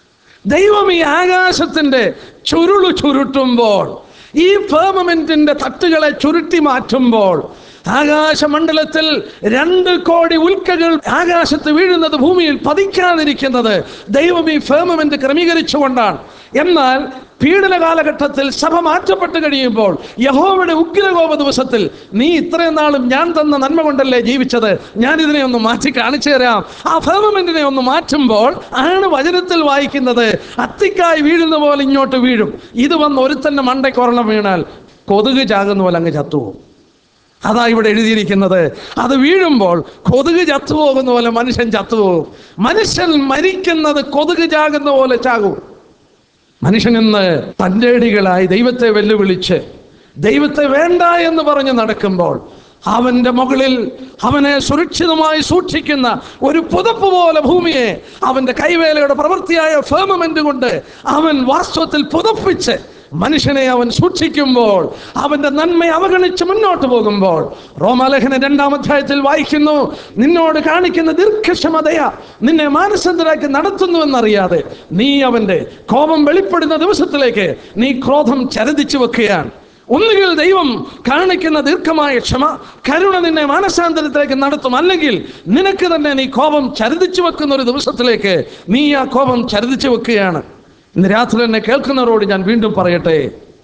ദൈവം ഈ ആകാശത്തിന്റെ ചുരുള് ചുരുട്ടുമ്പോൾ ഈ ഫേമമെന്റിന്റെ തട്ടുകളെ ചുരുട്ടി മാറ്റുമ്പോൾ ആകാശമണ്ഡലത്തിൽ രണ്ട് കോടി ഉൽക്കകൾ ആകാശത്ത് വീഴുന്നത് ഭൂമിയിൽ പതിക്കാതിരിക്കുന്നത് ദൈവം ഈ ഫേമമെന്റ് ക്രമീകരിച്ചുകൊണ്ടാണ് എന്നാൽ പീഡന കാലഘട്ടത്തിൽ സഭ മാറ്റപ്പെട്ട് കഴിയുമ്പോൾ യഹോവയുടെ ഉഗ്രകോപ ദിവസത്തിൽ നീ ഇത്രയും നാളും ഞാൻ തന്ന നന്മ കൊണ്ടല്ലേ ജീവിച്ചത് ഞാൻ ഇതിനെ ഒന്ന് മാറ്റി കാണിച്ചു തരാം ആ ഫേമമെന്റിനെ ഒന്ന് മാറ്റുമ്പോൾ ആണ് വചനത്തിൽ വായിക്കുന്നത് അത്തിക്കായി വീഴുന്ന പോലെ ഇങ്ങോട്ട് വീഴും ഇത് വന്ന് ഒരുത്തന്നെ മണ്ടയ്ക്കൊരെണ്ണം വീണാൽ കൊതുക് ചാകുന്ന പോലെ അങ്ങ് ചത്തുപോകും അതാ ഇവിടെ എഴുതിയിരിക്കുന്നത് അത് വീഴുമ്പോൾ കൊതുക് ചത്തുപോകുന്ന പോലെ മനുഷ്യൻ ചത്തുപോകും മനുഷ്യൻ മരിക്കുന്നത് കൊതുക് ചാകുന്ന പോലെ ചാകും മനുഷ്യൻ ഇന്ന് തൻ്റെടികളായി ദൈവത്തെ വെല്ലുവിളിച്ച് ദൈവത്തെ വേണ്ട എന്ന് പറഞ്ഞ് നടക്കുമ്പോൾ അവന്റെ മുകളിൽ അവനെ സുരക്ഷിതമായി സൂക്ഷിക്കുന്ന ഒരു പുതപ്പ് പോലെ ഭൂമിയെ അവന്റെ കൈവേലയുടെ പ്രവൃത്തിയായ ഫേമമെന്റ് കൊണ്ട് അവൻ വാസ്തവത്തിൽ പുതപ്പിച്ച് മനുഷ്യനെ അവൻ സൂക്ഷിക്കുമ്പോൾ അവന്റെ നന്മ അവഗണിച്ച് മുന്നോട്ട് പോകുമ്പോൾ റോമാലേഖന രണ്ടാം അധ്യായത്തിൽ വായിക്കുന്നു നിന്നോട് കാണിക്കുന്ന ദീർഘക്ഷമതയ നിന്നെ മാനസാന്തരാക്കി നടത്തുന്നുവെന്നറിയാതെ നീ അവന്റെ കോപം വെളിപ്പെടുന്ന ദിവസത്തിലേക്ക് നീ ക്രോധം ചരതിച്ചു വെക്കുകയാണ് ഒന്നുകിൽ ദൈവം കാണിക്കുന്ന ദീർഘമായ ക്ഷമ കരുണ നിന്നെ മാനസാന്തരത്തിലേക്ക് നടത്തും അല്ലെങ്കിൽ നിനക്ക് തന്നെ നീ കോപം ചരുതിച്ചു വെക്കുന്ന ഒരു ദിവസത്തിലേക്ക് നീ ആ കോപം ചരുതിച്ചു വെക്കുകയാണ് ഇന്ന് രാത്രി തന്നെ കേൾക്കുന്നവരോട് ഞാൻ വീണ്ടും പറയട്ടെ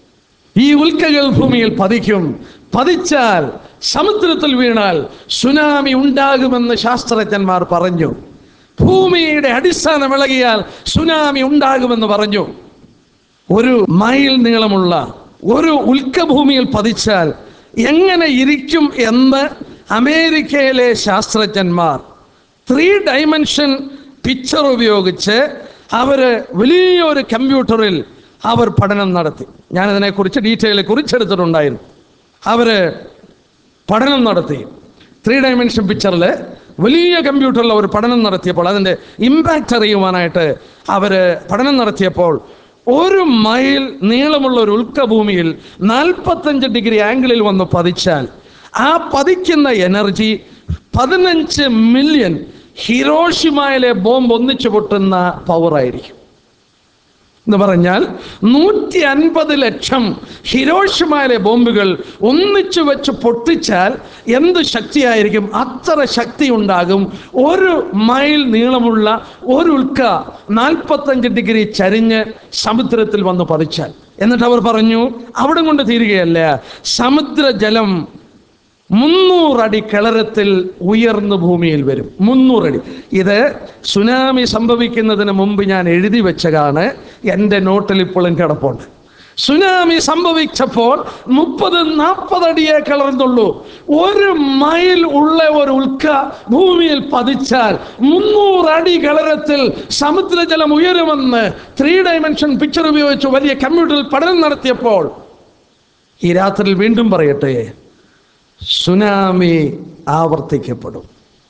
ഈ ഉൽക്കകൾ ഭൂമിയിൽ പതിക്കും പതിച്ചാൽ സമുദ്രത്തിൽ വീണാൽ സുനാമി ഉണ്ടാകുമെന്ന് ശാസ്ത്രജ്ഞന്മാർ പറഞ്ഞു ഭൂമിയുടെ അടിസ്ഥാനം ഇളകിയാൽ സുനാമി ഉണ്ടാകുമെന്ന് പറഞ്ഞു ഒരു മൈൽ നീളമുള്ള ഒരു ഉൽക്കഭൂമിയിൽ പതിച്ചാൽ എങ്ങനെ ഇരിക്കും എന്ന് അമേരിക്കയിലെ ശാസ്ത്രജ്ഞന്മാർ ത്രീ ഡൈമെൻഷൻ പിക്ചർ ഉപയോഗിച്ച് അവര് വലിയൊരു കമ്പ്യൂട്ടറിൽ അവർ പഠനം നടത്തി ഞാനതിനെക്കുറിച്ച് ഡീറ്റെയിൽ കുറിച്ചെടുത്തിട്ടുണ്ടായിരുന്നു അവര് പഠനം നടത്തി ത്രീ ഡയമെൻഷൻ പിക്ചറിൽ വലിയ കമ്പ്യൂട്ടറിൽ അവർ പഠനം നടത്തിയപ്പോൾ അതിൻ്റെ ഇമ്പാക്റ്റ് അറിയുവാനായിട്ട് അവർ പഠനം നടത്തിയപ്പോൾ ഒരു മൈൽ നീളമുള്ള ഒരു ഉൽക്കഭൂമിയിൽ നാൽപ്പത്തഞ്ച് ഡിഗ്രി ആംഗിളിൽ വന്ന് പതിച്ചാൽ ആ പതിക്കുന്ന എനർജി പതിനഞ്ച് മില്യൺ ഹിരോഷിമയിലെ ബോംബ് ഒന്നിച്ചു പൊട്ടുന്ന പവർ ആയിരിക്കും എന്ന് പറഞ്ഞാൽ നൂറ്റി അൻപത് ലക്ഷം ഹിരോഷിമായിലെ ബോംബുകൾ ഒന്നിച്ചു വെച്ച് പൊട്ടിച്ചാൽ എന്ത് ശക്തിയായിരിക്കും അത്ര ശക്തി ഉണ്ടാകും ഒരു മൈൽ നീളമുള്ള ഒരു ഉൽക്ക നാൽപ്പത്തഞ്ച് ഡിഗ്രി ചരിഞ്ഞ് സമുദ്രത്തിൽ വന്ന് പതിച്ചാൽ എന്നിട്ട് അവർ പറഞ്ഞു അവിടെ കൊണ്ട് തീരുകയല്ല സമുദ്രജലം മുന്നൂറടി കിളരത്തിൽ ഉയർന്നു ഭൂമിയിൽ വരും മുന്നൂറടി ഇത് സുനാമി സംഭവിക്കുന്നതിന് മുമ്പ് ഞാൻ എഴുതി വെച്ചതാണ് എൻ്റെ നോട്ടിൽ ഇപ്പോഴും കിടപ്പുണ്ട് സുനാമി സംഭവിച്ചപ്പോൾ മുപ്പത് നാൽപ്പത് അടിയെ കിളർന്നുള്ളൂ ഒരു മൈൽ ഉള്ള ഒരു ഉൽക്ക ഭൂമിയിൽ പതിച്ചാൽ മുന്നൂറ് അടി കിളരത്തിൽ സമുദ്രജലം ഉയരുമെന്ന് ത്രീ ഡയമെൻഷൻ പിക്ചർ ഉപയോഗിച്ച് വലിയ കമ്പ്യൂട്ടറിൽ പഠനം നടത്തിയപ്പോൾ ഈ രാത്രിയിൽ വീണ്ടും പറയട്ടെ സുനാമി ആവർത്തിക്കപ്പെടും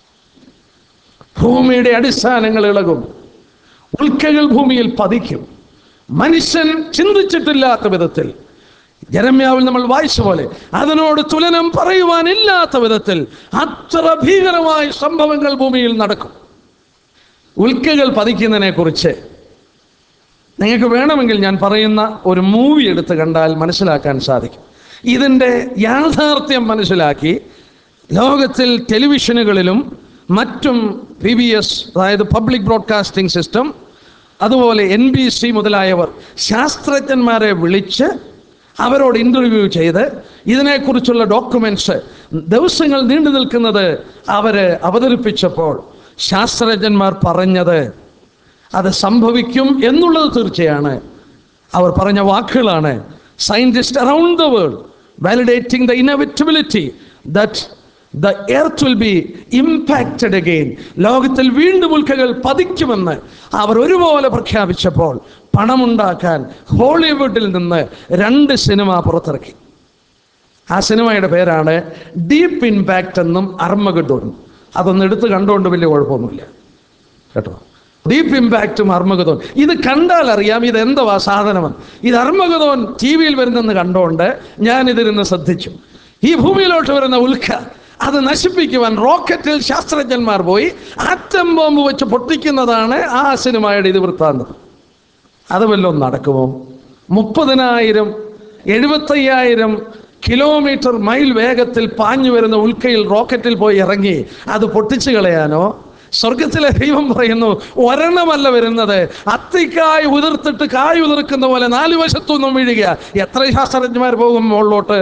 ഭൂമിയുടെ അടിസ്ഥാനങ്ങൾ ഇളകും ഉൽക്കകൾ ഭൂമിയിൽ പതിക്കും മനുഷ്യൻ ചിന്തിച്ചിട്ടില്ലാത്ത വിധത്തിൽ ജരമ്യാവിൽ നമ്മൾ വായിച്ച പോലെ അതിനോട് തുലനം പറയുവാനില്ലാത്ത വിധത്തിൽ അത്ര ഭീകരമായ സംഭവങ്ങൾ ഭൂമിയിൽ നടക്കും ഉൽക്കകൾ പതിക്കുന്നതിനെ കുറിച്ച് നിങ്ങൾക്ക് വേണമെങ്കിൽ ഞാൻ പറയുന്ന ഒരു മൂവി എടുത്ത് കണ്ടാൽ മനസ്സിലാക്കാൻ സാധിക്കും ഇതിൻ്റെ യാഥാർത്ഥ്യം മനസ്സിലാക്കി ലോകത്തിൽ ടെലിവിഷനുകളിലും മറ്റും പി ബി എസ് അതായത് പബ്ലിക് ബ്രോഡ്കാസ്റ്റിംഗ് സിസ്റ്റം അതുപോലെ എൻ ബി സി മുതലായവർ ശാസ്ത്രജ്ഞന്മാരെ വിളിച്ച് അവരോട് ഇൻ്റർവ്യൂ ചെയ്ത് ഇതിനെക്കുറിച്ചുള്ള ഡോക്യുമെൻറ്റ്സ് ദിവസങ്ങൾ നീണ്ടു നിൽക്കുന്നത് അവർ അവതരിപ്പിച്ചപ്പോൾ ശാസ്ത്രജ്ഞന്മാർ പറഞ്ഞത് അത് സംഭവിക്കും എന്നുള്ളത് തീർച്ചയാണ് അവർ പറഞ്ഞ വാക്കുകളാണ് scientist around the world validating the inevitability that the earth will be impacted again ലോകത്തിൽ വീണ്ടും ഉൽക്കകൾ പതിക്കുമെന്ന് അവർ ഒരുപോലെ പ്രഖ്യാപിച്ചപ്പോൾ പണമുണ്ടാക്കാൻ ഹോളിവുഡിൽ നിന്ന് രണ്ട് സിനിമ പുറത്തിറക്കി ആ സിനിമയുടെ പേരാണ് ഡീപ്പ് ഇമ്പാക്റ്റ് എന്നും അർമ്മഗഡോൺ അതൊന്ന് എടുത്ത് കണ്ടുകൊണ്ട് വലിയ കുഴപ്പമൊന്നുമില്ല കേട്ടോ ഡീപ്പ് ഇമ്പാക്റ്റും അർമ്മഗതോൻ ഇത് കണ്ടാൽ അറിയാം ഇത് എന്തുവാ സാധനമെന്ന് ഇത് അർമ്മഗതോൻ ടി വിയിൽ വരുന്നെന്ന് കണ്ടുകൊണ്ട് ഞാൻ ഇതിരുന്ന് ശ്രദ്ധിച്ചു ഈ ഭൂമിയിലോട്ട് വരുന്ന ഉൽക്ക അത് നശിപ്പിക്കുവാൻ റോക്കറ്റിൽ ശാസ്ത്രജ്ഞന്മാർ പോയി ആറ്റം ബോംബ് വെച്ച് പൊട്ടിക്കുന്നതാണ് ആ സിനിമയുടെ ഇത് വൃത്താന്തം അത് വല്ലതും നടക്കുമോ മുപ്പതിനായിരം എഴുപത്തയ്യായിരം കിലോമീറ്റർ മൈൽ വേഗത്തിൽ പാഞ്ഞു വരുന്ന ഉൽക്കയിൽ റോക്കറ്റിൽ പോയി ഇറങ്ങി അത് പൊട്ടിച്ചു കളയാനോ സ്വർഗത്തിലെ ദൈവം പറയുന്നു ഒരെണ്ണമല്ല വരുന്നത് അത്തിക്കായ് ഉതിർത്തിട്ട് കായ് ഉതിർക്കുന്ന പോലെ നാല് വശത്തുനിന്നും വീഴുക എത്ര ശാസ്ത്രജ്ഞന്മാർ പോകും മുകളിലോട്ട്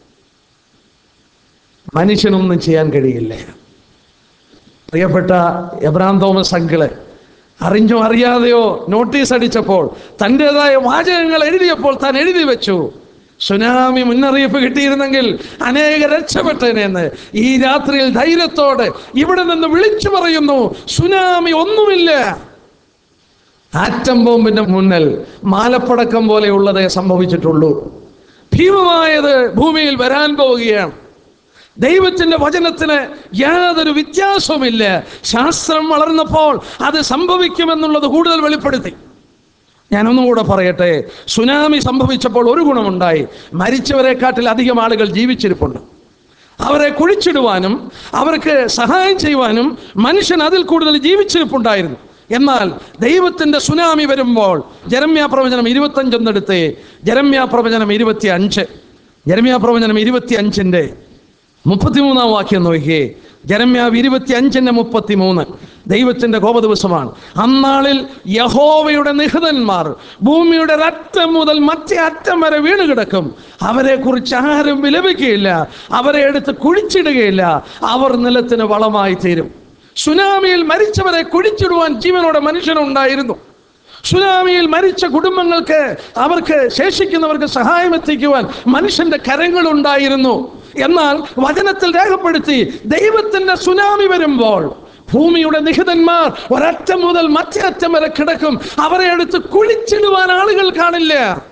മനുഷ്യനൊന്നും ചെയ്യാൻ കഴിയില്ല പ്രിയപ്പെട്ട എബ്രാം തോമസ് അങ്കിള് അറിഞ്ഞോ അറിയാതെയോ നോട്ടീസ് അടിച്ചപ്പോൾ തൻ്റെതായ വാചകങ്ങൾ എഴുതിയപ്പോൾ താൻ എഴുതി വെച്ചു സുനാമി മുന്നറിയിപ്പ് കിട്ടിയിരുന്നെങ്കിൽ അനേക രക്ഷപ്പെട്ടേനെന്ന് ഈ രാത്രിയിൽ ധൈര്യത്തോടെ ഇവിടെ നിന്ന് വിളിച്ചു പറയുന്നു സുനാമി ഒന്നുമില്ല ആറ്റം ബോംബിന്റെ മുന്നിൽ മാലപ്പടക്കം പോലെയുള്ളതേ സംഭവിച്ചിട്ടുള്ളൂ ഭീമമായത് ഭൂമിയിൽ വരാൻ പോവുകയാണ് ദൈവത്തിന്റെ വചനത്തിന് യാതൊരു വ്യത്യാസവുമില്ല ശാസ്ത്രം വളർന്നപ്പോൾ അത് സംഭവിക്കുമെന്നുള്ളത് കൂടുതൽ വെളിപ്പെടുത്തി ഞാനൊന്നുകൂടെ പറയട്ടെ സുനാമി സംഭവിച്ചപ്പോൾ ഒരു ഗുണമുണ്ടായി മരിച്ചവരെക്കാട്ടിൽ അധികം ആളുകൾ ജീവിച്ചിരിപ്പുണ്ട് അവരെ കുഴിച്ചിടുവാനും അവർക്ക് സഹായം ചെയ്യുവാനും മനുഷ്യൻ അതിൽ കൂടുതൽ ജീവിച്ചിരിപ്പുണ്ടായിരുന്നു എന്നാൽ ദൈവത്തിന്റെ സുനാമി വരുമ്പോൾ ജരമ്യ പ്രവചനം ഇരുപത്തഞ്ചൊന്നെടുത്ത് ജരമ്യ പ്രവചനം ഇരുപത്തി അഞ്ച് ജരമ്യ പ്രവചനം ഇരുപത്തി അഞ്ചിൻ്റെ മുപ്പത്തിമൂന്നാം വാക്യം നോക്കിയേ ജരമ്യാവ് ഇരുപത്തി അഞ്ചിന്റെ മുപ്പത്തിമൂന്ന് ദൈവത്തിന്റെ കോപദിവസമാണ് അന്നാളിൽ യഹോവയുടെ നിഹിതന്മാർ ഭൂമിയുടെ ഒരറ്റം മുതൽ മറ്റേ അറ്റം വരെ വീണ് കിടക്കും അവരെ കുറിച്ച് ആരും വിലപിക്കുകയില്ല അവരെ എടുത്ത് കുഴിച്ചിടുകയില്ല അവർ നിലത്തിന് വളമായി തീരും സുനാമിയിൽ മരിച്ചവരെ കുഴിച്ചിടുവാൻ ജീവനോടെ മനുഷ്യനുണ്ടായിരുന്നു സുനാമിയിൽ മരിച്ച കുടുംബങ്ങൾക്ക് അവർക്ക് ശേഷിക്കുന്നവർക്ക് സഹായം എത്തിക്കുവാൻ മനുഷ്യന്റെ കരങ്ങളുണ്ടായിരുന്നു എന്നാൽ വചനത്തിൽ രേഖപ്പെടുത്തി ദൈവത്തിന്റെ സുനാമി വരുമ്പോൾ ഭൂമിയുടെ നിഹിതന്മാർ ഒരറ്റം മുതൽ മറ്റേ അറ്റം വരെ കിടക്കും അവരെ എടുത്ത് കുഴിച്ചിടുവാൻ ആളുകൾ കാണില്ല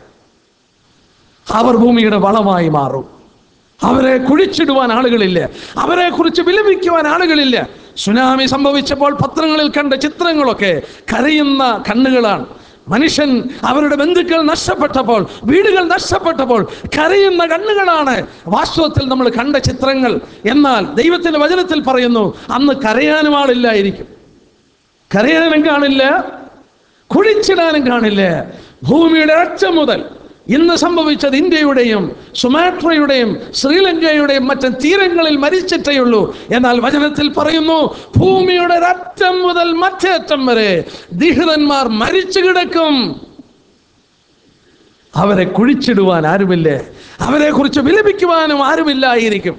അവർ ഭൂമിയുടെ വളമായി മാറും അവരെ കുഴിച്ചിടുവാൻ ആളുകളില്ല അവരെ കുറിച്ച് വിലപിക്കുവാൻ ആളുകളില്ല സുനാമി സംഭവിച്ചപ്പോൾ പത്രങ്ങളിൽ കണ്ട ചിത്രങ്ങളൊക്കെ കരയുന്ന കണ്ണുകളാണ് മനുഷ്യൻ അവരുടെ ബന്ധുക്കൾ നഷ്ടപ്പെട്ടപ്പോൾ വീടുകൾ നഷ്ടപ്പെട്ടപ്പോൾ കരയുന്ന കണ്ണുകളാണ് വാസ്തവത്തിൽ നമ്മൾ കണ്ട ചിത്രങ്ങൾ എന്നാൽ ദൈവത്തിന്റെ വചനത്തിൽ പറയുന്നു അന്ന് കരയാനും ആളില്ലായിരിക്കും കരയാനും കാണില്ല കുഴിച്ചിടാനും കാണില്ല ഭൂമിയുടെ അറ്റം മുതൽ ഇന്ന് സംഭവിച്ചത് ഇന്ത്യയുടെയും സുമാട്രയുടെയും ശ്രീലങ്കയുടെയും മറ്റ് തീരങ്ങളിൽ മരിച്ചിട്ടേ ഉള്ളൂ എന്നാൽ വചനത്തിൽ പറയുന്നു ഭൂമിയുടെ ഒരറ്റം മുതൽ മറ്റേ അറ്റം വരെ ദിഹിതന്മാർ മരിച്ചു കിടക്കും അവരെ കുഴിച്ചിടുവാൻ ആരുമില്ല അവരെ കുറിച്ച് വിലപിക്കുവാനും ആരുമില്ലായിരിക്കും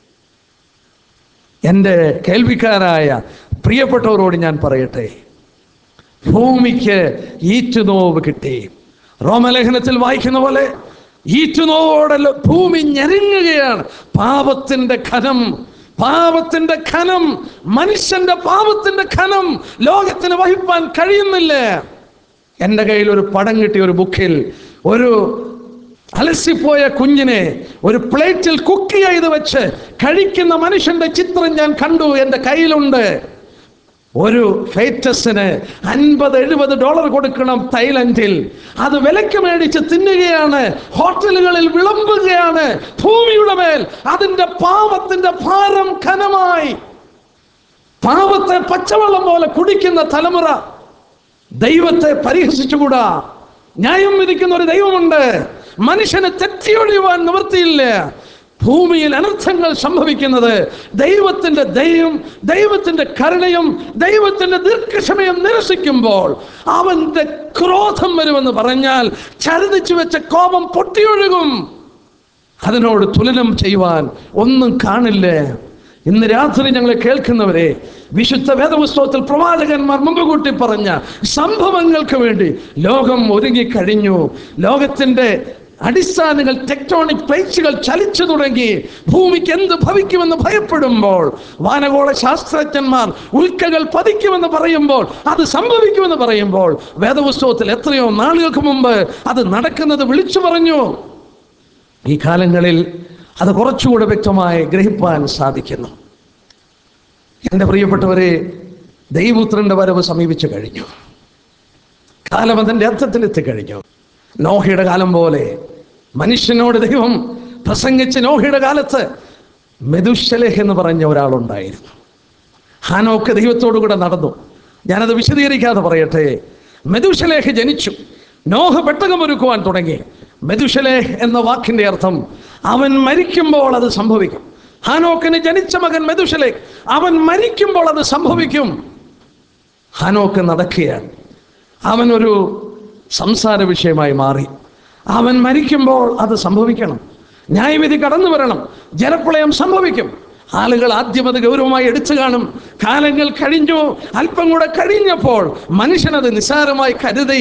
എൻ്റെ കേൾവിക്കാരായ പ്രിയപ്പെട്ടവരോട് ഞാൻ പറയട്ടെ ഭൂമിക്ക് ഈറ്റുനോവ് കിട്ടി റോമലേഖനത്തിൽ വായിക്കുന്ന പോലെ ഈറ്റുനോവോടെ ഭൂമി ഞെരുങ്ങുകയാണ് പാപത്തിന്റെ ഖനം പാപത്തിന്റെ ഖനം മനുഷ്യന്റെ പാപത്തിന്റെ ഖനം ലോകത്തിന് വഹിപ്പാൻ കഴിയുന്നില്ല എൻ്റെ കയ്യിൽ ഒരു പടം കിട്ടിയ ഒരു ബുക്കിൽ ഒരു അലസിപ്പോയ കുഞ്ഞിനെ ഒരു പ്ലേറ്റിൽ കുക്ക് ചെയ്ത് വെച്ച് കഴിക്കുന്ന മനുഷ്യന്റെ ചിത്രം ഞാൻ കണ്ടു എൻ്റെ കയ്യിലുണ്ട് ഒരു ഫേറ്റസിന് അൻപത് എഴുപത് ഡോളർ കൊടുക്കണം തൈലൻഡിൽ അത് വിലക്ക് മേടിച്ച് തിന്നുകയാണ് ഹോട്ടലുകളിൽ വിളമ്പുകയാണ് ഭൂമിയുടെ മേൽ അതിന്റെ പാവത്തിന്റെ ഭാരം ഘനമായി പാവത്തെ പച്ചവെള്ളം പോലെ കുടിക്കുന്ന തലമുറ ദൈവത്തെ പരിഹസിച്ചുകൂടാ ന്യായം വിധിക്കുന്ന ഒരു ദൈവമുണ്ട് മനുഷ്യന് തെറ്റിയൊഴിയുവാൻ നിവൃത്തിയില്ല ഭൂമിയിൽ അനർത്ഥങ്ങൾ സംഭവിക്കുന്നത് ദൈവത്തിന്റെ ദയം ദൈവത്തിന്റെ കരുണയും ദൈവത്തിന്റെ ദീർഘക്ഷമയും നിരസിക്കുമ്പോൾ അവന്റെ ക്രോധം വരുമെന്ന് പറഞ്ഞാൽ ചരിതിച്ചു വെച്ച കോപം പൊട്ടിയൊഴുകും അതിനോട് തുലനം ചെയ്യുവാൻ ഒന്നും കാണില്ല ഇന്ന് രാത്രി ഞങ്ങളെ കേൾക്കുന്നവരെ വിശുദ്ധ വേദപുസ്തകത്തിൽ പ്രവാചകന്മാർ മുമ്പ് കൂട്ടി പറഞ്ഞ സംഭവങ്ങൾക്ക് വേണ്ടി ലോകം ഒരുങ്ങിക്കഴിഞ്ഞു ലോകത്തിന്റെ അടിസ്ഥാനങ്ങൾ ടെക്ടോണിക് പ്ലേറ്റുകൾ ചലിച്ചു തുടങ്ങി ഭൂമിക്ക് എന്ത് ഭവിക്കുമെന്ന് ഭയപ്പെടുമ്പോൾ വാനഗോള ശാസ്ത്രജ്ഞന്മാർ ഉൽക്കകൾ പതിക്കുമെന്ന് പറയുമ്പോൾ അത് സംഭവിക്കുമെന്ന് പറയുമ്പോൾ വേദപുസ്തകത്തിൽ എത്രയോ നാളുകൾക്ക് മുമ്പ് അത് നടക്കുന്നത് വിളിച്ചു പറഞ്ഞു ഈ കാലങ്ങളിൽ അത് കുറച്ചുകൂടെ വ്യക്തമായി ഗ്രഹിപ്പാൻ സാധിക്കുന്നു എൻ്റെ പ്രിയപ്പെട്ടവരെ ദൈവപുത്രന്റെ വരവ് സമീപിച്ചു കഴിഞ്ഞു കാലം അതിൻ്റെ അർത്ഥത്തിൽ എത്തിക്കഴിഞ്ഞു നോഹയുടെ കാലം പോലെ മനുഷ്യനോട് ദൈവം പ്രസംഗിച്ച് നോഹയുടെ കാലത്ത് മെതുശലേഹ് എന്ന് പറഞ്ഞ ഒരാളുണ്ടായിരുന്നു ഹാനോക്ക് ദൈവത്തോടു കൂടെ നടന്നു ഞാനത് വിശദീകരിക്കാതെ പറയട്ടെ മെതുശലേഹ് ജനിച്ചു നോഹ പെട്ടകം ഒരുക്കുവാൻ തുടങ്ങി മെതുശലേഹ് എന്ന വാക്കിന്റെ അർത്ഥം അവൻ മരിക്കുമ്പോൾ അത് സംഭവിക്കും ഹാനോക്കിന് ജനിച്ച മകൻ മെതുശലേഖ് അവൻ മരിക്കുമ്പോൾ അത് സംഭവിക്കും ഹാനോക്ക് നടക്കുകയാണ് അവനൊരു സംസാര വിഷയമായി മാറി അവൻ മരിക്കുമ്പോൾ അത് സംഭവിക്കണം ന്യായവിധി കടന്നു വരണം ജലപ്രളയം സംഭവിക്കും ആളുകൾ ആദ്യം അത് ഗൗരവമായി എടുത്തു കാണും കാലങ്ങൾ കഴിഞ്ഞു അല്പം കൂടെ കഴിഞ്ഞപ്പോൾ മനുഷ്യനത് നിസ്സാരമായി കരുതി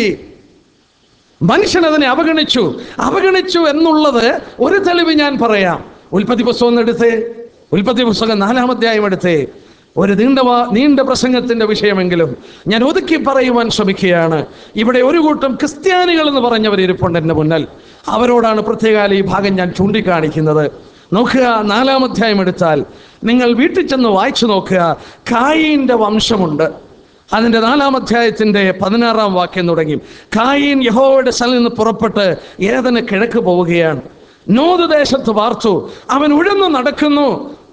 മനുഷ്യൻ അതിനെ അവഗണിച്ചു അവഗണിച്ചു എന്നുള്ളത് ഒരു തെളിവ് ഞാൻ പറയാം ഉൽപ്പത്തി പുസ്തകം എടുത്ത് ഉൽപ്പത്തി പുസ്തകം നാലാം അധ്യായം എടുത്ത് ഒരു നീണ്ട വാ- നീണ്ട പ്രസംഗത്തിന്റെ വിഷയമെങ്കിലും ഞാൻ ഒതുക്കി പറയുവാൻ ശ്രമിക്കുകയാണ് ഇവിടെ ഒരു കൂട്ടം ക്രിസ്ത്യാനികൾ എന്ന് പറഞ്ഞവർ ഇരിപ്പുണ്ട് എൻ്റെ മുന്നിൽ അവരോടാണ് പ്രത്യേകാല ഈ ഭാഗം ഞാൻ ചൂണ്ടിക്കാണിക്കുന്നത് നോക്കുക നാലാം അധ്യായം എടുത്താൽ നിങ്ങൾ വീട്ടിൽ ചെന്ന് വായിച്ചു നോക്കുക കായിന്റെ വംശമുണ്ട് അതിൻ്റെ നാലാം അധ്യായത്തിൻ്റെ പതിനാറാം വാക്യം തുടങ്ങി കായീൻ യഹോവയുടെ സ്ഥലം നിന്ന് പുറപ്പെട്ട് ഏതന് കിഴക്ക് പോവുകയാണ് നോത് ദേശത്ത് പാർത്തു അവൻ ഉഴന്നു നടക്കുന്നു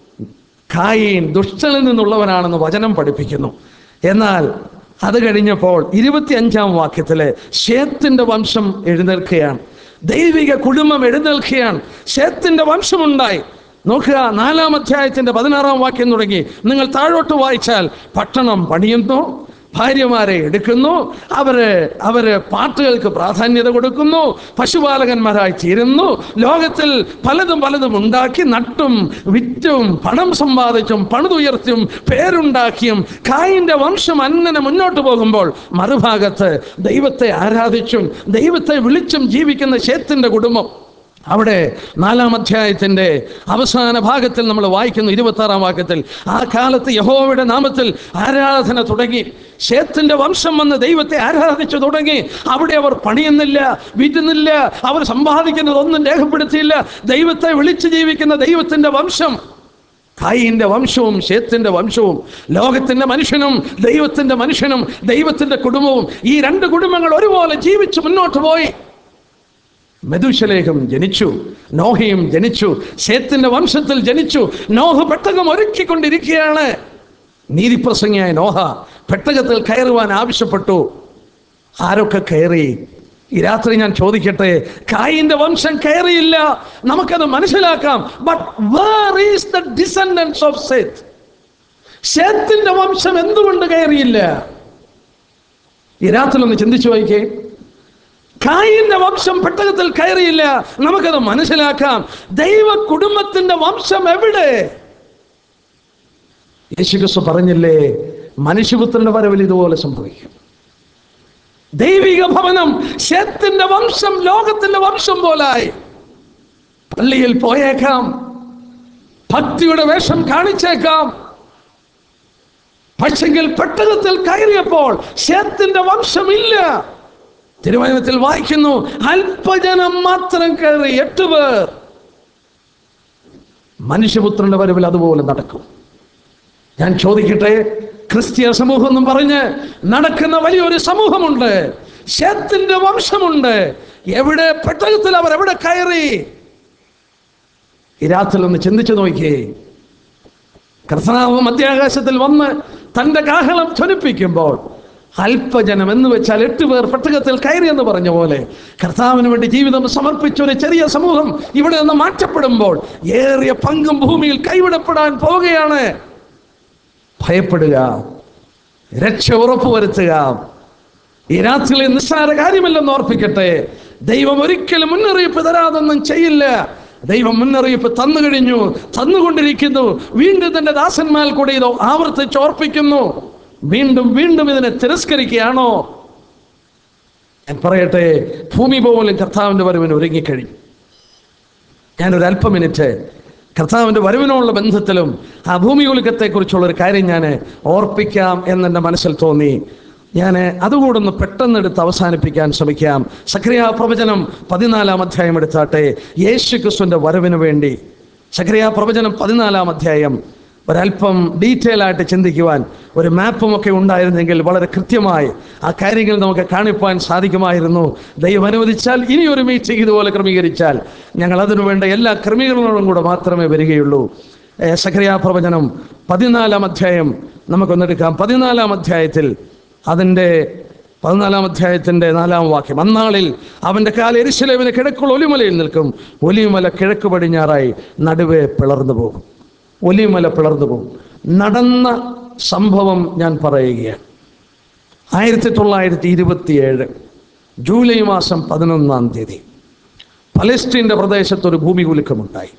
കായീൻ ദുഷ്ടനിൽ നിന്നുള്ളവനാണെന്ന് വചനം പഠിപ്പിക്കുന്നു എന്നാൽ അത് കഴിഞ്ഞപ്പോൾ ഇരുപത്തി അഞ്ചാം വാക്യത്തിലെ ഷേത്തിന്റെ വംശം എഴുന്നേൽക്കുകയാണ് ദൈവിക കുടുംബം എഴുന്നേൽക്കുകയാണ് ഷേത്തിന്റെ വംശമുണ്ടായി നോക്കുക നാലാം അധ്യായത്തിന്റെ പതിനാറാം വാക്യം തുടങ്ങി നിങ്ങൾ താഴോട്ട് വായിച്ചാൽ പട്ടണം പണിയുന്നു ഭാര്യമാരെ എടുക്കുന്നു അവര് അവര് പാട്ടുകൾക്ക് പ്രാധാന്യത കൊടുക്കുന്നു പശുപാലകന്മാരായി തീരുന്നു ലോകത്തിൽ പലതും പലതും ഉണ്ടാക്കി നട്ടും വിറ്റും പണം സമ്പാദിച്ചും പണിതുയർത്തിയും പേരുണ്ടാക്കിയും കായിന്റെ വംശം അങ്ങനെ മുന്നോട്ട് പോകുമ്പോൾ മറുഭാഗത്ത് ദൈവത്തെ ആരാധിച്ചും ദൈവത്തെ വിളിച്ചും ജീവിക്കുന്ന ശേത്തിന്റെ കുടുംബം അവിടെ നാലാം അധ്യായത്തിന്റെ അവസാന ഭാഗത്തിൽ നമ്മൾ വായിക്കുന്നു ഇരുപത്തി ആറാം വാക്യത്തിൽ ആ കാലത്ത് യഹോവയുടെ നാമത്തിൽ ആരാധന തുടങ്ങി ഷേത്തിന്റെ വംശം വന്ന് ദൈവത്തെ ആരാധിച്ചു തുടങ്ങി അവിടെ അവർ പണിയുന്നില്ല വിറ്റുന്നില്ല അവർ സമ്പാദിക്കുന്നതൊന്നും രേഖപ്പെടുത്തിയില്ല ദൈവത്തെ വിളിച്ചു ജീവിക്കുന്ന ദൈവത്തിന്റെ വംശം കായിന്റെ വംശവും ഷേത്തിന്റെ വംശവും ലോകത്തിന്റെ മനുഷ്യനും ദൈവത്തിന്റെ മനുഷ്യനും ദൈവത്തിന്റെ കുടുംബവും ഈ രണ്ട് കുടുംബങ്ങൾ ഒരുപോലെ ജീവിച്ചു മുന്നോട്ട് പോയി മെതുശലേഖം ജനിച്ചു നോഹയും ജനിച്ചു ഷേത്തിന്റെ വംശത്തിൽ ജനിച്ചു നോഹ പെട്ടകം ഒരുക്കിക്കൊണ്ടിരിക്കുകയാണ് നീതിപ്രസംഗിയായ നോഹ പെട്ടകത്തിൽ കയറുവാൻ ആവശ്യപ്പെട്ടു ആരൊക്കെ കയറി ഈ രാത്രി ഞാൻ ചോദിക്കട്ടെ കായിന്റെ വംശം കയറിയില്ല നമുക്കത് മനസ്സിലാക്കാം but where is the descendants of Seth ശേത്തിന്റെ വംശം എന്തുകൊണ്ട് കയറിയില്ല ഈ രാത്രി ഒന്ന് ചിന്തിച്ചു നോക്കിക്കേ കായിന്റെ വംശം പെട്ടകത്തിൽ കയറിയില്ല നമുക്കത് മനസ്സിലാക്കാം ദൈവ കുടുംബത്തിന്റെ വംശം എവിടെ യേശുക്രിസ്തു പറഞ്ഞില്ലേ മനുഷ്യപുത്രന്റെ വരവിൽ ഇതുപോലെ സംഭവിക്കും ദൈവിക ഭവനം ശേത്തിന്റെ വംശം ലോകത്തിന്റെ വംശം പോലായി പള്ളിയിൽ പോയേക്കാം ഭക്തിയുടെ വേഷം കാണിച്ചേക്കാം പക്ഷെങ്കിൽ പെട്ടകത്തിൽ കയറിയപ്പോൾ ശേത്തിന്റെ വംശമില്ല തിരുവചനത്തിൽ വായിക്കുന്നു അല്പജനം മാത്രം കയറി എട്ട് പേർ മനുഷ്യപുത്രന്റെ വരവിൽ അതുപോലെ നടക്കും ഞാൻ ചോദിക്കട്ടെ ക്രിസ്തീയ സമൂഹം എന്നും പറഞ്ഞ് നടക്കുന്ന വലിയൊരു സമൂഹമുണ്ട് ശേത്തിന്റെ വംശമുണ്ട് എവിടെ പെട്ടകത്തിൽ അവർ എവിടെ കയറി ഈ രാത്രി ഒന്ന് ചിന്തിച്ചു നോക്കിയേ കർത്തനാവ് മധ്യാകാശത്തിൽ വന്ന് തന്റെ കാഹളം ധ്വനിപ്പിക്കുമ്പോൾ അല്പജനം എന്ന് വെച്ചാൽ എട്ട് പേർ പെട്ടകത്തിൽ കയറി എന്ന് പറഞ്ഞ പോലെ കർത്താവിന് വേണ്ടി ജീവിതം സമർപ്പിച്ച ഒരു ചെറിയ സമൂഹം ഇവിടെ നിന്ന് മാറ്റപ്പെടുമ്പോൾ ഏറിയ പങ്കും ഭൂമിയിൽ കൈവിടപ്പെടാൻ പോവുകയാണ് ഭയപ്പെടുക രക്ഷ ഉറപ്പുവരുത്തുക ഈ രാത്രിയിലെ നിസ്സാര കാര്യമല്ലെന്ന് ഓർപ്പിക്കട്ടെ ദൈവം ഒരിക്കലും മുന്നറിയിപ്പ് തരാതൊന്നും ചെയ്യില്ല ദൈവം മുന്നറിയിപ്പ് തന്നു കഴിഞ്ഞു തന്നുകൊണ്ടിരിക്കുന്നു വീണ്ടും തന്റെ ദാസന്മാർ കൂടി ഇത് ആവർത്തിച്ച് ഓർപ്പിക്കുന്നു വീണ്ടും വീണ്ടും ഇതിനെ തിരസ്കരിക്കുകയാണോ ഞാൻ പറയട്ടെ ഭൂമി പോലും കർത്താവിന്റെ വരവിന് ഒരുങ്ങിക്കഴിഞ്ഞു ഞാനൊരു അല്പ മിനിറ്റ് കർത്താവിൻ്റെ വരവിനോടുള്ള ബന്ധത്തിലും ആ ഭൂമി കുലുക്കത്തെക്കുറിച്ചുള്ള ഒരു കാര്യം ഞാൻ ഓർപ്പിക്കാം എന്നെൻ്റെ മനസ്സിൽ തോന്നി ഞാൻ അതുകൂടെ ഒന്ന് പെട്ടെന്ന് എടുത്ത് അവസാനിപ്പിക്കാൻ ശ്രമിക്കാം സക്രിയ പ്രവചനം പതിനാലാം അധ്യായം എടുത്താട്ടെ യേശു ക്രിസ്തുവിൻ്റെ വരവിന് വേണ്ടി സക്രിയ പ്രവചനം പതിനാലാം അധ്യായം ഒരല്പം ഡീറ്റെയിൽ ആയിട്ട് ചിന്തിക്കുവാൻ ഒരു മാപ്പും ഒക്കെ ഉണ്ടായിരുന്നെങ്കിൽ വളരെ കൃത്യമായി ആ കാര്യങ്ങൾ നമുക്ക് കാണിപ്പാൻ സാധിക്കുമായിരുന്നു ദൈവം അനുവദിച്ചാൽ ഇനി ഒരു മീറ്റിംഗ് ഇതുപോലെ ക്രമീകരിച്ചാൽ ഞങ്ങൾ അതിനു വേണ്ട എല്ലാ ക്രമീകരണങ്ങളും കൂടെ മാത്രമേ വരികയുള്ളൂ ഏ, സഖറിയ പ്രവചനം പതിനാലാം അധ്യായം നമുക്കൊന്നെടുക്കാം പതിനാലാം അധ്യായത്തിൽ അതിൻ്റെ പതിനാലാം അധ്യായത്തിൻ്റെ നാലാം വാക്യം അന്നാളിൽ അവൻ്റെ കാല എരിശിലേവിന് കിഴക്കുള്ള ഒലിമലയിൽ നിൽക്കും ഒലിമല കിഴക്ക് പടിഞ്ഞാറായി നടുവേ പിളർന്നു പോകും ഒലിമല പിളർന്നു പോകും നടന്ന സംഭവം ഞാൻ പറയുകയാണ് ആയിരത്തി തൊള്ളായിരത്തി ഇരുപത്തിയേഴ് ജൂലൈ മാസം പതിനൊന്നാം തീയതി പലസ്തീൻ്റെ പ്രദേശത്ത് ഒരു ഭൂമി കുലുക്കമുണ്ടായി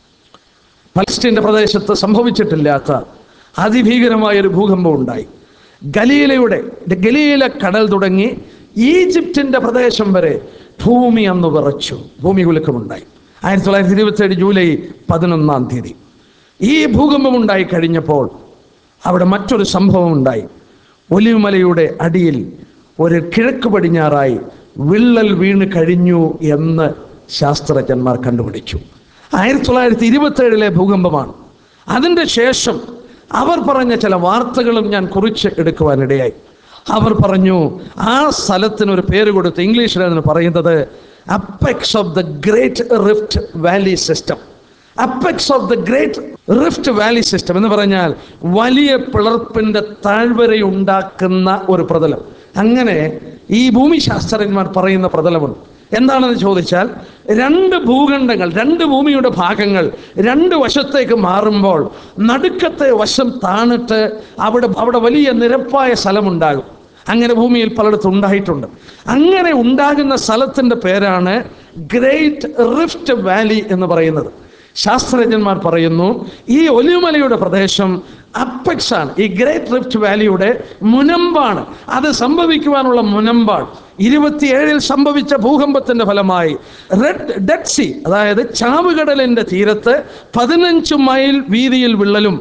പലസ്തീൻ്റെ പ്രദേശത്ത് സംഭവിച്ചിട്ടില്ലാത്ത അതിഭീകരമായ ഒരു ഭൂകമ്പം ഉണ്ടായി ഗലീലയുടെ ഗലീല കടൽ തുടങ്ങി ഈജിപ്തിൻ്റെ പ്രദേശം വരെ ഭൂമി അന്ന് വിറച്ചു ഭൂമി കുലുക്കമുണ്ടായി ആയിരത്തി തൊള്ളായിരത്തി ഇരുപത്തിയേഴ് ജൂലൈ പതിനൊന്നാം തീയതി ഈ ഭൂകമ്പം ഉണ്ടായി കഴിഞ്ഞപ്പോൾ അവിടെ മറ്റൊരു സംഭവം ഉണ്ടായി ഒലിമലയുടെ അടിയിൽ ഒരു കിഴക്ക് പടിഞ്ഞാറായി വിള്ളൽ വീണ് കഴിഞ്ഞു എന്ന് ശാസ്ത്രജ്ഞന്മാർ കണ്ടുപിടിച്ചു ആയിരത്തി തൊള്ളായിരത്തി ഇരുപത്തേഴിലെ ഭൂകമ്പമാണ് അതിൻ്റെ ശേഷം അവർ പറഞ്ഞ ചില വാർത്തകളും ഞാൻ കുറിച്ച് എടുക്കുവാനിടയായി അവർ പറഞ്ഞു ആ സ്ഥലത്തിന് ഒരു പേര് കൊടുത്ത് ഇംഗ്ലീഷിൽ അതിന് പറയുന്നത് apex of the great rift valley system apex of the great rift valley system എന്ന് പറഞ്ഞാൽ വലിയ പിളർപ്പിന്റെ താഴ്വര ഉണ്ടാക്കുന്ന ഒരു പ്രതലം അങ്ങനെ ഈ ഭൂമിശാസ്ത്രജ്ഞന്മാർ പറയുന്ന പ്രതലമുണ്ട് എന്താണെന്ന് ചോദിച്ചാൽ രണ്ട് ഭൂഖണ്ഡങ്ങൾ രണ്ട് ഭൂമിയുടെ ഭാഗങ്ങൾ രണ്ട് വശത്തേക്ക് മാറുമ്പോൾ നടുക്കത്തെ വശം താണിട്ട് അവിടെ അവിടെ വലിയ നിരപ്പായ സ്ഥലമുണ്ടാകും അങ്ങനെ ഭൂമിയിൽ പലയിടത്തും ഉണ്ടായിട്ടുണ്ട് അങ്ങനെ ഉണ്ടാകുന്ന സ്ഥലത്തിൻ്റെ പേരാണ് ഗ്രേറ്റ് റിഫ്റ്റ് വാലി എന്ന് പറയുന്നത് ശാസ്ത്രജ്ഞന്മാർ പറയുന്നു ഈ ഒലിമലയുടെ പ്രദേശം അപ്പെക്സ് ആണ് ഈ ഗ്രേറ്റ് റിഫ്റ്റ് വാലിയുടെ മുനമ്പാണ് അത് സംഭവിക്കുവാനുള്ള മുനമ്പാണ് ഇരുപത്തിയേഴിൽ സംഭവിച്ച ഭൂകമ്പത്തിന്റെ ഫലമായി റെഡ് ഡെഡ് സി അതായത് ചാവുകടലിന്റെ തീരത്ത് പതിനഞ്ച് മൈൽ വീതിയിൽ വിള്ളലും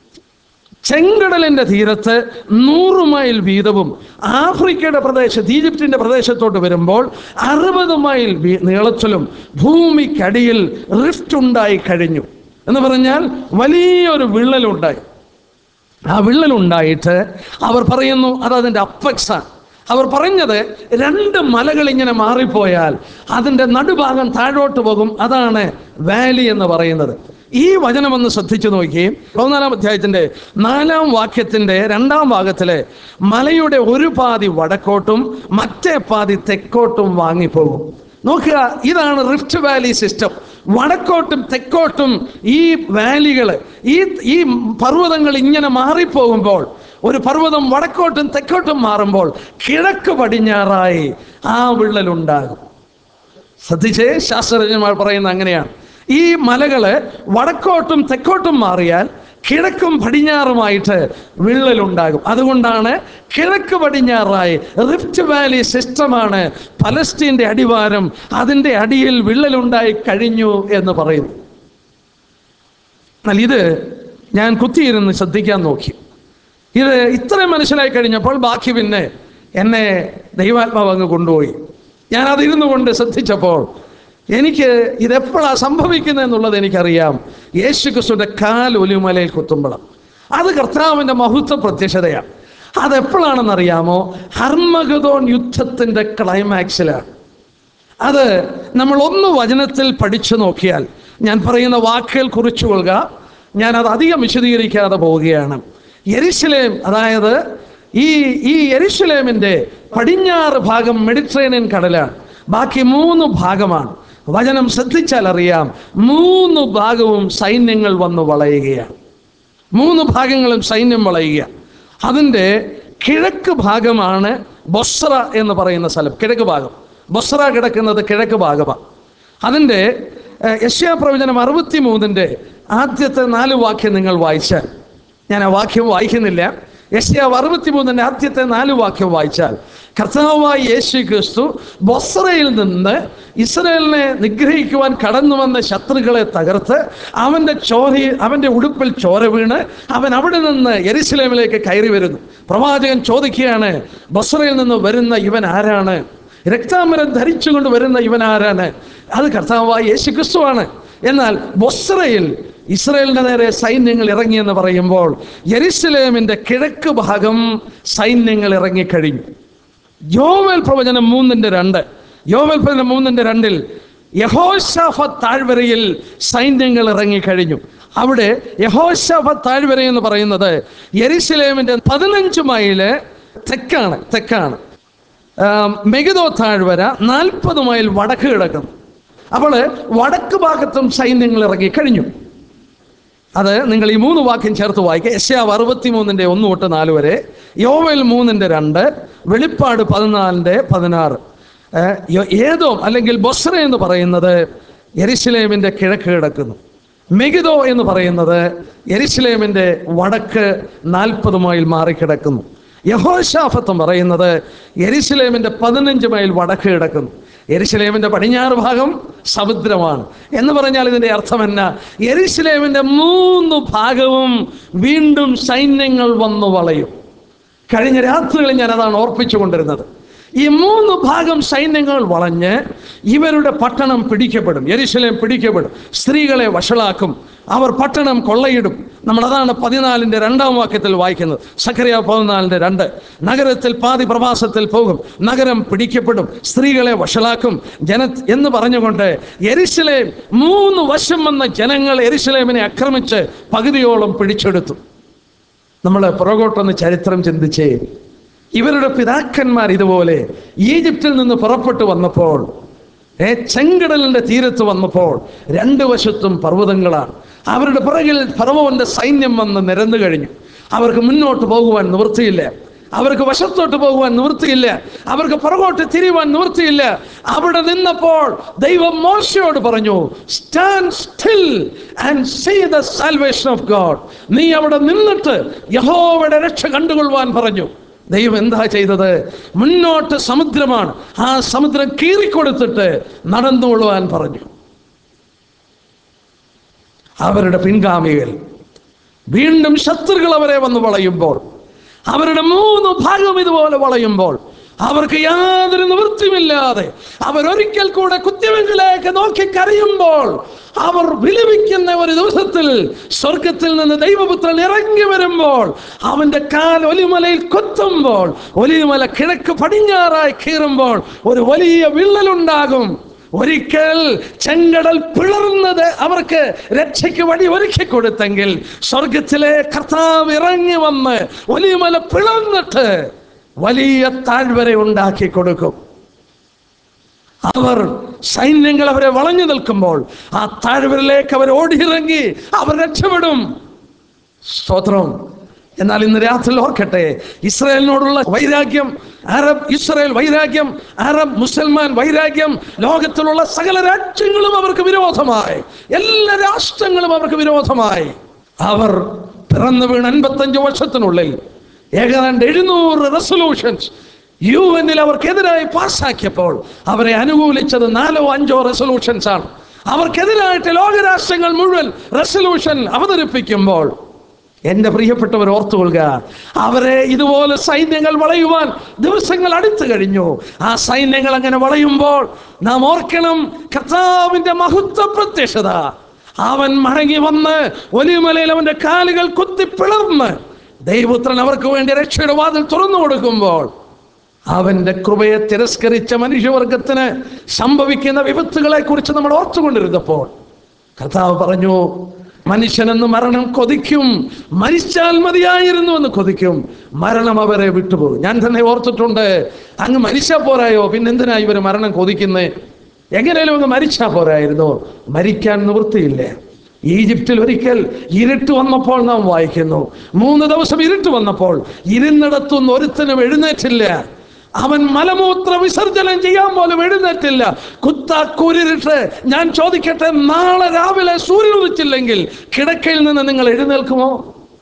ചെങ്കടലിന്റെ തീരത്ത് നൂറ് മൈൽ വീതവും ആഫ്രിക്കയുടെ പ്രദേശത്ത് ഈജിപ്തിന്റെ പ്രദേശത്തോട്ട് വരുമ്പോൾ അറുപത് മൈൽ വീ- നീളത്തിലും ഭൂമിക്കടിയിൽ റിഫ്റ്റ് ഉണ്ടായി കഴിഞ്ഞു എന്ന് പറഞ്ഞാൽ വലിയൊരു വിള്ളലുണ്ടായി ആ വിള്ളലുണ്ടായിട്ട് അവർ പറയുന്നു അത് അതിൻ്റെ അപ്പക്സാണ് അവർ പറഞ്ഞത് രണ്ട് മലകൾ ഇങ്ങനെ മാറിപ്പോയാൽ അതിൻ്റെ നടുഭാഗം താഴോട്ട് പോകും അതാണ് വാലി എന്ന് പറയുന്നത് ഈ വചനമൊന്ന് ശ്രദ്ധിച്ചു നോക്കുകയും പതിനാലാം അധ്യായത്തിന്റെ നാലാം വാക്യത്തിന്റെ രണ്ടാം ഭാഗത്തിലെ മലയുടെ ഒരു പാതി വടക്കോട്ടും മറ്റേ പാതി തെക്കോട്ടും വാങ്ങിപ്പോകും നോക്കുക ഇതാണ് റിഫ്റ്റ് വാലി സിസ്റ്റം വടക്കോട്ടും തെക്കോട്ടും ഈ വാലികൾ ഈ ഈ പർവ്വതങ്ങൾ ഇങ്ങനെ മാറിപ്പോകുമ്പോൾ ഒരു പർവ്വതം വടക്കോട്ടും തെക്കോട്ടും മാറുമ്പോൾ കിഴക്ക് പടിഞ്ഞാറായി ആ വിള്ളലുണ്ടാകും ശ്രദ്ധിച്ചേ ശാസ്ത്രജ്ഞന്മാർ പറയുന്നത് അങ്ങനെയാണ് ഈ മലകള് വടക്കോട്ടും തെക്കോട്ടും മാറിയാൽ കിഴക്കും പടിഞ്ഞാറുമായിട്ട് വിള്ളലുണ്ടാകും അതുകൊണ്ടാണ് കിഴക്ക് പടിഞ്ഞാറായി റിഫ്റ്റ് വാലി സിസ്റ്റമാണ് പലസ്തീൻ്റെ അടിവാരം അതിൻ്റെ അടിയിൽ വിള്ളലുണ്ടായി കഴിഞ്ഞു എന്ന് പറയുന്നു എന്നാൽ ഇത് ഞാൻ കുത്തിയിരുന്ന് ശ്രദ്ധിക്കാൻ നോക്കി ഇത് ഇത്രയും മനസ്സിലായി കഴിഞ്ഞപ്പോൾ ബാക്കി പിന്നെ എന്നെ ദൈവാത്മാവ് അങ്ങ് കൊണ്ടുപോയി ഞാൻ അതിരുന്നു കൊണ്ട് ശ്രദ്ധിച്ചപ്പോൾ എനിക്ക് ഇതെപ്പോഴാണ് സംഭവിക്കുന്നത് എന്നുള്ളത് എനിക്കറിയാം യേശു ക്രിസ്തുവിൻ്റെ കാൽ ഒലിമലയിൽ കുത്തുമ്പളം അത് കർത്താവിൻ്റെ മഹത്വ പ്രത്യക്ഷതയാണ് അതെപ്പോഴാണെന്നറിയാമോ ഹർമഗതോൻ യുദ്ധത്തിൻ്റെ ക്ലൈമാക്സിലാണ് അത് നമ്മൾ ഒന്ന് വചനത്തിൽ പഠിച്ചു നോക്കിയാൽ ഞാൻ പറയുന്ന വാക്കുകൾ കുറിച്ചുകൊള്ളുക ഞാൻ അത് അധികം വിശദീകരിക്കാതെ പോവുകയാണ് യെരുശലേം അതായത് ഈ ഈ യെരുശലേമിൻ്റെ പടിഞ്ഞാറ് ഭാഗം മെഡിറ്ററേനിയൻ കടലാണ് ബാക്കി മൂന്ന് ഭാഗമാണ് വചനം ശ്രദ്ധിച്ചാൽ അറിയാം മൂന്ന് ഭാഗവും സൈന്യങ്ങൾ വന്ന് വളയുകയാണ് മൂന്ന് ഭാഗങ്ങളും സൈന്യം വളയുക അതിൻ്റെ കിഴക്ക് ഭാഗമാണ് ബൊസ്ര എന്ന് പറയുന്ന സ്ഥലം കിഴക്ക് ഭാഗം ബൊസ്ര കിടക്കുന്നത് കിഴക്ക് ഭാഗമാണ് അതിൻ്റെ യശ്യാ പ്രവചനം അറുപത്തി മൂന്നിൻ്റെ ആദ്യത്തെ നാല് വാക്യം നിങ്ങൾ വായിച്ചാൽ ഞാൻ ആ വാക്യം വായിക്കുന്നില്ല യശ്യാവ് അറുപത്തി മൂന്നിൻ്റെ ആദ്യത്തെ നാല് വാക്യം വായിച്ചാൽ കർത്താവായ യേശു ക്രിസ്തു ബൊസ്രയിൽ നിന്ന് ഇസ്രയേലിനെ നിഗ്രഹിക്കുവാൻ കടന്നു വന്ന ശത്രുക്കളെ തകർത്ത് അവൻ്റെ ചോര അവൻ്റെ ഉടുപ്പിൽ ചോര വീണ് അവൻ അവിടെ നിന്ന് എരിശിലേമിലേക്ക് കയറി വരുന്നു പ്രവാചകൻ ചോദിക്കുകയാണ് ബൊസ്രയിൽ നിന്ന് വരുന്ന ഇവൻ ആരാണ് രക്താമരം ധരിച്ചുകൊണ്ട് വരുന്ന ഇവൻ ആരാണ് അത് കർത്താവായ യേശു ക്രിസ്തുവാണ് എന്നാൽ ബൊസ്രയിൽ ഇസ്രയേലിന്റെ നേരെ സൈന്യങ്ങൾ ഇറങ്ങിയെന്ന് പറയുമ്പോൾ യെരുസലേമിന്റെ കിഴക്ക് ഭാഗം സൈന്യങ്ങൾ ഇറങ്ങിക്കഴിഞ്ഞു യോവൽ പ്രവചനം മൂന്നിന്റെ രണ്ട് യോവൽ പ്രവചനം മൂന്നിന്റെ രണ്ടിൽ യഹോശാഫ താഴ്വരയിൽ സൈന്യങ്ങൾ ഇറങ്ങിക്കഴിഞ്ഞു അവിടെ യഹോശാഫ താഴ്വര എന്ന് പറയുന്നത് യെരുസലേമിന്റെ പതിനഞ്ച് മൈല് തെക്കാണ് തെക്കാണ് ആം, മെഗിദോ താഴ്വര നാൽപ്പത് മൈൽ വടക്ക് കിടക്കുന്നു അപ്പോൾ വടക്ക് ഭാഗത്തും സൈന്യങ്ങൾ ഇറങ്ങി കഴിഞ്ഞു അത് നിങ്ങൾ ഈ മൂന്ന് വാക്യം ചേർത്ത് വായിക്കുക യശ്യാവ് അറുപത്തി മൂന്നിൻ്റെ ഒന്ന് തൊട്ട് നാല് വരെ യോവൽ മൂന്നിൻ്റെ രണ്ട് വെളിപ്പാട് പതിനാലിൻ്റെ പതിനാറ് ഏഹ്, യോ- ഏതോ അല്ലെങ്കിൽ ബൊസ്ര എന്ന് പറയുന്നത് എരിശിലേമിൻ്റെ കിഴക്ക് കിടക്കുന്നു മെഗിദോ എന്ന് പറയുന്നത് എരിശിലേമിൻ്റെ വടക്ക് നാൽപ്പത് മൈൽ മാറിക്കിടക്കുന്നു യഹോശാഫത്തും പറയുന്നത് എരിശിലേമിൻ്റെ പതിനഞ്ച് മൈൽ വടക്ക് കിടക്കുന്നു എരിശിലേമിൻ്റെ പടിഞ്ഞാറ് ഭാഗം സമുദ്രമാണ് എന്ന് പറഞ്ഞാൽ ഇതിൻ്റെ അർത്ഥം എന്നാ എരിശിലേമിൻ്റെ മൂന്ന് ഭാഗവും വീണ്ടും സൈന്യങ്ങൾ വന്നു വളയും കഴിഞ്ഞ രാത്രികളിൽ ഞാൻ അതാണ് ഓർപ്പിച്ചു കൊണ്ടിരുന്നത് ഈ മൂന്ന് ഭാഗം സൈന്യങ്ങൾ വളഞ്ഞ് ഇവരുടെ പട്ടണം പിടിക്കപ്പെടും യെരുശലേം പിടിക്കപ്പെടും സ്ത്രീകളെ വഷളാക്കും അവർ പട്ടണം കൊള്ളയിടും നമ്മൾ അതാണ് പതിനാലിൻ്റെ രണ്ടാം വാക്യത്തിൽ വായിക്കുന്നത് സക്കറിയ പതിനാലിൻ്റെ രണ്ട് നഗരത്തിൽ പാതി പ്രവാസത്തിൽ പോകും നഗരം പിടിക്കപ്പെടും സ്ത്രീകളെ വഷളാക്കും ജന എന്ന് പറഞ്ഞുകൊണ്ട് യെരുശലേം മൂന്ന് വശം വന്ന ജനങ്ങൾ യെരുശലേമിനെ ആക്രമിച്ച് പകുതിയോളം പിടിച്ചെടുത്തു നമ്മൾ പുറകോട്ടൊന്ന് ചരിത്രം ചിന്തിച്ചേ ഇവരുടെ പിതാക്കന്മാർ ഇതുപോലെ ഈജിപ്തിൽ നിന്ന് പുറപ്പെട്ടു വന്നപ്പോൾ ഏ ചെങ്കടലിന്റെ തീരത്ത് വന്നപ്പോൾ രണ്ട് വശത്തും പർവ്വതങ്ങളാണ് അവരുടെ പുറകിൽ ഫറവോന്റെ സൈന്യം വന്ന് നിരന്നു കഴിഞ്ഞു അവർക്ക് മുന്നോട്ട് പോകുവാൻ നിവൃത്തിയില്ല അവർക്ക് വശത്തോട്ട് പോകുവാൻ നിവൃത്തിയില്ല അവർക്ക് പുറകോട്ട് തിരിയുവാൻ നിവൃത്തിയില്ല അവിടെ നിന്നപ്പോൾ ദൈവം മോശയോട് പറഞ്ഞു stand still and see the salvation of God നീ അവിടെ നിന്നിട്ട് യഹോവയുടെ രക്ഷ കണ്ടുകൊള്ളുവാൻ പറഞ്ഞു ദൈവം എന്താ ചെയ്തത് മുന്നോട്ട് സമുദ്രമാണ് ആ സമുദ്രം കീറിക്കൊടുത്തിട്ട് നടന്നുകൊള്ളുവാൻ പറഞ്ഞു അവരുടെ പിൻഗാമികൾ വീണ്ടും ശത്രുക്കൾ അവരെ വന്ന് വളയുമ്പോൾ അവരുടെ മൂന്ന് ഭാഗം ഇതുപോലെ വളയുമ്പോൾ അവർക്ക് യാതൊരു നിവൃത്തിയുമില്ലാതെ അവരൊരിക്കൽ കൂടെ കുത്തിവെങ്കിലേക്ക് നോക്കി കരയുമ്പോൾ അവർ വിലപിക്കുന്ന ഒരു ദിവസത്തിൽ സ്വർഗത്തിൽ നിന്ന് ദൈവപുത്രൻ ഇറങ്ങി വരുമ്പോൾ അവന്റെ കാൽ ഒലിമലയിൽ കൊത്തുമ്പോൾ ഒലിമല കിഴക്ക് പടിഞ്ഞാറായി കീറുമ്പോൾ ഒരു വലിയ വിള്ളലുണ്ടാകും ഒരിക്കൽ ചെങ്കടൽ പിളർന്നത് അവർക്ക് രക്ഷയ്ക്ക് വഴി ഒരുക്കി കൊടുത്തെങ്കിൽ സ്വർഗത്തിലെ കർത്താവ് ഇറങ്ങി വന്ന് വലിയ മല പിളർന്നിട്ട് വലിയ താഴ്വര ഉണ്ടാക്കി കൊടുക്കും അവർ സൈന്യങ്ങൾ അവരെ വളഞ്ഞു നിൽക്കുമ്പോൾ ആ താഴ്വരയിലേക്ക് അവർ ഓടിയിറങ്ങി അവർ രക്ഷപ്പെടും സ്തോത്രം എന്നാൽ ഇന്ന് രാത്രി ഓർക്കട്ടെ ഇസ്രായേലിനോടുള്ള വൈരാഗ്യം അറബ് ഇസ്രായേൽ വൈരാഗ്യം അറബ് മുസൽമാൻ വൈരാഗ്യം ലോകത്തിലുള്ള സകല രാജ്യങ്ങളും അവർക്ക് വിരോധമായി എല്ലാ രാഷ്ട്രങ്ങളും അവർക്ക് വിരോധമായി അവർ പിറന്നു വീണ് അൻപത്തഞ്ച് വർഷത്തിനുള്ളിൽ ഏതാണ്ട് എഴുന്നൂറ് റെസൊല്യൂഷൻസ് യു എന്നിൽ അവർക്കെതിരായി പാസ്സാക്കിയപ്പോൾ അവരെ അനുകൂലിച്ചത് നാലോ അഞ്ചോ റെസൊല്യൂഷൻസ് ആണ് അവർക്കെതിരായിട്ട് ലോകരാഷ്ട്രങ്ങൾ മുഴുവൻ റെസൊല്യൂഷൻ അവതരിപ്പിക്കുമ്പോൾ എന്റെ പ്രിയപ്പെട്ടവർ ഓർത്തുകൊള്ളുക അവരെ ഇതുപോലെ സൈന്യങ്ങൾ വളയുവാൻ ദിവസങ്ങൾ അടുത്തു കഴിഞ്ഞു ആ സൈന്യങ്ങൾ അങ്ങനെ വളയുമ്പോൾ നാം ഓർക്കണം കർത്താവിന്റെ മഹത്വ പ്രത്യക്ഷത അവൻ മടങ്ങി വന്ന് ഒലിമലയിൽ അവന്റെ കാലുകൾ കുത്തി പിളർന്ന് ദൈവപുത്രൻ അവർക്ക് വേണ്ടി രക്ഷയുടെ വാതിൽ തുറന്നു കൊടുക്കുമ്പോൾ അവന്റെ കൃപയെ തിരസ്കരിച്ച മനുഷ്യവർഗത്തിന് സംഭവിക്കുന്ന വിപത്തുകളെ കുറിച്ച് നമ്മൾ ഓർത്തുകൊണ്ടിരുന്നപ്പോൾ കർത്താവ് പറഞ്ഞു മനുഷ്യനെന്ന് മരണം കൊതിക്കും മരിച്ചാൽ മതിയായിരുന്നു എന്ന് കൊതിക്കും മരണം അവരെ വിട്ടുപോകും ഞാൻ തന്നെ ഓർത്തിട്ടുണ്ട് അങ്ങ് മരിച്ചാൽ പോരായോ പിന്നെ എന്തിനാ ഇവർ മരണം കൊതിക്കുന്നേ എങ്ങനെയാലും അങ്ങ് മരിച്ചാൽ പോരായിരുന്നു മരിക്കാൻ നിവൃത്തിയില്ല ഈജിപ്തിൽ ഒരിക്കൽ ഇരുട്ട് വന്നപ്പോൾ നാം വായിക്കുന്നു മൂന്ന് ദിവസം ഇരുട്ട് വന്നപ്പോൾ ഇരുന്നിടത്തുനിന്ന് ഒരുത്തനും എഴുന്നേറ്റില്ല അവൻ മലമൂത്ര വിസർജനം ചെയ്യാൻ പോലും എഴുന്നേറ്റില്ല കുത്താക്കൂരിട്ട് ഞാൻ ചോദിക്കട്ടെ നാളെ രാവിലെ സൂര്യൻ ഉദിച്ചില്ലെങ്കിൽ കിടക്കയിൽ നിന്ന് നിങ്ങൾ എഴുന്നേൽക്കുമോ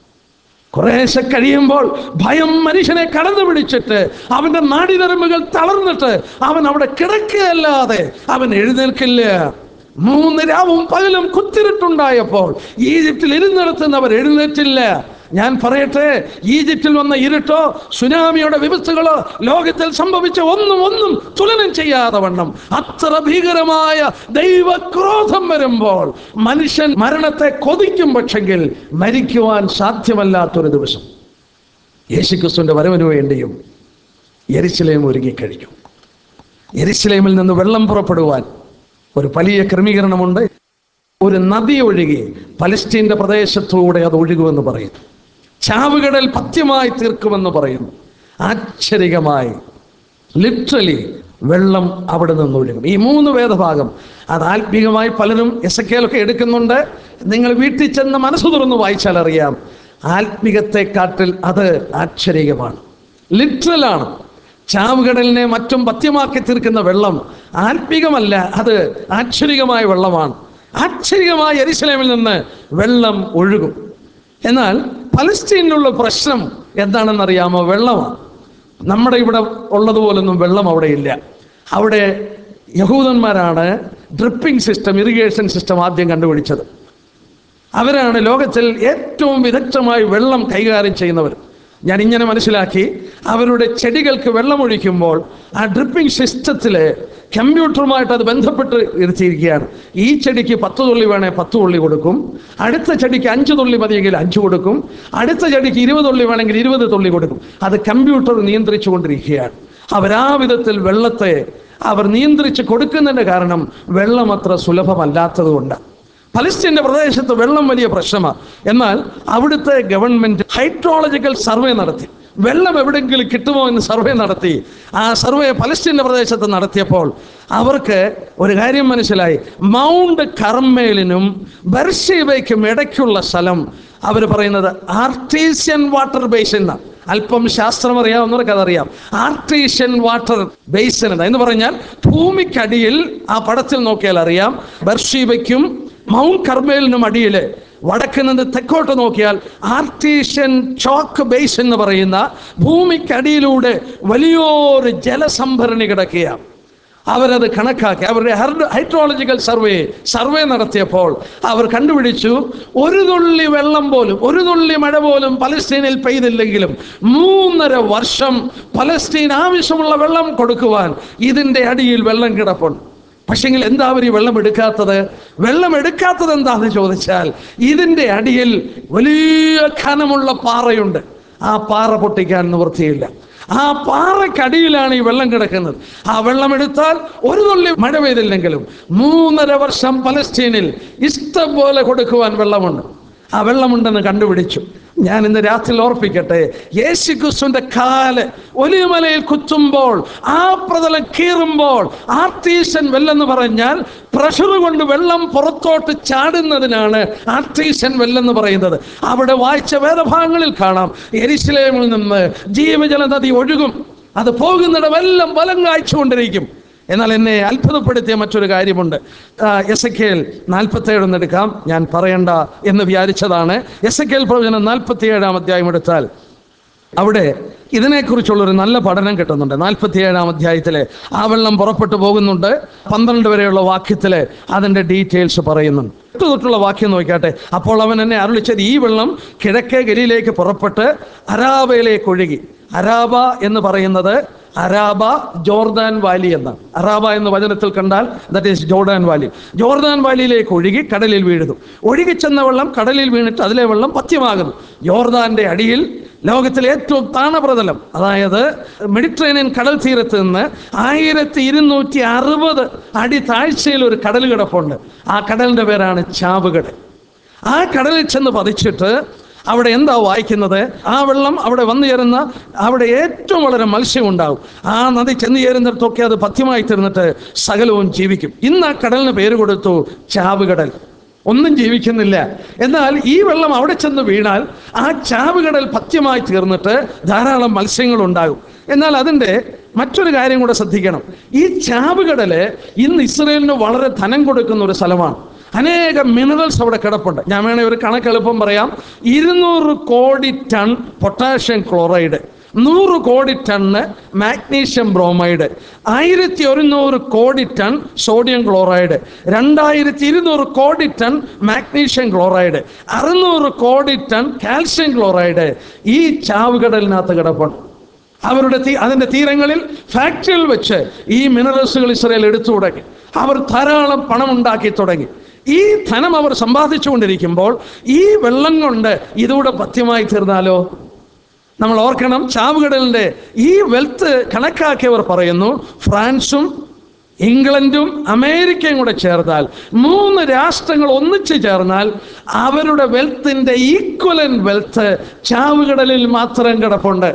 കുറേശ്ശെ കഴിയുമ്പോൾ ഭയം മനുഷ്യനെ കടന്നു പിടിച്ചിട്ട് അവന്റെ നാടിനരമ്പുകൾ തളർന്നിട്ട് അവൻ അവിടെ കിടക്കുകയല്ലാതെ അവൻ എഴുന്നേൽക്കില്ല മൂന്ന് രാവും പകലും കുത്തിരിട്ടുണ്ടായപ്പോൾ ഈജിപ്തിൽ ഇരുന്നിടത്തുനിന്ന് അവർ എഴുന്നേറ്റില്ല ഞാൻ പറയട്ടെ ഈജിപ്തിൽ വന്ന ഇരുട്ടോ സുനാമിയുടെ വിപത്തുകളോ ലോകത്തിൽ സംഭവിച്ച ഒന്നും ഒന്നും തുലനം ചെയ്യാതെ വണ്ണം അത്ര ഭീകരമായ ദൈവക്രോധം വരുമ്പോൾ മനുഷ്യൻ മരണത്തെ കൊതിക്കും പക്ഷെങ്കിൽ മരിക്കുവാൻ സാധ്യമല്ലാത്തൊരു ദിവസം യേശുക്രിസ്തുവിന്റെ വരവിന് വേണ്ടിയും എരിശിലേം ഒരുങ്ങിക്കഴിഞ്ഞു എരിശിലേമിൽ നിന്ന് വെള്ളം പുറപ്പെടുവാൻ ഒരു വലിയ ക്രമീകരണമുണ്ട് ഒരു നദി ഒഴുകി പലസ്തീന്റെ പ്രദേശത്തൂടെ അത് ഒഴുകുമെന്ന് പറയുന്നു ചാവുകടൽ പഥ്യമായി തീർക്കുമെന്ന് പറയുന്നു ആശ്ചര്യമായി ലിറ്ററലി വെള്ളം അവിടെ നിന്ന് ഒഴുകും ഈ മൂന്ന് വേദഭാഗം അത് ആത്മീകമായി പലരും എസ് ഒക്കെ എടുക്കുന്നുണ്ട് നിങ്ങൾ വീട്ടിൽ ചെന്ന് മനസ്സ് തുറന്ന് വായിച്ചാൽ അറിയാം ആത്മീകത്തെക്കാട്ടിൽ അത് ആശ്ചര്യമാണ് ലിറ്ററലാണ് ചാവുകടലിനെ മറ്റും പഥ്യമാക്കി തീർക്കുന്ന വെള്ളം ആത്മീകമല്ല അത് ആശ്ചര്യമായ വെള്ളമാണ് ആശ്ചര്യമായ എരിശലേമിൽ നിന്ന് വെള്ളം ഒഴുകും എന്നാൽ പലസ്തീനിലുള്ള പ്രശ്നം എന്താണെന്നറിയാമോ വെള്ളമാണ് നമ്മുടെ ഇവിടെ ഉള്ളതുപോലൊന്നും വെള്ളം അവിടെ ഇല്ല അവിടെ യഹൂദന്മാരാണ് ഡ്രിപ്പിംഗ് സിസ്റ്റം ഇറിഗേഷൻ സിസ്റ്റം ആദ്യം കണ്ടുപിടിച്ചത് അവരാണ് ലോകത്തിൽ ഏറ്റവും വിദഗ്ധമായി വെള്ളം കൈകാര്യം ചെയ്യുന്നവർ ഞാൻ ഇങ്ങനെ മനസ്സിലാക്കി അവരുടെ ചെടികൾക്ക് വെള്ളമൊഴിക്കുമ്പോൾ ആ ഡ്രിപ്പിംഗ് സിസ്റ്റത്തിൽ കമ്പ്യൂട്ടറുമായിട്ട് അത് ബന്ധപ്പെട്ട് ഇരുത്തിയിരിക്കുകയാണ് ഈ ചെടിക്ക് പത്ത് തുള്ളി വേണേൽ പത്ത് തുള്ളി കൊടുക്കും അടുത്ത ചെടിക്ക് അഞ്ച് തുള്ളി മതിയെങ്കിൽ അഞ്ച് കൊടുക്കും അടുത്ത ചെടിക്ക് ഇരുപത് തുള്ളി വേണമെങ്കിൽ ഇരുപത് തുള്ളി കൊടുക്കും അത് കമ്പ്യൂട്ടർ നിയന്ത്രിച്ചു കൊണ്ടിരിക്കുകയാണ് അവരാ വിധത്തിൽ വെള്ളത്തെ അവർ നിയന്ത്രിച്ച് കൊടുക്കുന്നതിൻ്റെ കാരണം വെള്ളം അത്ര സുലഭമല്ലാത്തത് കൊണ്ടാണ് പലസ്തീന്റെ പ്രദേശത്ത് വെള്ളം വലിയ പ്രശ്നമാണ് എന്നാൽ അവിടുത്തെ ഗവൺമെന്റ് ഹൈഡ്രോളജിക്കൽ സർവേ നടത്തി വെള്ളം എവിടെയെങ്കിലും കിട്ടുമോ എന്ന് സർവേ നടത്തി ആ സർവേ പലസ്തീന്റെ പ്രദേശത്ത് നടത്തിയപ്പോൾ അവർക്ക് ഒരു കാര്യം മനസ്സിലായി മൗണ്ട് കർമ്മേലിനും ബർഷീബയ്ക്കും ഇടയ്ക്കുള്ള സ്ഥലം അവർ പറയുന്നത് ആർട്ടീഷ്യൻ വാട്ടർ ബേസിൻ എന്നാണ് അല്പം ശാസ്ത്രം അറിയാവുന്നവർക്ക് അതറിയാം ആർട്ടീഷ്യൻ വാട്ടർ ബേസിൻ എന്ന് പറഞ്ഞാൽ ഭൂമിക്കടിയിൽ ആ പടത്തിൽ നോക്കിയാൽ അറിയാം ബർഷീബയ്ക്കും മൗണ്ട് കർമേലിനും അടിയിൽ വടക്ക് നിന്ന് തെക്കോട്ട് നോക്കിയാൽ ആർട്ടീഷ്യൻ ചോക്ക് ബേസ് എന്ന് പറയുന്ന ഭൂമിക്കടിയിലൂടെ വലിയൊരു ജലസംഭരണി കിടക്കുകയാണ് അവരത് കണക്കാക്കി അവരുടെ ഹൈഡ്രോളജിക്കൽ സർവേ സർവേ നടത്തിയപ്പോൾ അവർ കണ്ടുപിടിച്ചു ഒരു തുള്ളി വെള്ളം പോലും ഒരു തുള്ളി മഴ പോലും പലസ്തീനിൽ പെയ്തില്ലെങ്കിലും മൂന്നര വർഷം പലസ്തീൻ ആവശ്യമുള്ള വെള്ളം കൊടുക്കുവാൻ ഇതിൻ്റെ അടിയിൽ വെള്ളം കിടപ്പുണ്ട് പക്ഷെങ്കിൽ എന്താ അവർ ഈ വെള്ളം എടുക്കാത്തത് വെള്ളം എടുക്കാത്തത് എന്താണെന്ന് ചോദിച്ചാൽ ഇതിൻ്റെ അടിയിൽ വലിയ ഖനമുള്ള പാറയുണ്ട് ആ പാറ പൊട്ടിക്കാൻ നിവൃത്തിയില്ല ആ പാറക്കടിയിലാണ് ഈ വെള്ളം കിടക്കുന്നത് ആ വെള്ളം എടുത്താൽ ഒരു തുള്ളി മഴ പെയ്തില്ലെങ്കിലും മൂന്നര വർഷം പലസ്തീനിൽ ഇഷ്ടം പോലെ കൊടുക്കുവാൻ വെള്ളമുണ്ട് ആ വെള്ളമുണ്ടെന്ന് കണ്ടുപിടിച്ചു ഞാൻ ഇന്ന് രാത്രി ഓർപ്പിക്കട്ടെ യേശു ക്രിസ്തുവിന്റെ കാല് ഒലിമലയിൽ കുത്തുമ്പോൾ ആ പ്രതലം കീറുമ്പോൾ ആർട്ടീസൻ വെല്ലെന്ന് പറഞ്ഞാൽ പ്രഷർ കൊണ്ട് വെള്ളം പുറത്തോട്ട് ചാടുന്നതിനാണ് ആർട്ടീസൻ വെല്ലെന്ന് പറയുന്നത് അവിടെ വായിച്ച വേദഭാഗങ്ങളിൽ കാണാം എരിശിലേമിൽ നിന്ന് ജീവജല നദി ഒഴുകും അത് പോകുന്നിടമെല്ലാം വലം കാഴ്ചകൊണ്ടിരിക്കും എന്നാൽ എന്നെ അത്ഭുതപ്പെടുത്തിയ മറ്റൊരു കാര്യമുണ്ട് എസ് എ കെൽ നാൽപ്പത്തേഴ് എടുക്കാം ഞാൻ പറയണ്ട എന്ന് വിചാരിച്ചതാണ് എസ് എ കെൽ പ്രവചനം നാൽപ്പത്തിയേഴാം അധ്യായം എടുത്താൽ അവിടെ ഇതിനെക്കുറിച്ചുള്ളൊരു നല്ല പഠനം കിട്ടുന്നുണ്ട് നാൽപ്പത്തിയേഴാം അധ്യായത്തിലെ ആ വെള്ളം പുറപ്പെട്ടു പോകുന്നുണ്ട് പന്ത്രണ്ട് വരെയുള്ള വാക്യത്തിലെ അതിൻ്റെ ഡീറ്റെയിൽസ് പറയുന്നുണ്ട് എട്ട് തൊട്ടുള്ള വാക്യം നോക്കിയാട്ടെ അപ്പോൾ അവൻ എന്നെ അരുളിച്ചത് ഈ വെള്ളം കിഴക്കേ ഗലിയിലേക്ക് പുറപ്പെട്ട് അരാബയിലേക്ക് ഒഴുകി അരാബ എന്ന് പറയുന്നത് അരാബ ജോർദാൻ വാലി എന്നാണ് അറാബ എന്ന് വചനത്തിൽ കണ്ടാൽ that is Jordan valley Jordan വാലിയിലേക്ക് ഒഴുകി കടലിൽ വീഴുന്നു ഒഴുകി ചെന്ന വെള്ളം കടലിൽ വീണിട്ട് അതിലെ വെള്ളം പഥ്യമാകുന്നു ജോർദാന്റെ അടിയിൽ ലോകത്തിലെ ഏറ്റവും താണപ്രതലം അതായത് മെഡിറ്ററേനിയൻ കടൽ തീരത്ത് നിന്ന് ആയിരത്തി ഇരുന്നൂറ്റി അറുപത് അടി താഴ്ചയിൽ ഒരു കടൽ കിടപ്പുണ്ട് ആ കടലിന്റെ പേരാണ് ചാവുകടൽ ആ കടലിൽ ചെന്ന് പതിച്ചിട്ട് അവിടെ എന്താ വായിക്കുന്നത് ആ വെള്ളം അവിടെ വന്നു ചേരുന്ന അവിടെ ഏറ്റവും വളരെ മത്സ്യം ഉണ്ടാവും ആ നദി ചെന്ന് ചേരുന്നിടത്തൊക്കെ അത് പഥ്യമായി തീർന്നിട്ട് സകലവും ജീവിക്കും ഇന്ന് ആ കടലിന് പേര് കൊടുത്തു ചാവുകടൽ ഒന്നും ജീവിക്കുന്നില്ല എന്നാൽ ഈ വെള്ളം അവിടെ ചെന്ന് വീണാൽ ആ ചാവുകടൽ പഥ്യമായി തീർന്നിട്ട് ധാരാളം മത്സ്യങ്ങൾ ഉണ്ടാകും എന്നാൽ അതിൻ്റെ മറ്റൊരു കാര്യം കൂടെ ശ്രദ്ധിക്കണം ഈ ചാവുകടല് ഇന്ന് ഇസ്രയേലിന് വളരെ ധനം കൊടുക്കുന്ന ഒരു സ്ഥലമാണ് അനേകം മിനറൽസ് അവിടെ കിടപ്പുണ്ട് ഞാൻ വേണേ ഒരു കണക്ക് എളുപ്പം പറയാം ഇരുന്നൂറ് കോടി ടൺ പൊട്ടാഷ്യം ക്ലോറൈഡ് നൂറ് കോടി ടണ്ണ് മാഗ്നീഷ്യം ബ്രോമൈഡ് ആയിരത്തി ഒരുന്നൂറ് കോടി ടൺ സോഡിയം ക്ലോറൈഡ് രണ്ടായിരത്തി ഇരുന്നൂറ് കോടി ടൺ മാഗ്നീഷ്യം ക്ലോറൈഡ് അറുന്നൂറ് കോടി ടൺ കാൽഷ്യം ക്ലോറൈഡ് ഈ ചാവുകടലിനകത്ത് കിടപ്പുണ്ട് അവരുടെ തീ അതിൻ്റെ തീരങ്ങളിൽ ഫാക്ടറിയിൽ വെച്ച് ഈ മിനറൽസുകൾ ഇസ്രയേൽ എടുത്തു തുടങ്ങി അവർ ധാരാളം പണം ഉണ്ടാക്കി തുടങ്ങി ഈ ധനം അവർ സമ്പാദിച്ചുകൊണ്ടിരിക്കുമ്പോൾ ഈ വെള്ളം കൊണ്ട് ഇതുകൂടെ പഥ്യമായി തീർന്നാലോ നമ്മൾ ഓർക്കണം ചാവുകടലിൻ്റെ ഈ വെൽത്ത് കണക്കാക്കിയവർ പറയുന്നു ഫ്രാൻസും ഇംഗ്ലണ്ടും അമേരിക്കയും കൂടെ ചേർന്നാൽ മൂന്ന് രാഷ്ട്രങ്ങൾ ഒന്നിച്ചു ചേർന്നാൽ അവരുടെ വെൽത്തിൻ്റെ ഈക്വലൻ വെൽത്ത് ചാവുകടലിൽ മാത്രം കിടപ്പുണ്ട്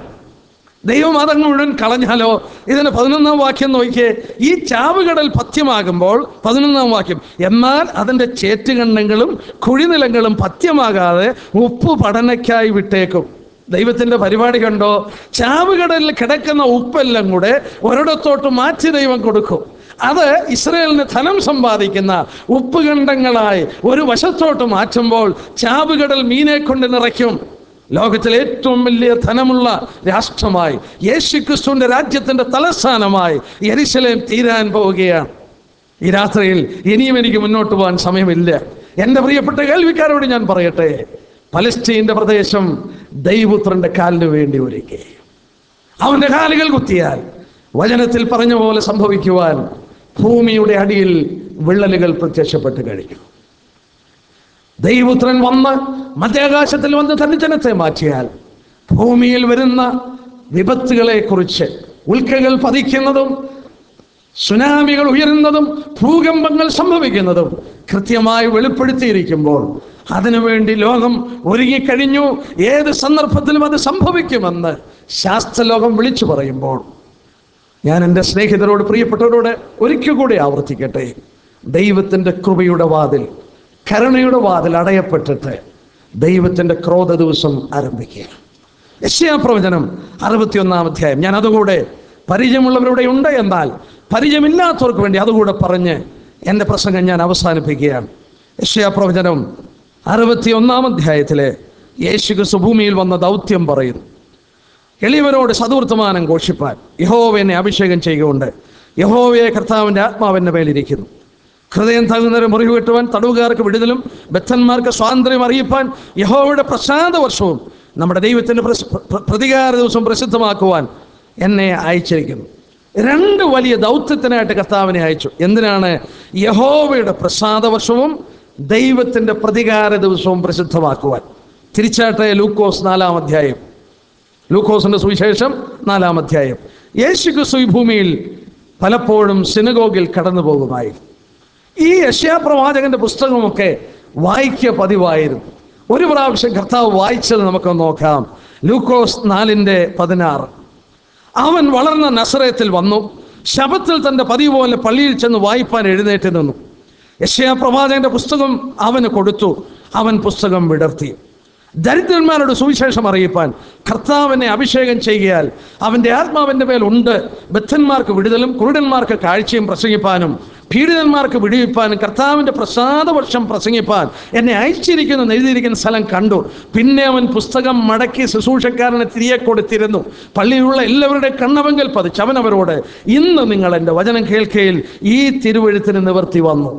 ദൈവം അതങ്ങ് മുഴുവൻ കളഞ്ഞാലോ ഇതിന് പതിനൊന്നാം വാക്യം നോക്കിയേ ഈ ചാവുകടൽ പഥ്യമാകുമ്പോൾ പതിനൊന്നാം വാക്യം എന്നാൽ അതിൻ്റെ ചേറ്റുകണ്ണങ്ങളും കുഴിനിലങ്ങളും പഥ്യമാകാതെ ഉപ്പ് പഠനയ്ക്കായി വിട്ടേക്കും ദൈവത്തിന്റെ പരിപാടി കണ്ടോ ചാവുകടലിൽ കിടക്കുന്ന ഉപ്പെല്ലാം കൂടെ ഒരിടത്തോട്ട് മാറ്റി ദൈവം കൊടുക്കും അത് ഇസ്രയേലിന് ധനം സമ്പാദിക്കുന്ന ഉപ്പുകണ്ഡങ്ങളായി ഒരു വശത്തോട്ട് മാറ്റുമ്പോൾ ചാവുകടൽ മീനെ കൊണ്ട് നിറയ്ക്കും ലോകത്തിലെ ഏറ്റവും വലിയ ധനമുള്ള രാഷ്ട്രമായി യേശു ക്രിസ്തുവിന്റെ രാജ്യത്തിന്റെ തലസ്ഥാനമായി യെരുശലേം തീരാൻ പോവുകയാണ് ഈ രാത്രിയിൽ ഇനിയും എനിക്ക് മുന്നോട്ട് പോകാൻ സമയമില്ല എൻ്റെ പ്രിയപ്പെട്ട കേൾവിക്കാരോട് ഞാൻ പറയട്ടെ പലസ്തീന്റെ പ്രദേശം ദൈവപുത്രന്റെ കാലിന് വേണ്ടി ഒരുക്കി അവന്റെ കാലുകൾ കുത്തിയാൽ വചനത്തിൽ പറഞ്ഞ പോലെ സംഭവിക്കുവാൻ ഭൂമിയുടെ അടിയിൽ വിള്ളലുകൾ പ്രത്യക്ഷപ്പെട്ട് കഴിഞ്ഞു ദൈവപുത്രൻ വന്ന് മധ്യാകാശത്തിൽ വന്ന് തന്റെ ജനത്തെ മാറ്റിയാൽ ഭൂമിയിൽ വരുന്ന വിപത്തുകളെ കുറിച്ച് ഉൽക്കകൾ പതിക്കുന്നതും സുനാമികൾ ഉയരുന്നതും ഭൂകമ്പങ്ങൾ സംഭവിക്കുന്നതും കൃത്യമായി വെളിപ്പെടുത്തിയിരിക്കുമ്പോൾ അതിനുവേണ്ടി ലോകം ഒരുങ്ങിക്കഴിഞ്ഞു ഏത് സന്ദർഭത്തിലും അത് സംഭവിക്കുമെന്ന് ശാസ്ത്രലോകം വിളിച്ചു പറയുമ്പോൾ ഞാൻ എൻ്റെ സ്നേഹിതരോട് പ്രിയപ്പെട്ടവരോട് ഒരിക്കൽ കൂടി ആവർത്തിക്കട്ടെ ദൈവത്തിൻ്റെ കൃപയുടെ വാതിൽ കരുണയുടെ വാതിൽ അടയപ്പെട്ടിട്ട് ദൈവത്തിൻ്റെ ക്രോധ ദിവസം ആരംഭിക്കുക യശ്യാ പ്രവചനം അറുപത്തിയൊന്നാം അധ്യായം ഞാൻ അതുകൂടെ പരിചയമുള്ളവരുടെ ഉണ്ട് എന്നാൽ പരിചയമില്ലാത്തവർക്ക് വേണ്ടി അതുകൂടെ പറഞ്ഞ് എൻ്റെ പ്രസംഗം ഞാൻ അവസാനിപ്പിക്കുകയാണ് യശ്യാ പ്രവചനം അറുപത്തിയൊന്നാം അധ്യായത്തിലെ യേശു ക്രിസ്തു ഭൂമിയിൽ വന്ന ദൗത്യം പറയുന്നു എളിയവരോട് സതുവർത്തമാനം ഘോഷിപ്പാൻ യഹോവ എന്നെ അഭിഷേകം ചെയ്യുകൊണ്ട് യഹോവയെ കർത്താവിൻ്റെ ആത്മാവിൻ്റെ മേലിരിക്കുന്നു ഹൃദയം തകുന്നവരെ മുറിവ് കിട്ടുവാൻ തടവുകാർക്ക് വിടുതലും ബദ്ധന്മാർക്ക് സ്വാതന്ത്ര്യം അറിയിപ്പാൻ യഹോവയുടെ പ്രസാദ വർഷവും നമ്മുടെ ദൈവത്തിൻ്റെ പ്രസ്- പ്ര- പ്രതികാര ദിവസം പ്രസിദ്ധമാക്കുവാൻ എന്നെ അയച്ചിരിക്കുന്നു രണ്ട് വലിയ ദൗത്യത്തിനായിട്ട് കർത്താവിനെ അയച്ചു എന്തിനാണ് യഹോവയുടെ പ്രസാദ വർഷവും ദൈവത്തിൻ്റെ പ്രതികാര ദിവസവും പ്രസിദ്ധമാക്കുവാൻ തിരിച്ചാട്ടെ ലൂക്കോസ് നാലാം അധ്യായം ലൂക്കോസിന്റെ സുവിശേഷം നാലാം അധ്യായം യേശു ക്രിസ്തു ഈ ഭൂമിയിൽ പലപ്പോഴും സിനഗോഗിൽ കടന്നു പോകുമായിരുന്നു ഈ യശ്യാപ്രവാചകന്റെ പുസ്തകമൊക്കെ വായിക്കുക പതിവായിരുന്നു ഒരു പ്രാവശ്യം കർത്താവ് വായിച്ചത് നമുക്ക് നോക്കാം ലൂക്കോസ് നാലിൻ്റെ പതിനാറ് അവൻ വളർന്ന നസറയത്തിൽ വന്നു ശബത്തിൽ തൻ്റെ പതിവ് പോലെ പള്ളിയിൽ ചെന്ന് വായിപ്പാൻ എഴുന്നേറ്റ് നിന്നു യശയാ പ്രവാചകന്റെ പുസ്തകം അവന് കൊടുത്തു അവൻ പുസ്തകം വിടർത്തി ദരിദ്രന്മാരുടെ സുവിശേഷം അറിയിപ്പാൻ കർത്താവിനെ അഭിഷേകം ചെയ്യാൽ അവൻ്റെ ആത്മാവിൻ്റെ മേൽ ഉണ്ട് ബദ്ധന്മാർക്ക് വിടുതലും കുരുടന്മാർക്ക് കാഴ്ചയും പ്രസംഗിപ്പാനും പീഡിതന്മാർക്ക് വിടുവിപ്പാനും കർത്താവിൻ്റെ പ്രസാദവർഷം പ്രസംഗിപ്പാൻ എന്നെ അയച്ചിരിക്കുന്നു എന്ന് എഴുതിയിരിക്കുന്ന സ്ഥലം കണ്ടു പിന്നെ അവൻ പുസ്തകം മടക്കി ശുശ്രൂഷക്കാരനെ തിരികെ കൊടുത്തിരുന്നു പള്ളിയിലുള്ള എല്ലാവരുടെ കണ്ണവങ്കൽ പതിച്ച് അവൻ അവരോട് ഇന്ന് നിങ്ങൾ എൻ്റെ വചനം കേൾക്കയിൽ ഈ തിരുവഴുത്തിന് നിവർത്തി വന്നു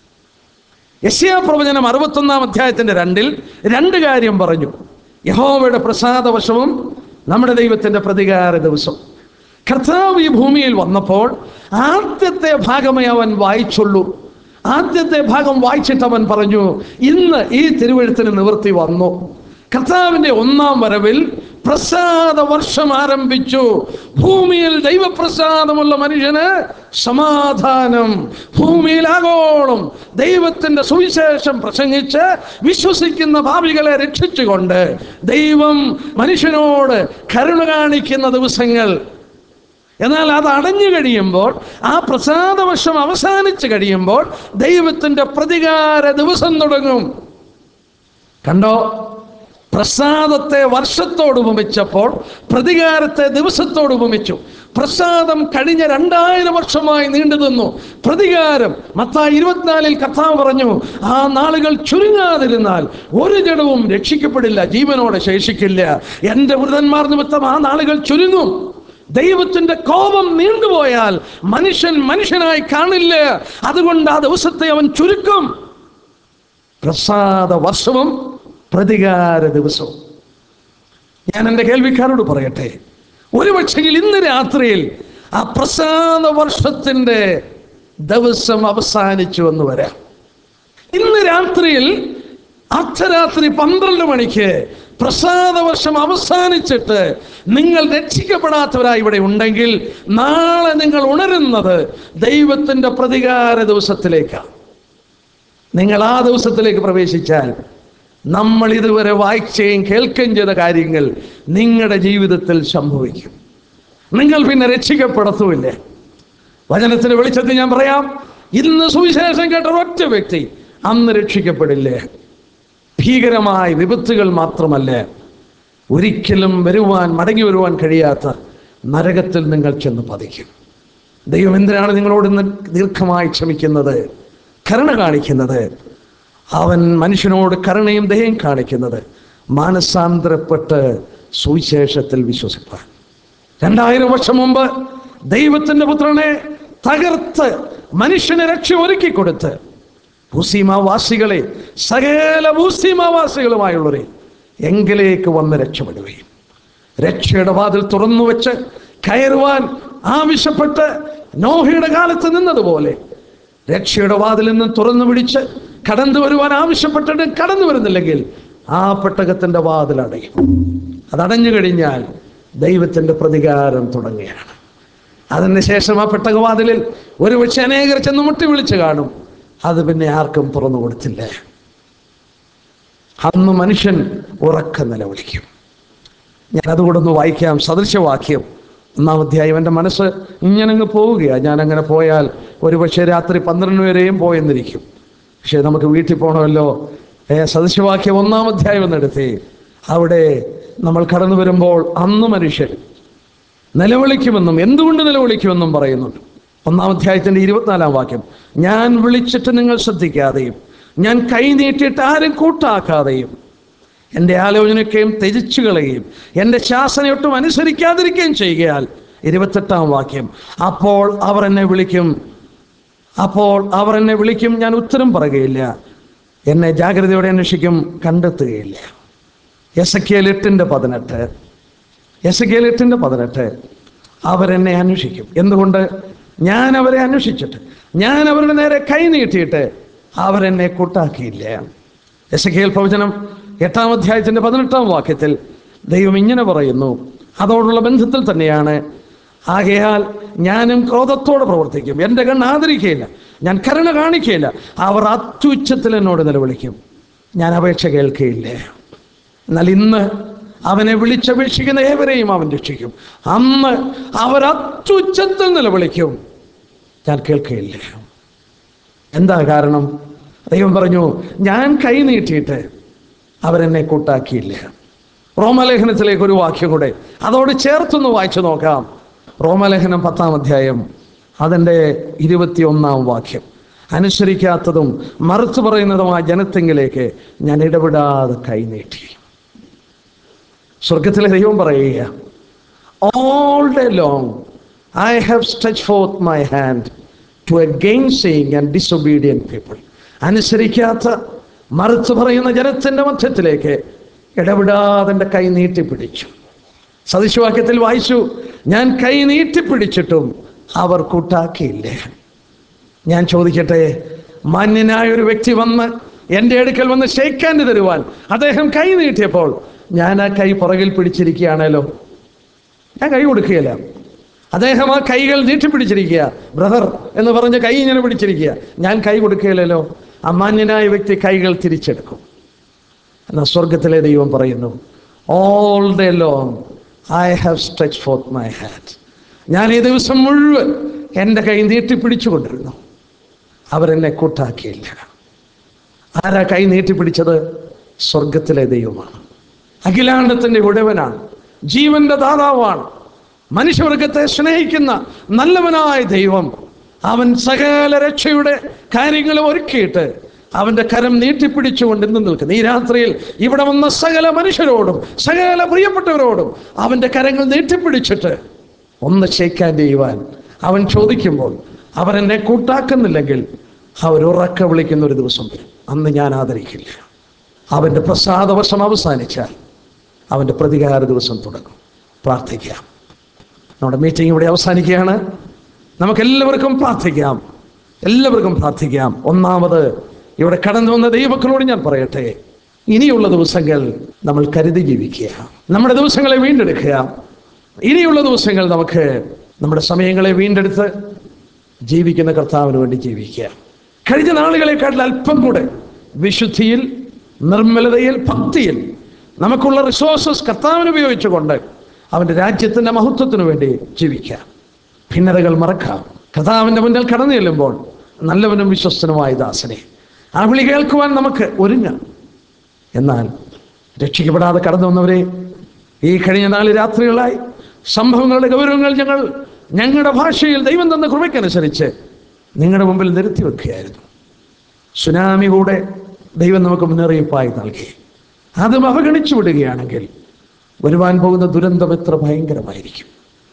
യശയാ പ്രവചനം അറുപത്തൊന്നാം അധ്യായത്തിന്റെ രണ്ടിൽ രണ്ട് കാര്യം പറഞ്ഞു യഹോവയുടെ പ്രസാദവശവും നമ്മുടെ ദൈവത്തിന്റെ പ്രതികാര ദിവസം കർത്താവ് ഈ ഭൂമിയിൽ വന്നപ്പോൾ ആദ്യത്തെ ഭാഗമേ അവൻ വായിച്ചുള്ളൂ ആദ്യത്തെ ഭാഗം വായിച്ചിട്ട് അവൻ പറഞ്ഞു ഇന്ന് ഈ തിരുവഴുത്തിന് നിവൃത്തി വന്നു കർത്താവിന്റെ ഒന്നാം വരവിൽ പ്രസാദ വർഷം ആരംഭിച്ചു ഭൂമിയിൽ ദൈവപ്രസാദമുള്ള മനുഷ്യന് സമാധാനം ഭൂമിയിൽ ആഗോളം ദൈവത്തിന്റെ സുവിശേഷം പ്രസംഗിച്ച് വിശ്വസിക്കുന്ന ഭാവികളെ രക്ഷിച്ചുകൊണ്ട് ദൈവം മനുഷ്യനോട് കരുണ കാണിക്കുന്ന ദിവസങ്ങൾ എന്നാൽ അത് അടഞ്ഞു കഴിയുമ്പോൾ ആ പ്രസാദവർഷം അവസാനിച്ച് കഴിയുമ്പോൾ ദൈവത്തിന്റെ പ്രതികാര ദിവസം തുടങ്ങും കണ്ടോ പ്രസാദത്തെ വർഷത്തോട് ഉപമിച്ചപ്പോൾ പ്രതികാരത്തെ ദിവസത്തോട് ഉപമിച്ചു പ്രസാദം കഴിഞ്ഞ രണ്ടായിരം വർഷമായി നീണ്ടു നിന്നു പ്രതികാരം മത്തായി ഇരുപത്തിനാലിൽ കഥാവ് പറഞ്ഞു ആ നാളുകൾ ചുരുങ്ങാതിരുന്നാൽ ഒരു ജഡവും രക്ഷിക്കപ്പെടില്ല ജീവനോടെ ശേഷിക്കില്ല എൻ്റെ വൃതന്മാർ നിമിത്തം ആ നാളുകൾ ചുരുങ്ങും ദൈവത്തിന്റെ കോപം നീണ്ടുപോയാൽ മനുഷ്യൻ മനുഷ്യനായി കാണില്ല അതുകൊണ്ട് ആ ദിവസത്തെ അവൻ ചുരുക്കും പ്രസാദ വർഷവും പ്രതികാര ദിവസവും ഞാൻ എൻ്റെ കേൾവിക്കാരോട് പറയട്ടെ ഒരു പക്ഷെങ്കിൽ ഇന്ന് രാത്രിയിൽ ആ പ്രസാദ വർഷത്തിൻ്റെ ദിവസം അവസാനിച്ചു എന്ന് വരാം ഇന്ന് രാത്രിയിൽ അർദ്ധരാത്രി പന്ത്രണ്ട് മണിക്ക് പ്രസാദ വർഷം അവസാനിച്ചിട്ട് നിങ്ങൾ രക്ഷിക്കപ്പെടാത്തവരായി ഇവിടെ ഉണ്ടെങ്കിൽ നാളെ നിങ്ങൾ ഉണരുന്നത് ദൈവത്തിൻ്റെ പ്രതികാര ദിവസത്തിലേക്കാണ് നിങ്ങൾ ആ ദിവസത്തിലേക്ക് പ്രവേശിച്ചാൽ നമ്മൾ ഇതുവരെ വായിക്കുകയും കേൾക്കുകയും ചെയ്ത കാര്യങ്ങൾ നിങ്ങളുടെ ജീവിതത്തിൽ സംഭവിക്കും നിങ്ങൾ പിന്നെ രക്ഷിക്കപ്പെടത്തുമില്ല വചനത്തിന് വെളിച്ചത്തിൽ ഞാൻ പറയാം ഇന്ന് സുവിശേഷം കേട്ട ഒറ്റ വ്യക്തി അന്ന് രക്ഷിക്കപ്പെടില്ലേ ഭീകരമായ വിപത്തുകൾ മാത്രമല്ല ഒരിക്കലും വരുവാൻ മടങ്ങി വരുവാൻ കഴിയാത്ത നരകത്തിൽ നിങ്ങൾ ചെന്ന് പതിക്കും ദൈവം എന്തിനാണ് നിങ്ങളോട് ഇന്ന് ദീർഘമായി ക്ഷമിക്കുന്നത് കരുണ കാണിക്കുന്നത് അവൻ മനുഷ്യനോട് കരുണയും ദയം കാണിക്കുന്നത് മാനസാന്തരപ്പെട്ട് സുവിശേഷത്തിൽ വിശ്വസിപ്പാൻ രണ്ടായിരം വർഷം മുമ്പ് ദൈവത്തിന്റെ പുത്രനെ തകർത്ത് മനുഷ്യനെ രക്ഷ ഒരുക്കി കൊടുത്ത് ഭൂസീമാവാസികളെ സകല ഭൂസീമാവാസികളുമായുള്ളവരെ എങ്കിലേക്ക് വന്ന് രക്ഷപ്പെടുകയും രക്ഷയുടെ വാതിൽ തുറന്നു വെച്ച് കയറുവാൻ ആവശ്യപ്പെട്ട് നോഹയുടെ കാലത്ത് നിന്നതുപോലെ രക്ഷയുടെ വാതിൽ നിന്ന് തുറന്നു പിടിച്ച് കടന്നു വരുവാൻ ആവശ്യപ്പെട്ടിട്ട് കടന്നു വരുന്നില്ലെങ്കിൽ ആ പെട്ടകത്തിന്റെ വാതിൽ അടയും അതടഞ്ഞു കഴിഞ്ഞാൽ ദൈവത്തിന്റെ പ്രതികാരം തുടങ്ങുകയാണ് അതിനുശേഷം ആ പെട്ടകവാതിലിൽ ഒരു പക്ഷെ അനേകർ ചെന്ന് മുട്ടി വിളിച്ചു കാണും അത് പിന്നെ ആർക്കും തുറന്നു കൊടുത്തില്ല അന്ന് മനുഷ്യൻ ഉറക്ക നിലവിളിക്കും ഞാൻ അതുകൂടെ ഒന്ന് വായിക്കാം സദൃശവാക്യം ഒന്നാം അധ്യായം എൻ്റെ മനസ്സ് ഇങ്ങനങ്ങ് പോവുകയാണ് ഞാൻ അങ്ങനെ പോയാൽ ഒരു പക്ഷേ രാത്രി പന്ത്രണ്ട് വരെയും പോയെന്നിരിക്കും പക്ഷേ നമുക്ക് വീട്ടിൽ പോകണമല്ലോ ഏ, സദൃശവാക്യം ഒന്നാം അധ്യായം എന്നെടുത്തേ അവിടെ നമ്മൾ കടന്നു വരുമ്പോൾ അന്ന് മനുഷ്യൻ നിലവിളിക്കുമെന്നും എന്തുകൊണ്ട് നിലവിളിക്കുമെന്നും പറയുന്നുണ്ട് ഒന്നാം അധ്യായത്തിന്റെ ഇരുപത്തിനാലാം വാക്യം ഞാൻ വിളിച്ചിട്ട് നിങ്ങൾ ശ്രദ്ധിക്കാതെയും ഞാൻ കൈ നീട്ടിയിട്ട് ആരും കൂട്ടാക്കാതെയും എൻ്റെ ആലോചനയ്ക്കെയും ത്യജിച്ചു കളയുകയും എൻ്റെ ശാസനയൊട്ടും അനുസരിക്കാതിരിക്കുകയും ചെയ്യുകയാൽ ഇരുപത്തെട്ടാം വാക്യം അപ്പോൾ അവർ എന്നെ വിളിക്കും അപ്പോൾ അവർ എന്നെ വിളിക്കും ഞാൻ ഉത്തരം പറയുകയില്ല എന്നെ ജാഗ്രതയോടെ അന്വേഷിക്കും കണ്ടെത്തുകയില്ല എസ് കെ എട്ടിൻ്റെ പതിനെട്ട് എസ് കെ എട്ടിൻ്റെ പതിനെട്ട് അവരെന്നെ അന്വേഷിക്കും എന്തുകൊണ്ട് ഞാൻ അവരെ അന്വേഷിച്ചിട്ട് ഞാൻ അവരുടെ നേരെ കൈ നീട്ടിയിട്ട് അവരെന്നെ കൂട്ടാക്കിയില്ല എസ് കെ എൽ പ്രവചനം എട്ടാം അധ്യായത്തിൻ്റെ പതിനെട്ടാം വാക്യത്തിൽ ദൈവം ഇങ്ങനെ പറയുന്നു അതോടുള്ള ബന്ധത്തിൽ തന്നെയാണ് ആകയാൽ ഞാനും ക്രോധത്തോടെ പ്രവർത്തിക്കും എൻ്റെ കണ്ണ് ആദരിക്കുകയില്ല ഞാൻ കരുണ കാണിക്കുകയില്ല അവർ അത്യുച്ചത്തിൽ എന്നോട് നിലവിളിക്കും ഞാൻ അപേക്ഷ കേൾക്കുകയില്ല എന്നാൽ ഇന്ന് അവനെ വിളിച്ചപേക്ഷിക്കുന്ന ഏവരെയും അവൻ രക്ഷിക്കും അന്ന് അവർ അത്യുച്ചത്തിൽ നിലവിളിക്കും ഞാൻ കേൾക്കുകയില്ല എന്താ കാരണം ദൈവം പറഞ്ഞു ഞാൻ കൈ നീട്ടിയിട്ട് അവരെന്നെ കൂട്ടാക്കിയില്ല റോമലേഖനത്തിലേക്ക് ഒരു വാക്യം കൂടെ അതോട് ചേർത്തൊന്ന് വായിച്ചു നോക്കാം റോമലേഖനം പത്താം അധ്യായം അതിൻ്റെ ഇരുപത്തിയൊന്നാം വാക്യം അനുസരിക്കാത്തതും മറുത്തു പറയുന്നതുമായ ജനത്തെങ്കിലേക്ക് ഞാൻ ഇടപെടാതെ കൈനീട്ടി സ്വർഗത്തിലെ ദൈവം പറയുക all day long I have stretch forth my hand to a gainsaying and disobedient people അനുസരിക്കാത്ത മറുത്തു പറയുന്ന ജനത്തിൻ്റെ മധ്യത്തിലേക്ക് ഇടപെടാതെ എൻ്റെ കൈ നീട്ടിപ്പിടിച്ചു സദൃശവാക്യത്തിൽ വായിച്ചു ഞാൻ കൈ നീട്ടിപ്പിടിച്ചിട്ടും അവർ കൂട്ടാക്കിയില്ലേ ഞാൻ ചോദിക്കട്ടെ മാന്യനായ ഒരു വ്യക്തി വന്ന് എൻ്റെ അടുക്കൽ വന്ന് ഷെയ്ക്കാൻ്റെ തരുവാൻ അദ്ദേഹം കൈ നീട്ടിയപ്പോൾ ഞാൻ ആ കൈ പുറകിൽ പിടിച്ചിരിക്കുകയാണല്ലോ ഞാൻ കൈ കൊടുക്കുകയില്ല അദ്ദേഹം ആ കൈകൾ നീട്ടിപ്പിടിച്ചിരിക്കുക ബ്രദർ എന്ന് പറഞ്ഞ് കൈ ഇങ്ങനെ പിടിച്ചിരിക്കുക ഞാൻ കൈ കൊടുക്കുകയില്ലല്ലോ അമാന്യനായ വ്യക്തി കൈകൾ തിരിച്ചെടുക്കും എന്നാൽ സ്വർഗത്തിലെ ദൈവം പറയുന്നു all day long I have stretch forth my hand ഞാൻ ഈ ദിവസം മുഴുവൻ എൻ്റെ കൈ നീട്ടിപ്പിടിച്ചുകൊണ്ടിരുന്നു അവരെന്നെ കൂട്ടാക്കിയില്ല ആരാ കൈ നീട്ടിപ്പിടിച്ചത് സ്വർഗത്തിലെ ദൈവമാണ് അഖിലാണ്ടത്തിൻ്റെ ഉടവനാണ് ജീവന്റെ ദാതാവാണ് മനുഷ്യവർഗത്തെ സ്നേഹിക്കുന്ന നല്ലവനായ ദൈവം അവൻ സകല രക്ഷയുടെ കാര്യങ്ങൾ ഒരുക്കിയിട്ട് അവന്റെ കരം നീട്ടിപ്പിടിച്ചുകൊണ്ട് ഇന്ന് നിൽക്കുന്നു ഈ രാത്രിയിൽ ഇവിടെ വന്ന സകല മനുഷ്യരോടും സകല പ്രിയപ്പെട്ടവരോടും അവന്റെ കരങ്ങൾ നീട്ടിപ്പിടിച്ചിട്ട് ഒന്ന് ഷെയ്ക്കാൻ ചെയ്യുവാൻ അവൻ ചോദിക്കുമ്പോൾ അവരെന്നെ കൂട്ടാക്കുന്നില്ലെങ്കിൽ അവരുറക്ക വിളിക്കുന്ന ഒരു ദിവസം വരും അന്ന് ഞാൻ ആദരിക്കില്ല അവൻ്റെ പ്രസാദവർഷം അവസാനിച്ചാൽ അവൻ്റെ പ്രതികാര ദിവസം തുടങ്ങും പ്രാർത്ഥിക്കാം നമ്മുടെ മീറ്റിംഗ് ഇവിടെ അവസാനിക്കുകയാണ് നമുക്കെല്ലാവർക്കും പ്രാർത്ഥിക്കാം എല്ലാവർക്കും പ്രാർത്ഥിക്കാം ഒന്നാമത് ഇവിടെ കടന്നു വന്ന ദൈവമക്കളോട് ഞാൻ പറയട്ടെ ഇനിയുള്ള ദിവസങ്ങൾ നമ്മൾ കരുതി ജീവിക്കുക നമ്മുടെ ദിവസങ്ങളെ വീണ്ടെടുക്കുക ഇനിയുള്ള ദിവസങ്ങൾ നമുക്ക് നമ്മുടെ സമയങ്ങളെ വീണ്ടെടുത്ത് ജീവിക്കുന്ന കർത്താവിന് വേണ്ടി ജീവിക്കുക കഴിഞ്ഞ നാളുകളെക്കാട്ടിൽ അല്പം കൂടെ വിശുദ്ധിയിൽ നിർമ്മലതയിൽ ഭക്തിയിൽ നമുക്കുള്ള റിസോഴ്സസ് കർത്താവിന് ഉപയോഗിച്ചുകൊണ്ട് അവൻ്റെ രാജ്യത്തിൻ്റെ മഹത്വത്തിനു വേണ്ടി ജീവിക്കാം ഭിന്നതകൾ മറക്കാം കർത്താവിൻ്റെ മുന്നിൽ കടന്നു ചെല്ലുമ്പോൾ നല്ലവനും വിശ്വസ്തനുമായ ദാസനെ ആ വിളി കേൾക്കുവാൻ നമുക്ക് ഒരുങ്ങാം എന്നാൽ രക്ഷിക്കപ്പെടാതെ കടന്നു വന്നവരെ ഈ കഴിഞ്ഞ നാല് രാത്രികളായി സംഭവങ്ങളുടെ ഗൗരവങ്ങൾ ഞങ്ങൾ ഞങ്ങളുടെ ഭാഷയിൽ ദൈവം തന്ന കൃപയ്ക്കനുസരിച്ച് നിങ്ങളുടെ മുമ്പിൽ നിരത്തി വെക്കുകയായിരുന്നു സുനാമി കൂടെ ദൈവം നമുക്ക് മുന്നറിയിപ്പായി നൽകി അതും അവഗണിച്ചു വിടുകയാണെങ്കിൽ വരുവാൻ പോകുന്ന ദുരന്തം എത്ര ഭയങ്കരമായിരിക്കും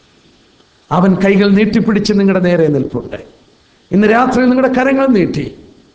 അവൻ കൈകൾ നീട്ടിപ്പിടിച്ച് നിങ്ങളുടെ നേരെ നിൽപ്പുണ്ട് ഇന്ന് രാത്രി നിങ്ങളുടെ കരങ്ങൾ നീട്ടി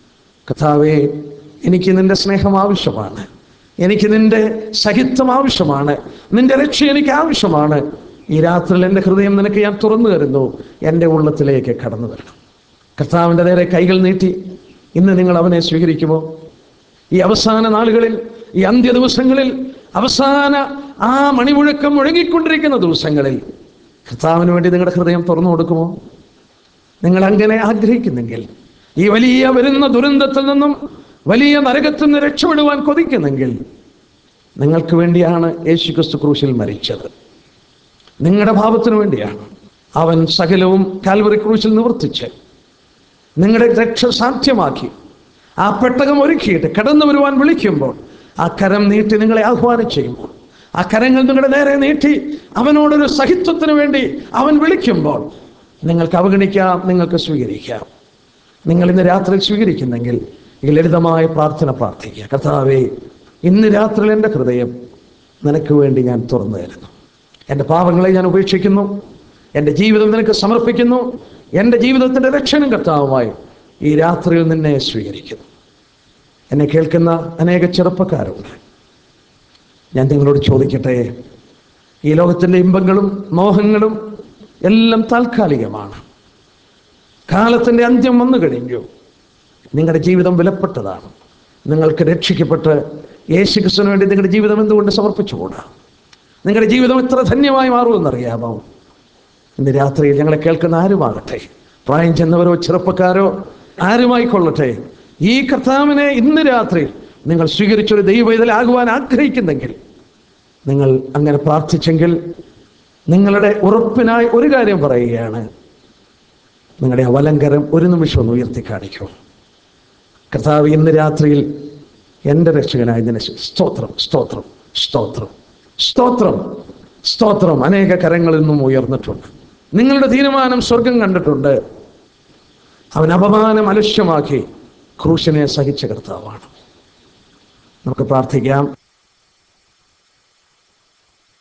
കഥാവേ എനിക്ക് നിന്റെ സ്നേഹം ആവശ്യമാണ് എനിക്ക് നിന്റെ സഹിത്വം ആവശ്യമാണ് നിന്റെ രക്ഷ എനിക്ക് ആവശ്യമാണ് ഈ രാത്രിയിൽ എൻ്റെ ഹൃദയം നിനക്ക് ഞാൻ തുറന്നു തരുന്നു എൻ്റെ ഉള്ളത്തിലേക്ക് കടന്നു വരണം കർത്താവിൻ്റെ നേരെ കൈകൾ നീട്ടി ഇന്ന് നിങ്ങൾ അവനെ സ്വീകരിക്കുമോ ഈ അവസാന നാളുകളിൽ ഈ അന്ത്യ ദിവസങ്ങളിൽ അവസാന ആ മണിമുഴക്കം മുഴങ്ങിക്കൊണ്ടിരിക്കുന്ന ദിവസങ്ങളിൽ കർത്താവിന് വേണ്ടി നിങ്ങളുടെ ഹൃദയം തുറന്നു കൊടുക്കുമോ നിങ്ങൾ അങ്ങനെ ആഗ്രഹിക്കുന്നെങ്കിൽ ഈ വലിയ വരുന്ന ദുരന്തത്തിൽ നിന്നും വലിയ നരകത്തിൽ നിന്ന് രക്ഷപ്പെടുവാൻ കൊതിക്കുന്നെങ്കിൽ നിങ്ങൾക്ക് വേണ്ടിയാണ് യേശു ക്രിസ്തു ക്രൂശിൽ മരിച്ചത് നിങ്ങളുടെ ഭാവത്തിനു വേണ്ടിയാണ് അവൻ സകലവും കാൽവറി ക്രൂശിൽ നിവർത്തിച്ച് നിങ്ങളുടെ രക്ഷ സാധ്യമാക്കി ആ പെട്ടകം ഒരുക്കിയിട്ട് കടന്നു വരുവാൻ വിളിക്കുമ്പോൾ ആ കരം നീട്ടി നിങ്ങളെ ആഹ്വാനം ചെയ്യുമ്പോൾ ആ കരങ്ങൾ നിങ്ങളുടെ നേരെ നീട്ടി അവനോടൊരു സഹിത്വത്തിന് വേണ്ടി അവൻ വിളിക്കുമ്പോൾ നിങ്ങൾക്ക് അവഗണിക്കാം നിങ്ങൾക്ക് സ്വീകരിക്കാം നിങ്ങൾ ഇന്ന് രാത്രി സ്വീകരിക്കുന്നെങ്കിൽ ഈ ലളിതമായ പ്രാർത്ഥന പ്രാർത്ഥിക്കുക കർത്താവേ ഇന്ന് രാത്രി എൻ്റെ ഹൃദയം നിനക്ക് വേണ്ടി ഞാൻ തുറന്നു തരുന്നു എൻ്റെ പാപങ്ങളെ ഞാൻ ഉപേക്ഷിക്കുന്നു എൻ്റെ ജീവിതം നിനക്ക് സമർപ്പിക്കുന്നു എൻ്റെ ജീവിതത്തിൻ്റെ രക്ഷണം കർത്താവുമായി ഈ രാത്രിയിൽ നിന്നെ സ്വീകരിക്കുന്നു എന്നെ കേൾക്കുന്ന അനേക ചെറുപ്പക്കാരുണ്ട് ഞാൻ നിങ്ങളോട് ചോദിക്കട്ടെ ഈ ലോകത്തിൻ്റെ ഇമ്പങ്ങളും മോഹങ്ങളും എല്ലാം താൽക്കാലികമാണ് കാലത്തിൻ്റെ അന്ത്യം വന്നു കഴിഞ്ഞു നിങ്ങളുടെ ജീവിതം വിലപ്പെട്ടതാണ് നിങ്ങൾക്ക് രക്ഷിക്കപ്പെട്ട് യേശു ക്രിസ്തുവിന് വേണ്ടി നിങ്ങളുടെ ജീവിതം എന്തുകൊണ്ട് സമർപ്പിച്ചുകൂടാ നിങ്ങളുടെ ജീവിതം എത്ര ധന്യമായി മാറുമെന്നറിയാമോ ഇന്ന് രാത്രിയിൽ ഞങ്ങളെ കേൾക്കുന്ന ആരുമാകട്ടെ പ്രായം ചെന്നവരോ ചെറുപ്പക്കാരോ ആരുമായിക്കൊള്ളട്ടെ ഈ കർത്താവിനെ ഇന്ന് രാത്രി നിങ്ങൾ സ്വീകരിച്ചൊരു ദൈവവേദലാകുവാൻ ആഗ്രഹിക്കുന്നെങ്കിൽ നിങ്ങൾ അങ്ങനെ പ്രാർത്ഥിച്ചെങ്കിൽ നിങ്ങളുടെ ഉറപ്പിനായി ഒരു കാര്യം പറയുകയാണ് നിങ്ങളുടെ അവലങ്കരം ഒരു നിമിഷം ഒന്ന് ഉയർത്തി കാണിക്കൂ കർത്താവ് ഇന്ന് രാത്രിയിൽ എൻ്റെ രക്ഷകനായ നിന്നെ സ്തോത്രം സ്തോത്രം സ്തോത്രം സ്തോത്രം സ്തോത്രം അനേക കരങ്ങളിൽ നിന്നും ഉയർന്നിട്ടുണ്ട് നിങ്ങളുടെ തീരുമാനം സ്വർഗം കണ്ടിട്ടുണ്ട് അവൻ അപമാനം അലക്ഷ്യമാക്കി ക്രൂശിനെ സഹിച്ച കർത്താവാണ് നമുക്ക് പ്രാർത്ഥിക്കാം